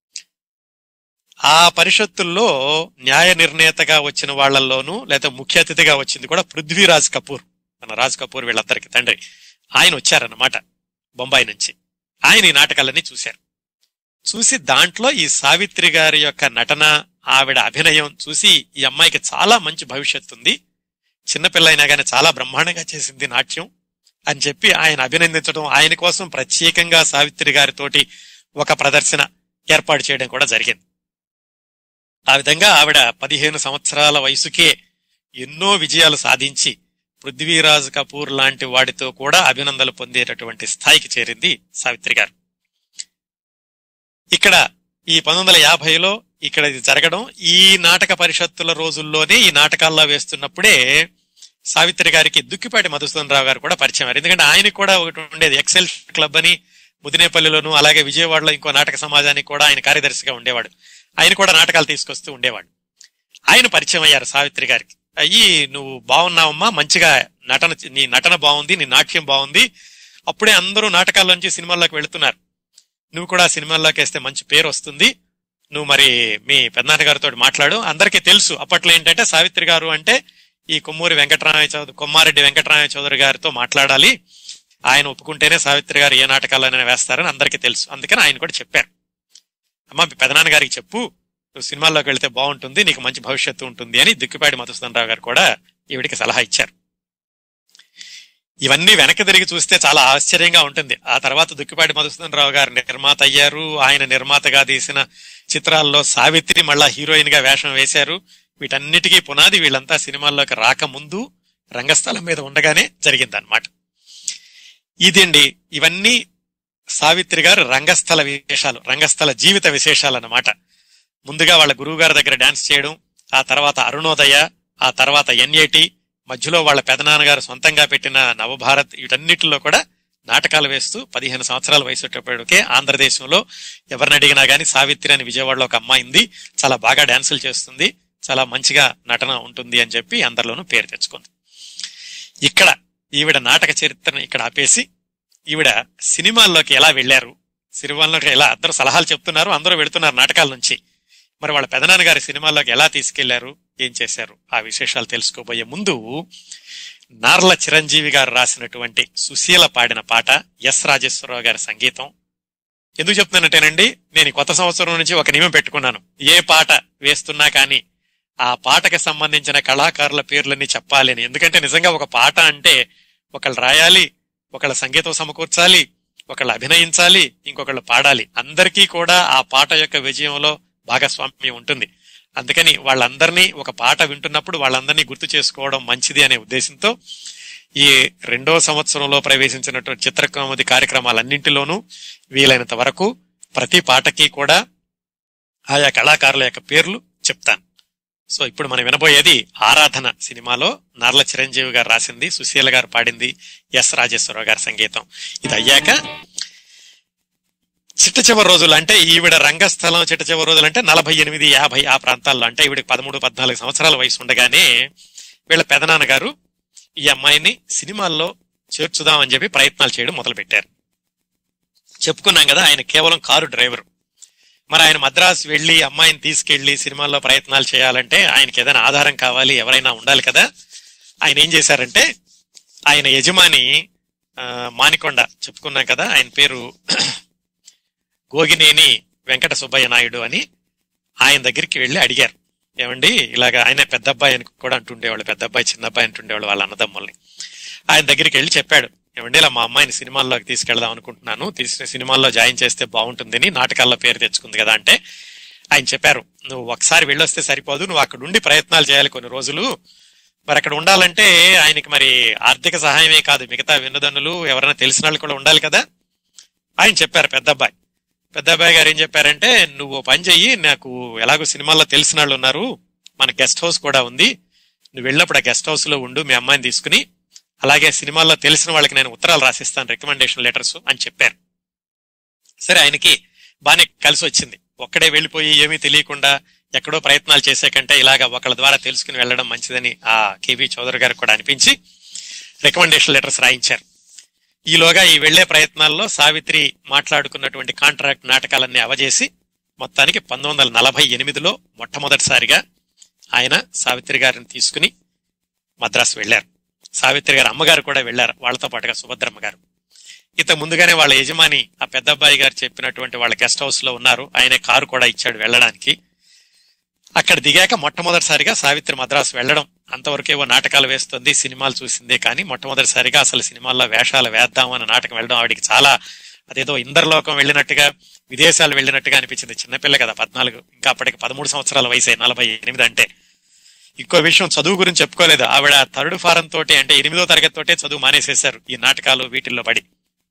ఆ పరిషత్తుల్లో న్యాయ నిర్ణేతగా వచ్చిన వాళ్ళల్లోనూ లేదా ముఖ్య అతిథిగా వచ్చింది కూడా పృథ్వీరాజ్ కపూర్ మన రాజ్ కపూర్ వీళ్ళందరికి తండ్రి ఆయన వచ్చారన్నమాట బొంబాయి నుంచి ఆయన ఈ నాటకాలన్నీ చూశారు చూసి దాంట్లో ఈ సావిత్రి గారి యొక్క నటన ఆవిడ అభినయం చూసి ఈ అమ్మాయికి చాలా మంచి భవిష్యత్తు ఉంది చిన్నపిల్ల అయినా కానీ చాలా బ్రహ్మాండంగా చేసింది నాట్యం అని చెప్పి ఆయన అభినందించడం ఆయన కోసం ప్రత్యేకంగా సావిత్రి గారితోటి ఒక ప్రదర్శన ఏర్పాటు చేయడం కూడా జరిగింది ఆ విధంగా ఆవిడ పదిహేను సంవత్సరాల వయసుకే ఎన్నో విజయాలు సాధించి పృథ్వీరాజ్ కపూర్ లాంటి వాడితో కూడా అభినందనలు పొందేటటువంటి స్థాయికి చేరింది సావిత్రి గారు ఇక్కడ ఈ పంతొమ్మిది వందల యాభైలో ఇక్కడ ఇది జరగడం ఈ నాటక పరిషత్తుల రోజుల్లోనే ఈ నాటకాల్లో వేస్తున్నప్పుడే సావిత్రి గారికి దుక్కిపాటి మధుసూదన్ రావు గారు కూడా పరిచయం అయ్యారు ఎందుకంటే ఆయనకు కూడా ఒకటి ఉండేది ఎక్సెల్ క్లబ్ అని ముదినేపల్లిలోను అలాగే విజయవాడలో ఇంకో నాటక సమాజానికి కూడా ఆయన కార్యదర్శిగా ఉండేవాడు ఆయన కూడా నాటకాలు తీసుకొస్తూ ఉండేవాడు ఆయన పరిచయం అయ్యారు సావిత్రి గారికి అయ్యి నువ్వు బాగున్నావమ్మా మంచిగా నటన నీ నటన బాగుంది నీ నాట్యం బాగుంది అప్పుడే అందరూ నాటకాల్లోంచి సినిమాల్లోకి వెళుతున్నారు నువ్వు కూడా సినిమాల్లోకి వేస్తే మంచి పేరు వస్తుంది నువ్వు మరి మీ పెద్దనాన్న గారితో మాట్లాడు అందరికీ తెలుసు అప్పట్లో ఏంటంటే సావిత్రి గారు అంటే ఈ కొమ్మూరి వెంకటరామయ్య చౌదరి కొమ్మారెడ్డి వెంకటరామయ్య చౌదరి గారితో మాట్లాడాలి ఆయన ఒప్పుకుంటేనే సావిత్రి గారు ఏ నాటకాలైనా వేస్తారని అందరికీ తెలుసు అందుకని ఆయన కూడా చెప్పారు అమ్మ మీ పెదనాన్న గారికి చెప్పు నువ్వు సినిమాల్లోకి వెళితే బాగుంటుంది నీకు మంచి భవిష్యత్తు ఉంటుంది అని దిక్కుపాటి మధుసూదన్ రావు గారు కూడా ఈవిడికి సలహా ఇచ్చారు ఇవన్నీ వెనక్కి తిరిగి చూస్తే చాలా ఆశ్చర్యంగా ఉంటుంది ఆ తర్వాత దుక్కిపాటి మధుసూదన్ రావు గారు నిర్మాత అయ్యారు ఆయన నిర్మాతగా తీసిన చిత్రాల్లో సావిత్రి మళ్ళా హీరోయిన్ గా వేషం వేశారు వీటన్నిటికీ పునాది వీళ్ళంతా సినిమాల్లోకి రాకముందు రంగస్థలం మీద ఉండగానే జరిగిందన్నమాట ఇదండి ఇవన్నీ సావిత్రి గారు రంగస్థల విశేషాలు రంగస్థల జీవిత విశేషాలు అన్నమాట ముందుగా వాళ్ళ గురువు గారి దగ్గర డాన్స్ చేయడం ఆ తర్వాత అరుణోదయ ఆ తర్వాత ఎన్ఏటి మధ్యలో వాళ్ళ పెదనాన్నగారు సొంతంగా పెట్టిన నవభారత్ వీటన్నిటిలో కూడా నాటకాలు వేస్తూ పదిహేను సంవత్సరాల వయసు వచ్చేప్పటికే ఆంధ్రదేశంలో ఎవరిని అడిగినా గానీ సావిత్రి అని విజయవాడలో ఒక అమ్మాయి ఉంది చాలా బాగా డాన్సులు చేస్తుంది చాలా మంచిగా నటన ఉంటుంది అని చెప్పి అందరిలోనూ పేరు తెచ్చుకుంది ఇక్కడ ఈవిడ నాటక చరిత్రను ఇక్కడ ఆపేసి ఈవిడ సినిమాల్లోకి ఎలా వెళ్లారు సినిమాల్లోకి ఎలా అందరూ సలహాలు చెప్తున్నారు అందరూ వెళుతున్నారు నాటకాల నుంచి మరి వాళ్ళ పెదనాన్న గారి సినిమాల్లోకి ఎలా తీసుకెళ్లారు ఏం చేశారు ఆ విశేషాలు తెలుసుకోబోయే ముందు నార్ల చిరంజీవి గారు రాసినటువంటి సుశీల పాడిన పాట ఎస్ రాజేశ్వరరావు గారి సంగీతం ఎందుకు చెప్తున్నానంటేనండి నేను ఈ కొత్త సంవత్సరం నుంచి ఒక నియమం పెట్టుకున్నాను ఏ పాట వేస్తున్నా కానీ ఆ పాటకి సంబంధించిన కళాకారుల పేర్లన్నీ చెప్పాలి అని ఎందుకంటే నిజంగా ఒక పాట అంటే ఒకళ్ళు రాయాలి ఒకళ్ళ సంగీతం సమకూర్చాలి ఒకళ్ళు అభినయించాలి ఇంకొకళ్ళు పాడాలి అందరికీ కూడా ఆ పాట యొక్క విజయంలో భాగస్వామ్యం ఉంటుంది అందుకని వాళ్ళందరినీ ఒక పాట వింటున్నప్పుడు వాళ్ళందరినీ గుర్తు చేసుకోవడం మంచిది అనే ఉద్దేశంతో ఈ రెండో సంవత్సరంలో ప్రవేశించినటువంటి చిత్రకౌముది కార్యక్రమాలన్నింటిలోనూ వీలైనంత వరకు ప్రతి పాటకి కూడా ఆయా కళాకారుల యొక్క పేర్లు చెప్తాను సో ఇప్పుడు మనం వినబోయేది ఆరాధన సినిమాలో నార్ల చిరంజీవి గారు రాసింది సుశీల గారు పాడింది ఎస్ రాజేశ్వరరావు గారి సంగీతం ఇది అయ్యాక చిట్ట చివరి రోజులు అంటే ఈవిడ రంగస్థలం చిట్ట చివరి రోజులు అంటే నలభై ఎనిమిది యాభై ఆ ప్రాంతాల్లో అంటే ఈవిడికి పదమూడు పద్నాలుగు సంవత్సరాల వయసు ఉండగానే వీళ్ళ పెదనాన్నగారు ఈ అమ్మాయిని సినిమాల్లో చేర్చుదామని చెప్పి ప్రయత్నాలు చేయడం మొదలుపెట్టారు చెప్పుకున్నాం కదా ఆయన కేవలం కారు డ్రైవర్ మరి ఆయన మద్రాసు వెళ్ళి అమ్మాయిని తీసుకెళ్లి సినిమాల్లో ప్రయత్నాలు చేయాలంటే ఆయనకి ఏదైనా ఆధారం కావాలి ఎవరైనా ఉండాలి కదా ఆయన ఏం చేశారంటే ఆయన యజమాని ఆ, మానికొండ చెప్పుకున్నాం కదా ఆయన పేరు గోగినేని వెంకట సుబ్బయ్య నాయుడు అని ఆయన దగ్గరికి వెళ్ళి అడిగారు ఏమండి ఇలాగ ఆయన పెద్ద అబ్బాయి అని కూడా అంటుండేవాళ్ళు పెద్ద అబ్బాయి చిన్న అబ్బాయి అంటుండేవాళ్ళు వాళ్ళ అన్నదమ్ముల్ని ఆయన దగ్గరికి వెళ్ళి చెప్పాడు ఏమండి ఇలా మా అమ్మాయిని సినిమాల్లోకి తీసుకెళ్దాం అనుకుంటున్నాను తీసిన సినిమాల్లో జాయిన్ చేస్తే బాగుంటుందని నాటకాల్లో పేరు తెచ్చుకుంది కదా అంటే ఆయన చెప్పారు నువ్వు ఒకసారి వెళ్ళొస్తే సరిపోదు నువ్వు అక్కడ ఉండి ప్రయత్నాలు చేయాలి కొన్ని రోజులు మరి అక్కడ ఉండాలంటే ఆయనకి మరి ఆర్థిక సహాయమే కాదు మిగతా వినోదనులు ఎవరైనా తెలిసిన వాళ్ళు కూడా ఉండాలి కదా ఆయన చెప్పారు పెద్ద అబ్బాయి పెద్ద అబ్బాయి గారు ఏం చెప్పారంటే నువ్వు ఓ పని చెయ్యి నాకు ఎలాగో సినిమాల్లో తెలిసిన వాళ్ళు ఉన్నారు మన గెస్ట్ హౌస్ కూడా ఉంది నువ్వు వెళ్ళినప్పుడు ఆ గెస్ట్ హౌస్ లో ఉండు మీ అమ్మాయిని తీసుకుని అలాగే సినిమాల్లో తెలిసిన వాళ్ళకి నేను ఉత్తరాలు రాసిస్తాను రికమెండేషన్ లెటర్స్ అని చెప్పారు సరే ఆయనకి బానే కలిసి వచ్చింది ఒక్కడే వెళ్ళిపోయి ఏమీ తెలియకుండా ఎక్కడో ప్రయత్నాలు చేసే కంటే ఇలాగా ఒకళ్ళ ద్వారా తెలుసుకుని వెళ్ళడం మంచిదని ఆ కేవీ చౌదరి గారికి కూడా అనిపించి రికమెండేషన్ లెటర్స్ రాయించారు ఈలోగా ఈ వెళ్లే ప్రయత్నాల్లో సావిత్రి మాట్లాడుకున్నటువంటి కాంట్రాక్ట్ నాటకాలన్నీ అవజేసి మొత్తానికి పంతొమ్మిది వందల నలభై ఎనిమిదిలో మొట్టమొదటిసారిగా ఆయన సావిత్రి గారిని తీసుకుని మద్రాసు వెళ్లారు సావిత్రి గారి అమ్మగారు కూడా వెళ్లారు వాళ్ళతో పాటుగా సుభద్రమ్మ గారు ఇంత ముందుగానే వాళ్ళ యజమాని ఆ పెద్ద అబ్బాయి గారు చెప్పినటువంటి వాళ్ళ గెస్ట్ హౌస్ లో ఉన్నారు ఆయనే కారు కూడా ఇచ్చాడు వెళ్ళడానికి అక్కడ దిగాక మొట్టమొదటిసారిగా సావిత్రి మద్రాసు వెళ్ళడం అంతవరకేవో నాటకాలు వేస్తుంది సినిమాలు చూసిందే కానీ మొట్టమొదటిసారిగా అసలు సినిమాల్లో వేషాలు వేద్దాం అన్న నాటకం వెళ్ళడం ఆవిడికి చాలా అదేదో ఇందర్లోకం వెళ్ళినట్టుగా విదేశాలు వెళ్ళినట్టుగా అనిపించింది చిన్నపిల్ల కదా పద్నాలుగు ఇంకా అప్పటికి పదమూడు సంవత్సరాల వయసే నలభై ఎనిమిది అంటే ఇంకో విషయం చదువు గురించి చెప్పుకోలేదు ఆవిడ థర్డ్ ఫారం తోటి అంటే ఎనిమిదో తరగతి తోటే చదువు మానేసేశారు ఈ నాటకాలు వీటిల్లో పడి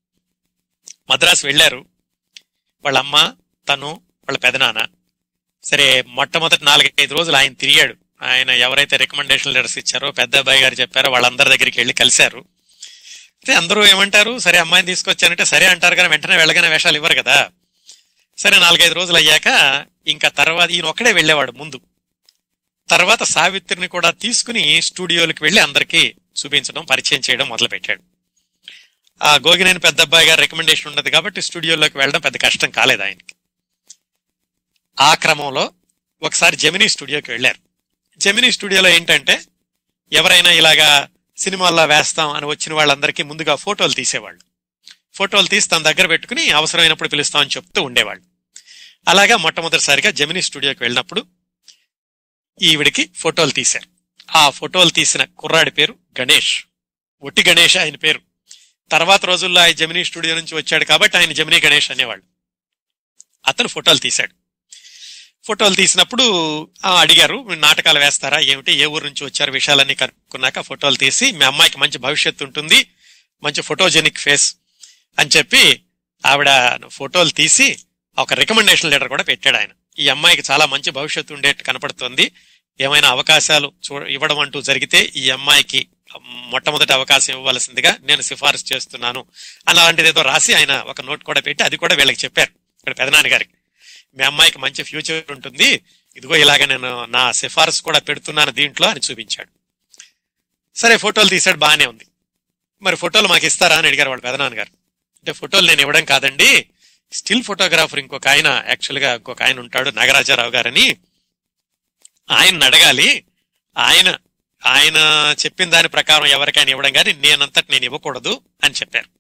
మద్రాసు వెళ్ళారు వాళ్ళ అమ్మ తను వాళ్ళ పెదనాన్న సరే మొట్టమొదటి నాలుగైదు రోజులు ఆయన తిరిగాడు ఆయన ఎవరైతే రికమెండేషన్ లెటర్స్ ఇచ్చారో పెద్ద అబ్బాయి గారు చెప్పారో వాళ్ళందరి దగ్గరికి వెళ్ళి కలిశారు అయితే అందరూ ఏమంటారు సరే అమ్మాయిని తీసుకొచ్చానంటే సరే అంటారు కానీ వెంటనే వెళ్ళగానే వేషాలు ఇవ్వరు కదా సరే నాలుగైదు రోజులు అయ్యాక ఇంకా తర్వాత ఈయన ఒక్కడే వెళ్ళేవాడు ముందు తర్వాత సావిత్రిని కూడా తీసుకుని స్టూడియోలకు వెళ్ళి అందరికీ చూపించడం పరిచయం చేయడం మొదలుపెట్టాడు ఆ గోగినేని పెద్ద అబ్బాయి గారు రికమెండేషన్ ఉన్నది కాబట్టి స్టూడియోలోకి వెళ్ళడం పెద్ద కష్టం కాలేదు ఆయనకి ఆ క్రమంలో ఒకసారి జెమినీ స్టూడియోకి వెళ్ళారు జెమినీ స్టూడియోలో ఏంటంటే ఎవరైనా ఇలాగా సినిమాల్లో వేస్తాం అని వచ్చిన వాళ్ళందరికీ ముందుగా ఫోటోలు తీసేవాళ్ళు ఫోటోలు తీసి తన దగ్గర పెట్టుకుని అవసరమైనప్పుడు పిలుస్తామని చెప్తూ ఉండేవాళ్ళు అలాగా మొట్టమొదటిసారిగా జెమినీ స్టూడియోకి వెళ్ళినప్పుడు ఈవిడికి ఫోటోలు తీశారు ఆ ఫోటోలు తీసిన కుర్రాడి పేరు గణేష్ ఒట్టి గణేష్ ఆయన పేరు తర్వాత రోజుల్లో ఆయన జమినీ స్టూడియో నుంచి వచ్చాడు కాబట్టి ఆయన జమినీ గణేష్ అనేవాళ్ళు అతను ఫోటోలు తీశాడు ఫోటోలు తీసినప్పుడు ఆ, అడిగారు "మీరు నాటకాలు వేస్తారా ఏమిటి ఏ ఊరు నుంచి వచ్చారు విషయాలన్నీ కనుక్కున్నాక ఫోటోలు తీసి మీ అమ్మాయికి మంచి భవిష్యత్తు ఉంటుంది మంచి ఫోటోజెనిక్ ఫేస్ అని చెప్పి ఆవిడ ఫోటోలు తీసి ఒక రికమెండేషన్ లెటర్ కూడా పెట్టాడు ఆయన ఈ అమ్మాయికి చాలా మంచి భవిష్యత్తు ఉండేట్టు కనపడుతుంది ఏమైనా అవకాశాలు చూ ఇవ్వడం అంటూ జరిగితే ఈ అమ్మాయికి మొట్టమొదటి అవకాశం ఇవ్వవలసిందిగా నేను సిఫారసు చేస్తున్నాను అలాంటిది ఏదో రాసి ఆయన ఒక నోట్ కూడా పెట్టి అది కూడా వీళ్ళకి చెప్పారు ఇక్కడ పెదనాన్న గారికి మీ అమ్మాయికి మంచి ఫ్యూచర్ ఉంటుంది ఇదిగో ఇలాగ నేను నా సిఫారసు కూడా పెడుతున్నాను దీంట్లో అని చూపించాడు సరే ఫోటోలు తీసాడు బాగానే ఉంది మరి ఫోటోలు మాకు ఇస్తారా అని అడిగారు వాళ్ళ పెదనాన్న గారు అంటే ఫోటోలు నేను ఇవ్వడం కాదండి స్టిల్ ఫోటోగ్రాఫర్ ఇంకొక ఆయన యాక్చువల్ గా ఇంకొక ఆయన ఉంటాడు నాగరాజారావు గారని ఆయన అడగాలి ఆయన ఆయన చెప్పిన దాని ప్రకారం ఎవరికైనా ఇవ్వడం కానీ నేనంతటి నేను ఇవ్వకూడదు అని చెప్పారు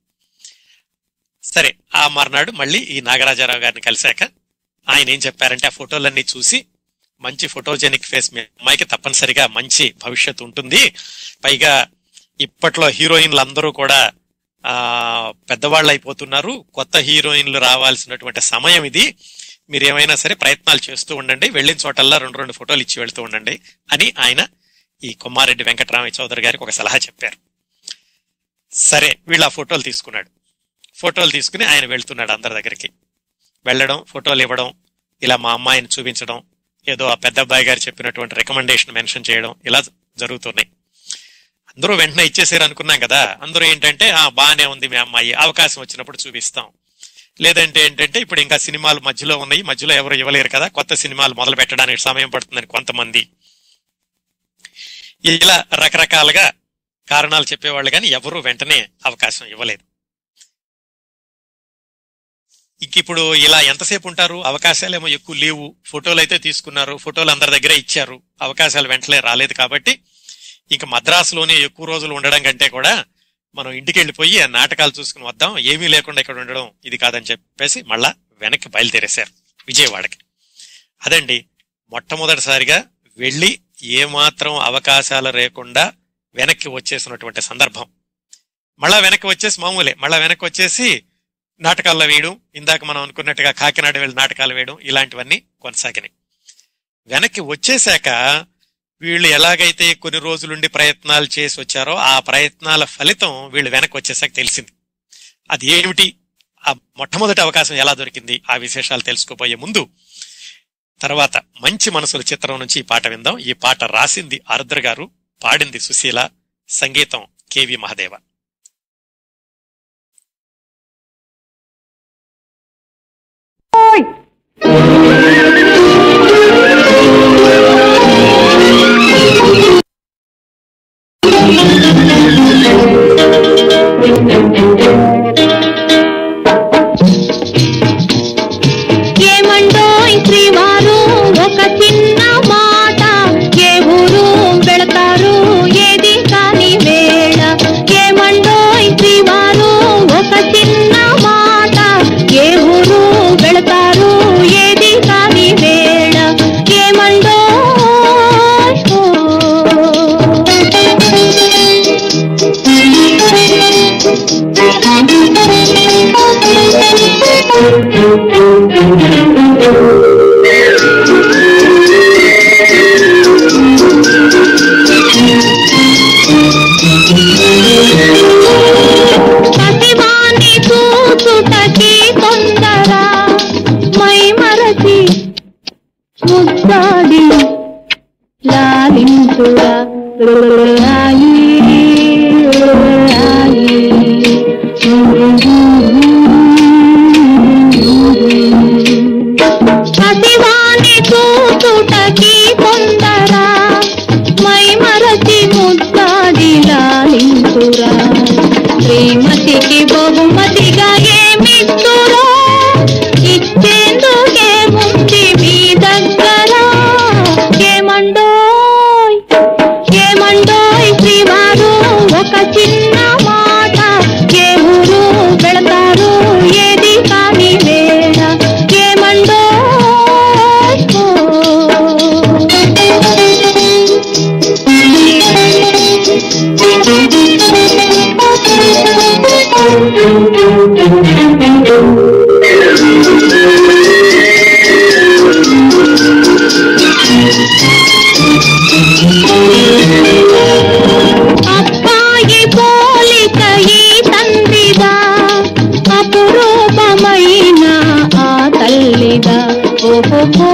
సరే ఆ మర్నాడు మళ్ళీ ఈ నాగరాజారావు గారిని కలిశాక ఆయన ఏం చెప్పారంటే ఆ ఫోటోలన్నీ చూసి మంచి ఫోటోజెనిక్ ఫేస్ మీ అమ్మాయికి తప్పనిసరిగా మంచి భవిష్యత్తు ఉంటుంది పైగా ఇప్పట్లో హీరోయిన్లు అందరూ కూడా ఆ పెద్దవాళ్ళు అయిపోతున్నారు కొత్త హీరోయిన్లు రావాల్సినటువంటి సమయం ఇది మీరు ఏమైనా సరే ప్రయత్నాలు చేస్తూ ఉండండి వెళ్ళిన చోటల్లా రెండు రెండు ఫోటోలు ఇచ్చి వెళ్తూ ఉండండి అని ఆయన ఈ కొమ్మారెడ్డి వెంకటరామయ్య చౌదరి గారికి ఒక సలహా చెప్పారు సరే వీళ్ళు ఆ ఫోటోలు తీసుకున్నాడు ఫోటోలు తీసుకుని ఆయన వెళ్తున్నాడు అందరి దగ్గరికి వెళ్ళడం ఫోటోలు ఇవ్వడం ఇలా మా అమ్మాయిని చూపించడం ఏదో ఆ పెద్ద అబ్బాయి గారు చెప్పినటువంటి రికమెండేషన్ మెన్షన్ చేయడం ఇలా జరుగుతున్నాయి అందరూ వెంటనే ఇచ్చేసారు అనుకున్నాం కదా అందరూ ఏంటంటే ఆ బాగానే ఉంది మీ అమ్మాయి అవకాశం వచ్చినప్పుడు చూపిస్తాం లేదంటే ఏంటంటే ఇప్పుడు ఇంకా సినిమాలు మధ్యలో ఉన్నాయి మధ్యలో ఎవరు ఇవ్వలేరు కదా కొత్త సినిమాలు మొదలు పెట్టడానికి సమయం పడుతుందని కొంతమంది ఇలా రకరకాలుగా కారణాలు చెప్పేవాళ్ళు కానీ ఎవరూ వెంటనే అవకాశం ఇవ్వలేదు ఇంక ఇప్పుడు ఇలా ఎంతసేపు ఉంటారు అవకాశాలు ఏమో ఎక్కువ లేవు ఫోటోలు అయితే తీసుకున్నారు ఫోటోలు అందరి దగ్గర ఇచ్చారు అవకాశాలు వెంటనే రాలేదు కాబట్టి ఇంక మద్రాసులోనే ఎక్కువ రోజులు ఉండడం కంటే కూడా మనం ఇంటికి వెళ్ళిపోయి ఆ నాటకాలు చూసుకుని వద్దాం ఏమీ లేకుండా ఇక్కడ ఉండడం ఇది కాదని చెప్పేసి మళ్ళా వెనక్కి బయలుదేరేశారు విజయవాడకి అదండి మొట్టమొదటిసారిగా వెళ్ళి ఏమాత్రం అవకాశాలు లేకుండా వెనక్కి వచ్చేసినటువంటి సందర్భం మళ్ళా వెనక్కి వచ్చేసి మామూలే మళ్ళా వెనక్కి వచ్చేసి నాటకాల్లో వేయడం ఇందాక మనం అనుకున్నట్టుగా కాకినాడ వెళ్ళి నాటకాలు వేయడం ఇలాంటివన్నీ కొనసాగినాయి వెనక్కి వచ్చేశాక వీళ్ళు ఎలాగైతే కొన్ని రోజులుండి ప్రయత్నాలు చేసి వచ్చారో ఆ ప్రయత్నాల ఫలితం వీళ్ళు వెనక్కి వచ్చేసాక తెలిసింది అది ఏమిటి ఆ మొట్టమొదటి అవకాశం ఎలా దొరికింది ఆ విశేషాలు తెలుసుకోబోయే ముందు తర్వాత మంచి మనసుల చిత్రం నుంచి ఈ పాట విందాం ఈ పాట రాసింది ఆరుద్ర గారు పాడింది సుశీల సంగీతం కేవి మహదేవ ఏమండోయ్ శ్రీవారు ఒక చిన్న మాట ఏ ఊరు వెళతారు ఏది కాని వేళ ఏమండోయ్ శ్రీవారు ఒక చిన్న మాట ఏ ఊరు వెళతారు ఏది కాని వేళ ఏమండోయ్ పసివాణి చూచుటకి తొందర మై మరచి ముద్దాడి లాలించురా లాయి, లాయి. పసివాణి చూచుటకి తొందర మై మరచి ముద్దాడి లాలించురా శ్రీమతికి బహుమతిగా ఏమిస్తురో ఇచ్చేందుకే ముందు మీ దగ్గర ఏమండోయ్ ఏమండోయ్ శ్రీవారు ఒక చిన్న మాట ఏ ఊరు వెళతారు ఏది కాని వేళ ఏమండోయ్ అబ్బాయి పోలిక ఈ తండ్రిదా అపురూపమైన ఆ తల్లిదా ఓహో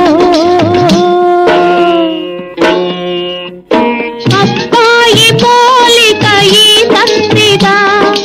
అబ్బాయి పోలిక ఈ తండ్రిదా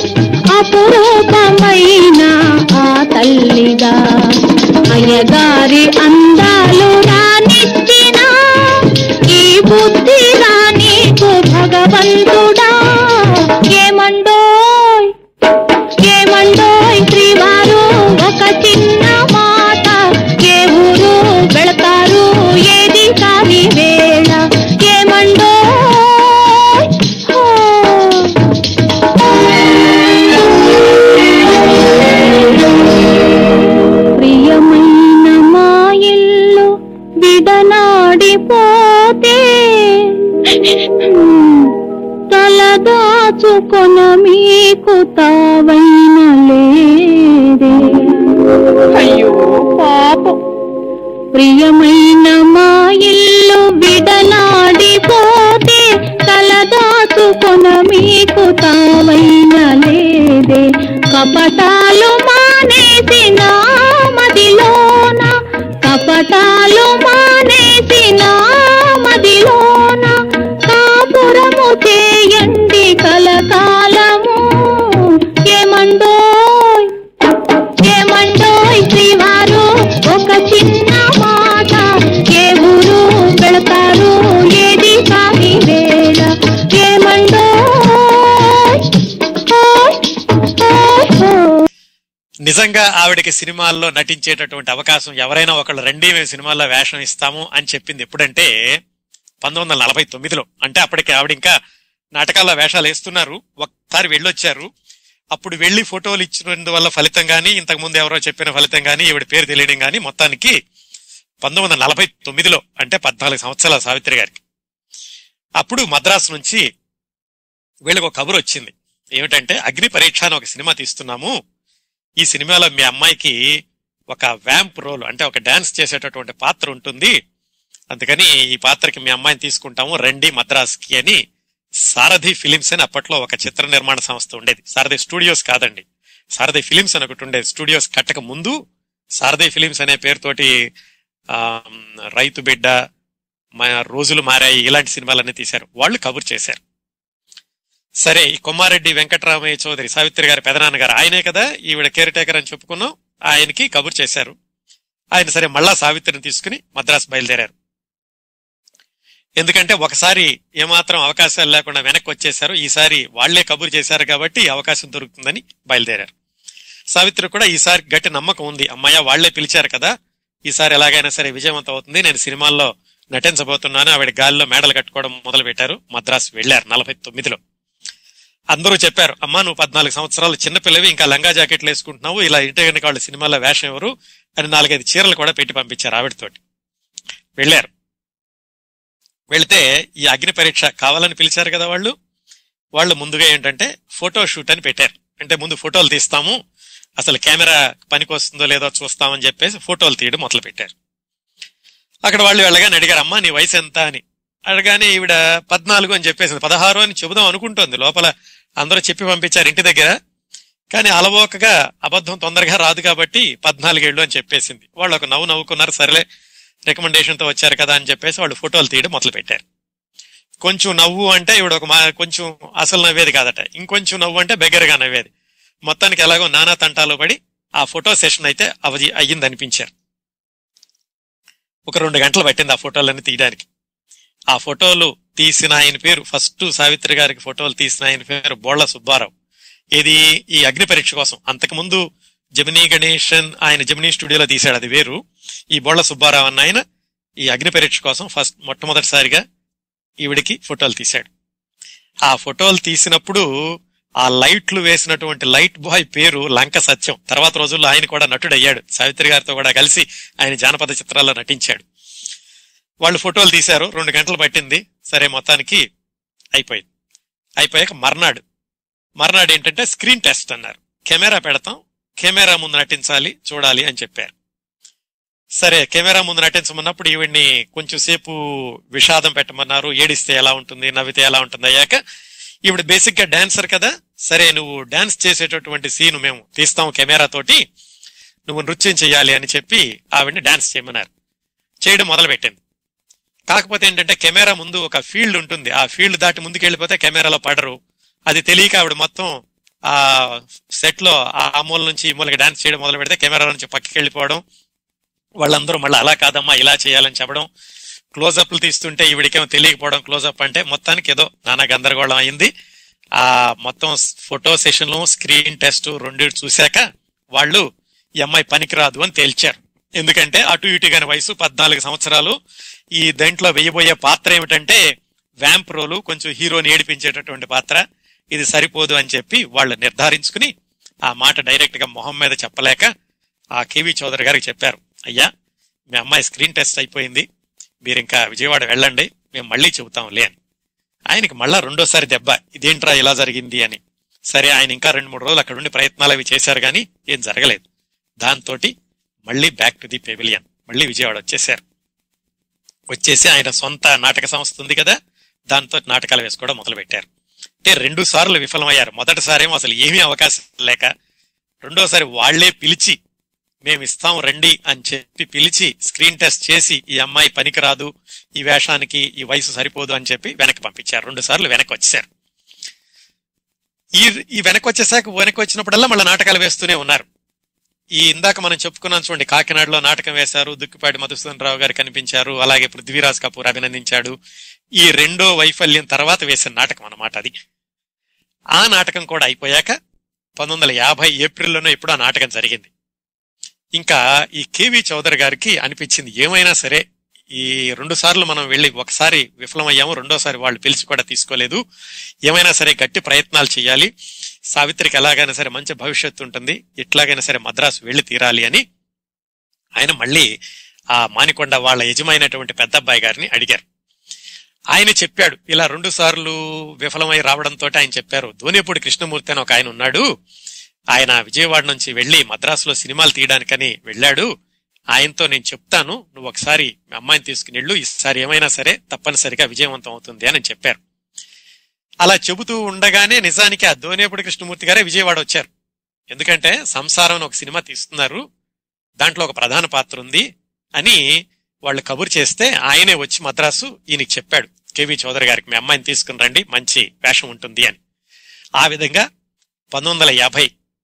అపురూపమైన ఆ తల్లిదా అయ్యగారి అందాలు రానిచ్చిన ఈ బుద్ధి రానీకు భగవంతుడా ఏమండోయ్ ఏమండోయ్ శ్రీవారు ఒక చిన్న మాట ఏ ఊరు వెళతారు ఏది కాని వేళ ఏమండోయ్ హో. ప్రియమైన మా ఇల్లు విడనాడిపోతే తలదాచుకొన మీకు తావైన లేదే అయ్యో పాపం ప్రియమైన మా ఇల్లు విడనాడిపోతే తలదాచుకొన మీకు తావైన లేదే కపటాలు మానేసిన మదిలోన కపటాలు మానేసిన మదిలోన కాపురము చేయండి కలకాలము ఏమండోయ్ ఏమండోయ్ శ్రీవారు ఒక చిన్న మాట ఏ ఊరు వెళతారు ఏది కాని వేళ నిజంగా ఆవిడకి సినిమాల్లో నటించేటటువంటి అవకాశం ఎవరైనా ఒకళ్ళు రెండే మేము సినిమాల్లో వేషం ఇస్తాము అని చెప్పింది ఎప్పుడంటే పంతొమ్మిది వందల నలభై తొమ్మిదిలో అంటే అప్పటికి ఆవిడ ఇంకా నాటకాల్లో వేషాలు వేస్తున్నారు ఒకసారి వెళ్ళొచ్చారు అప్పుడు వెళ్లి ఫోటోలు ఇచ్చినందువల్ల ఫలితం గానీ ఇంతకు ముందు ఎవరో చెప్పిన ఫలితం గానీ ఈవిడ పేరు తెలియడం గానీ మొత్తానికి పంతొమ్మిది వందల నలభై తొమ్మిదిలో అంటే పద్నాలుగు సంవత్సరాల సావిత్రి గారికి అప్పుడు మద్రాసు నుంచి వీళ్ళకి ఒక కబురు వచ్చింది ఏమిటంటే అగ్ని పరీక్ష అని ఒక సినిమా తీస్తున్నాము ఈ సినిమాలో మీ అమ్మాయికి ఒక వ్యాంప్ రోల్ అంటే ఒక డాన్స్ చేసేటటువంటి పాత్ర ఉంటుంది అందుకని ఈ పాత్రకి మీ అమ్మాయిని తీసుకుంటాము రండి మద్రాస్కి అని సారథి ఫిలిమ్స్ అని అప్పట్లో ఒక చిత్ర నిర్మాణ సంస్థ ఉండేది సారథి స్టూడియోస్ కాదండి సారథి ఫిలిమ్స్ అని ఒకటి ఉండేది స్టూడియోస్ కట్టక ముందు సారథి ఫిలిమ్స్ అనే పేరుతోటి ఆ, రైతు బిడ్డ మా రోజులు మారాయి ఇలాంటి సినిమాలన్నీ తీశారు వాళ్ళు కబుర్ చేశారు సరే ఈ కొమ్మారెడ్డి వెంకటరామయ్య చౌదరి సావిత్రి గారి పెదనాన్న గారు ఆయనే కదా ఈవిడ కేర్ టేకర్ అని చెప్పుకున్నాం ఆయనకి కబుర్ చేశారు ఆయన సరే మళ్ళా సావిత్రిని తీసుకుని మద్రాసు బయలుదేరారు ఎందుకంటే ఒకసారి ఏమాత్రం అవకాశాలు లేకుండా వెనక్కి వచ్చేశారు ఈసారి వాళ్లే కబురు చేశారు కాబట్టి ఈ అవకాశం దొరుకుతుందని బయలుదేరారు సావిత్రి కూడా ఈసారి గట్టి నమ్మకం ఉంది అమ్మాయ వాళ్లే పిలిచారు కదా ఈసారి ఎలాగైనా సరే విజయవంతం అవుతుంది నేను సినిమాల్లో నటించబోతున్నాను ఆవిడ గాలిలో మేడలు కట్టుకోవడం మొదలు పెట్టారు మద్రాసు వెళ్లారు నలభై తొమ్మిదిలో అందరూ చెప్పారు అమ్మా నువ్వు పద్నాలుగు సంవత్సరాలు చిన్నపిల్లవి ఇంకా లంగా జాకెట్లు వేసుకుంటున్నావు ఇలా ఇంటి కనుక వాళ్ళ సినిమాలో వేషం ఎవరు అని నాలుగైదు చీరలు కూడా పెట్టి పంపించారు ఆవిడతోటి వెళ్ళారు వెళితే ఈ అగ్ని పరీక్ష కావాలని పిలిచారు కదా వాళ్ళు వాళ్ళు ముందుగా ఏంటంటే ఫోటో షూట్ అని పెట్టారు అంటే ముందు ఫోటోలు తీస్తాము అసలు కెమెరా పనికి వస్తుందో లేదో చూస్తామని చెప్పేసి ఫోటోలు తీయడం మొదలు పెట్టారు అక్కడ వాళ్ళు వెళ్ళగానే అడిగారు అమ్మా నీ వయసు ఎంత అని అడగానే ఈవిడ పద్నాలుగు అని చెప్పేసింది పదహారు అని చెబుదాం అనుకుంటోంది లోపల అందరూ చెప్పి పంపించారు ఇంటి దగ్గర కానీ అలవోకగా అబద్ధం తొందరగా రాదు కాబట్టి పద్నాలుగేళ్ళు అని చెప్పేసింది వాళ్ళు ఒక నవ్వు నవ్వుకున్నారు సరేలే రికమెండేషన్ తో వచ్చారు కదా అని చెప్పేసి వాళ్ళు ఫోటోలు తీయడం మొదలు పెట్టారు కొంచెం నవ్వు అంటే ఇవిడ ఒక మా- కొంచెం అసలు నవ్వేది కాదట ఇంకొంచెం నవ్వు అంటే బెగ్గరగా నవ్వేది మొత్తానికి ఎలాగో నానా తంటాలో పడి ఆ ఫోటో సెషన్ అయితే అవధి అయ్యింది అనిపించారు ఒక రెండు గంటలు పట్టింది ఆ ఫోటోలన్నీ తీయడానికి ఆ ఫోటోలు తీసిన ఆయన పేరు ఫస్ట్ సావిత్రి గారికి ఫోటోలు తీసిన ఆయన పేరు బోళ్ల సుబ్బారావు ఇది ఈ అగ్ని పరీక్ష కోసం అంతకుముందు జమినీ గణేషన్ ఆయన జమినీ స్టూడియోలో తీశాడు అది వేరు ఈ బోళ్ల సుబ్బారావు అన్న ఆయన ఈ అగ్ని పరీక్ష కోసం ఫస్ట్ మొట్టమొదటిసారిగా ఈవిడికి ఫోటోలు తీశాడు ఆ ఫోటోలు తీసినప్పుడు ఆ లైట్లు వేసినటువంటి లైట్ బాయ్ పేరు లంక సత్యం తర్వాత రోజుల్లో ఆయన కూడా నటుడయ్యాడు సావిత్రి గారితో కూడా కలిసి ఆయన జానపద చిత్రాల్లో నటించాడు వాళ్ళు ఫోటోలు తీశారు రెండు గంటలు పట్టింది సరే మొత్తానికి అయిపోయింది అయిపోయాక మర్నాడు మర్నాడు ఏంటంటే స్క్రీన్ టెస్ట్ అన్నారు కెమెరా పెడతాం కెమెరా ముందు నటించాలి చూడాలి అని చెప్పారు సరే కెమెరా ముందు నటించమన్నప్పుడు ఈవిడ్ని కొంచెం సేపు విషాదం పెట్టమన్నారు ఏడిస్తే ఎలా ఉంటుంది నవ్వితే ఎలా ఉంటుంది అయ్యాక ఈవిడ బేసిక్ గా డాన్సర్ కదా సరే నువ్వు డాన్స్ చేసేటటువంటి సీన్ మేము తీస్తాం కెమెరా తోటి నువ్వు నృత్యం చేయాలి అని చెప్పి ఆవిడ్ని డాన్స్ చేయమన్నారు చేయడం మొదలు పెట్టింది కాకపోతే ఏంటంటే కెమెరా ముందు ఒక ఫీల్డ్ ఉంటుంది ఆ ఫీల్డ్ దాటి ముందుకు వెళ్ళిపోతే కెమెరాలో పడరు అది తెలియక ఆవిడ మొత్తం ఆ సెట్ లో ఆ మూల నుంచి ఈ మూలకి డాన్స్ చేయడం మొదలు పెడితే కెమెరా నుంచి పక్కకి వెళ్ళిపోవడం వాళ్ళందరూ మళ్ళీ అలా కాదమ్మా ఇలా చేయాలని చెప్పడం క్లోజప్లు తీస్తుంటే ఈవిడికేమో తెలియకపోవడం క్లోజప్ అంటే మొత్తానికి ఏదో నానా గందరగోళం అయింది ఆ మొత్తం ఫోటో సెషన్ స్క్రీన్ టెస్ట్ రెండు చూశాక వాళ్ళు ఈ అమ్మాయి పనికిరాదు అని తేల్చారు ఎందుకంటే అటు ఇటు కాని వయసు పద్నాలుగు సంవత్సరాలు ఈ దాంట్లో వేయబోయే పాత్ర ఏమిటంటే వ్యాంప్ రోలు కొంచెం హీరోని ఏడిపించేటటువంటి పాత్ర ఇది సరిపోదు అని చెప్పి వాళ్ళు నిర్ధారించుకుని ఆ మాట డైరెక్ట్ గా మొహం మీద చెప్పలేక ఆ కేవీ చౌదరి గారికి చెప్పారు అయ్యా మీ అమ్మాయి స్క్రీన్ టెస్ట్ అయిపోయింది మీరు ఇంకా విజయవాడ వెళ్ళండి మేము మళ్ళీ చెబుతాంలే అని ఆయనకి మళ్ళా రెండోసారి దెబ్బ ఇదేంట్రా ఇలా జరిగింది అని సరే ఆయన ఇంకా రెండు మూడు రోజులు అక్కడ ఉండి ప్రయత్నాలు అవి చేశారు కానీ ఏం జరగలేదు దాంతో మళ్ళీ బ్యాక్ టు ది పెవిలియన్ మళ్ళీ విజయవాడ వచ్చేసారు వచ్చేసి ఆయన సొంత నాటక సంస్థ ఉంది కదా దాంతో నాటకాలు వేసుకోవడం మొదలు పెట్టారు అంటే రెండు సార్లు విఫలమయ్యారు మొదటిసారి ఏమో అసలు ఏమీ అవకాశం లేక రెండోసారి వాళ్లే పిలిచి మేము ఇస్తాం రండి అని చెప్పి పిలిచి స్క్రీన్ టెస్ట్ చేసి ఈ అమ్మాయి పనికిరాదు ఈ వేషానికి ఈ వయసు సరిపోదు అని చెప్పి వెనక్కి పంపించారు రెండు సార్లు వెనక్కి వచ్చారు ఈ ఈ వెనక్కి వచ్చేసాక వెనక్కి వచ్చినప్పుడల్లా మళ్ళీ నాటకాలు వేస్తూనే ఉన్నారు ఈ ఇందాక మనం చెప్పుకున్నాం చూడండి కాకినాడలో నాటకం వేశారు దుక్కిపాటి మధుసూదన్ రావు గారు కనిపించారు అలాగే పృథ్వీరాజ్ కపూర్ అభినందించాడు ఈ రెండో వైఫల్యం తర్వాత వేసిన నాటకం అన్నమాట అది ఆ నాటకం కూడా అయిపోయాక పంతొమ్మిది వందల యాభై ఏప్రిల్లోనే ఎప్పుడు ఆ నాటకం జరిగింది ఇంకా ఈ కేవి చౌదరి గారికి అనిపించింది ఏమైనా సరే ఈ రెండు సార్లు మనం వెళ్ళి ఒకసారి విఫలమయ్యాము రెండోసారి వాళ్ళు పిలిచి కూడా తీసుకోలేదు ఏమైనా సరే గట్టి ప్రయత్నాలు చేయాలి సావిత్రికి ఎలాగైనా సరే మంచి భవిష్యత్తు ఉంటుంది ఎట్లాగైనా సరే మద్రాసు వెళ్ళి తీరాలి అని ఆయన మళ్ళీ ఆ మానికొండ వాళ్ళ యజమైనటువంటి పెద్ద అబ్బాయి గారిని అడిగారు ఆయన చెప్పాడు ఇలా రెండు సార్లు విఫలమై రావడంతో ఆయన చెప్పారు ధోనిపూడి కృష్ణమూర్తి అని ఒక ఆయన ఉన్నాడు ఆయన విజయవాడ నుంచి వెళ్లి మద్రాసులో సినిమాలు తీయడానికని వెళ్ళాడు ఆయనతో నేను చెప్తాను నువ్వు ఒకసారి మీ అమ్మాయిని తీసుకుని వెళ్ళు ఈసారి ఏమైనా సరే తప్పనిసరిగా విజయవంతం అవుతుంది అని చెప్పారు అలా చెబుతూ ఉండగానే నిజానికి ఆ ధోనిపూడి కృష్ణమూర్తి గారే విజయవాడ వచ్చారు ఎందుకంటే సంసారం అని ఒక సినిమా తీస్తున్నారు దాంట్లో ఒక ప్రధాన పాత్ర ఉంది అని వాళ్ళు కబురు చేస్తే ఆయనే వచ్చి మద్రాసు ఈయనకి చెప్పాడు కేవి చౌదరి గారికి మీ అమ్మాయిని తీసుకుని రండి మంచి వేషం ఉంటుంది అని ఆ విధంగా పంతొమ్మిది వందల యాభై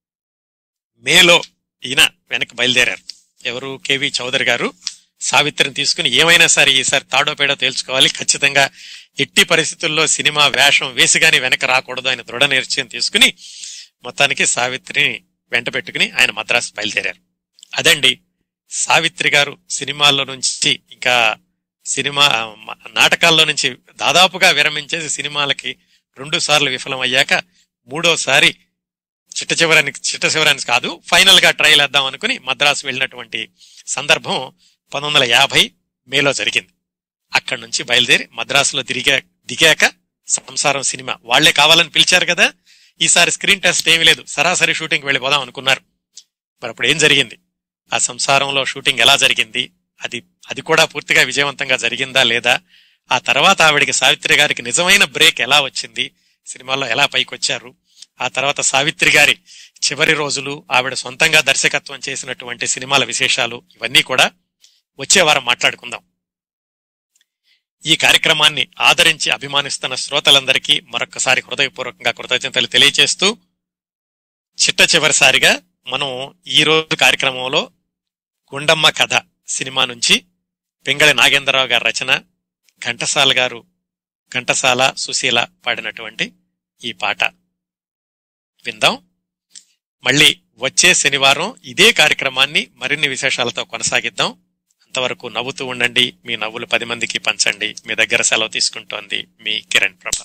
మేలో ఈయన వెనక్కి బయలుదేరారు ఎవరు కేవి చౌదరి గారు సావిత్రిని తీసుకుని ఏమైనా సరే ఈసారి తాడో పేడో తేల్చుకోవాలి ఖచ్చితంగా ఎట్టి పరిస్థితుల్లో సినిమా వేషం వేసిగాని వెనక రాకూడదు ఆయన దృఢ నిశ్చయం తీసుకుని మొత్తానికి సావిత్రిని వెంట పెట్టుకుని ఆయన మద్రాసు బయలుదేరారు అదండి సావిత్రి గారు సినిమాల్లో నుంచి ఇంకా సినిమా మ- నాటకాల్లో నుంచి దాదాపుగా విరమించేసి సినిమాలకి రెండు సార్లు విఫలం అయ్యాక మూడోసారి చిట్ట చివరానికి చిట్ట చివరానికి కాదు ఫైనల్ గా ట్రయల్ వేద్దాం అనుకుని మద్రాసు వెళ్ళినటువంటి సందర్భం పంతొమ్మిది వందల యాభై మేలో జరిగింది అక్కడి నుంచి బయలుదేరి మద్రాసులో తిరిగా దిగాక సంసారం సినిమా వాళ్లే కావాలని పిలిచారు కదా ఈసారి స్క్రీన్ టెస్ట్ ఏమీ లేదు సరాసరి షూటింగ్ వెళ్ళిపోదాం అనుకున్నారు మరి అప్పుడు ఏం జరిగింది ఆ సంసారంలో షూటింగ్ ఎలా జరిగింది అది అది కూడా పూర్తిగా విజయవంతంగా జరిగిందా లేదా ఆ తర్వాత ఆవిడికి సావిత్రి గారికి నిజమైన బ్రేక్ ఎలా వచ్చింది సినిమాల్లో ఎలా పైకొచ్చారు ఆ తర్వాత సావిత్రి గారి చివరి రోజులు ఆవిడ సొంతంగా దర్శకత్వం చేసినటువంటి సినిమాల విశేషాలు ఇవన్నీ కూడా వచ్చే వారం మాట్లాడుకుందాం ఈ కార్యక్రమాన్ని ఆదరించి అభిమానిస్తున్న శ్రోతలందరికీ మరొకసారి హృదయపూర్వకంగా కృతజ్ఞతలు తెలియజేస్తూ చిట్ట చివరిసారిగా మనం ఈ రోజు కార్యక్రమంలో గుండమ్మ కథ సినిమా నుంచి పింగళి నాగేంద్రరావు గారి రచన ఘంటసాల గారు ఘంటసాల సుశీల పాడినటువంటి ఈ పాట విందాం మళ్ళీ వచ్చే శనివారం ఇదే కార్యక్రమాన్ని మరిన్ని విశేషాలతో కొనసాగిద్దాం అంతవరకు నవ్వుతూ ఉండండి మీ నవ్వులు పది మందికి పంచండి మీ దగ్గర సెలవు తీసుకుంటోంది మీ కిరణ్ ప్రభ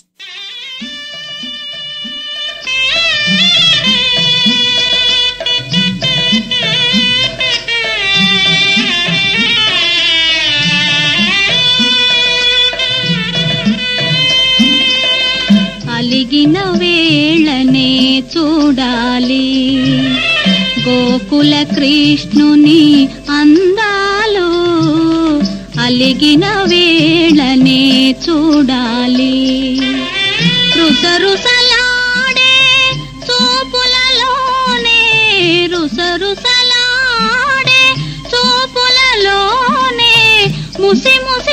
అలిగిన వేళనే చూడాలి గోకుల కృష్ణుని అందాలు అలిగిన వేళనే చూడాలి రుసరుసలాడే చూపులలోనే రుసరుసలాడే చూపులలోనే ముసి ముసి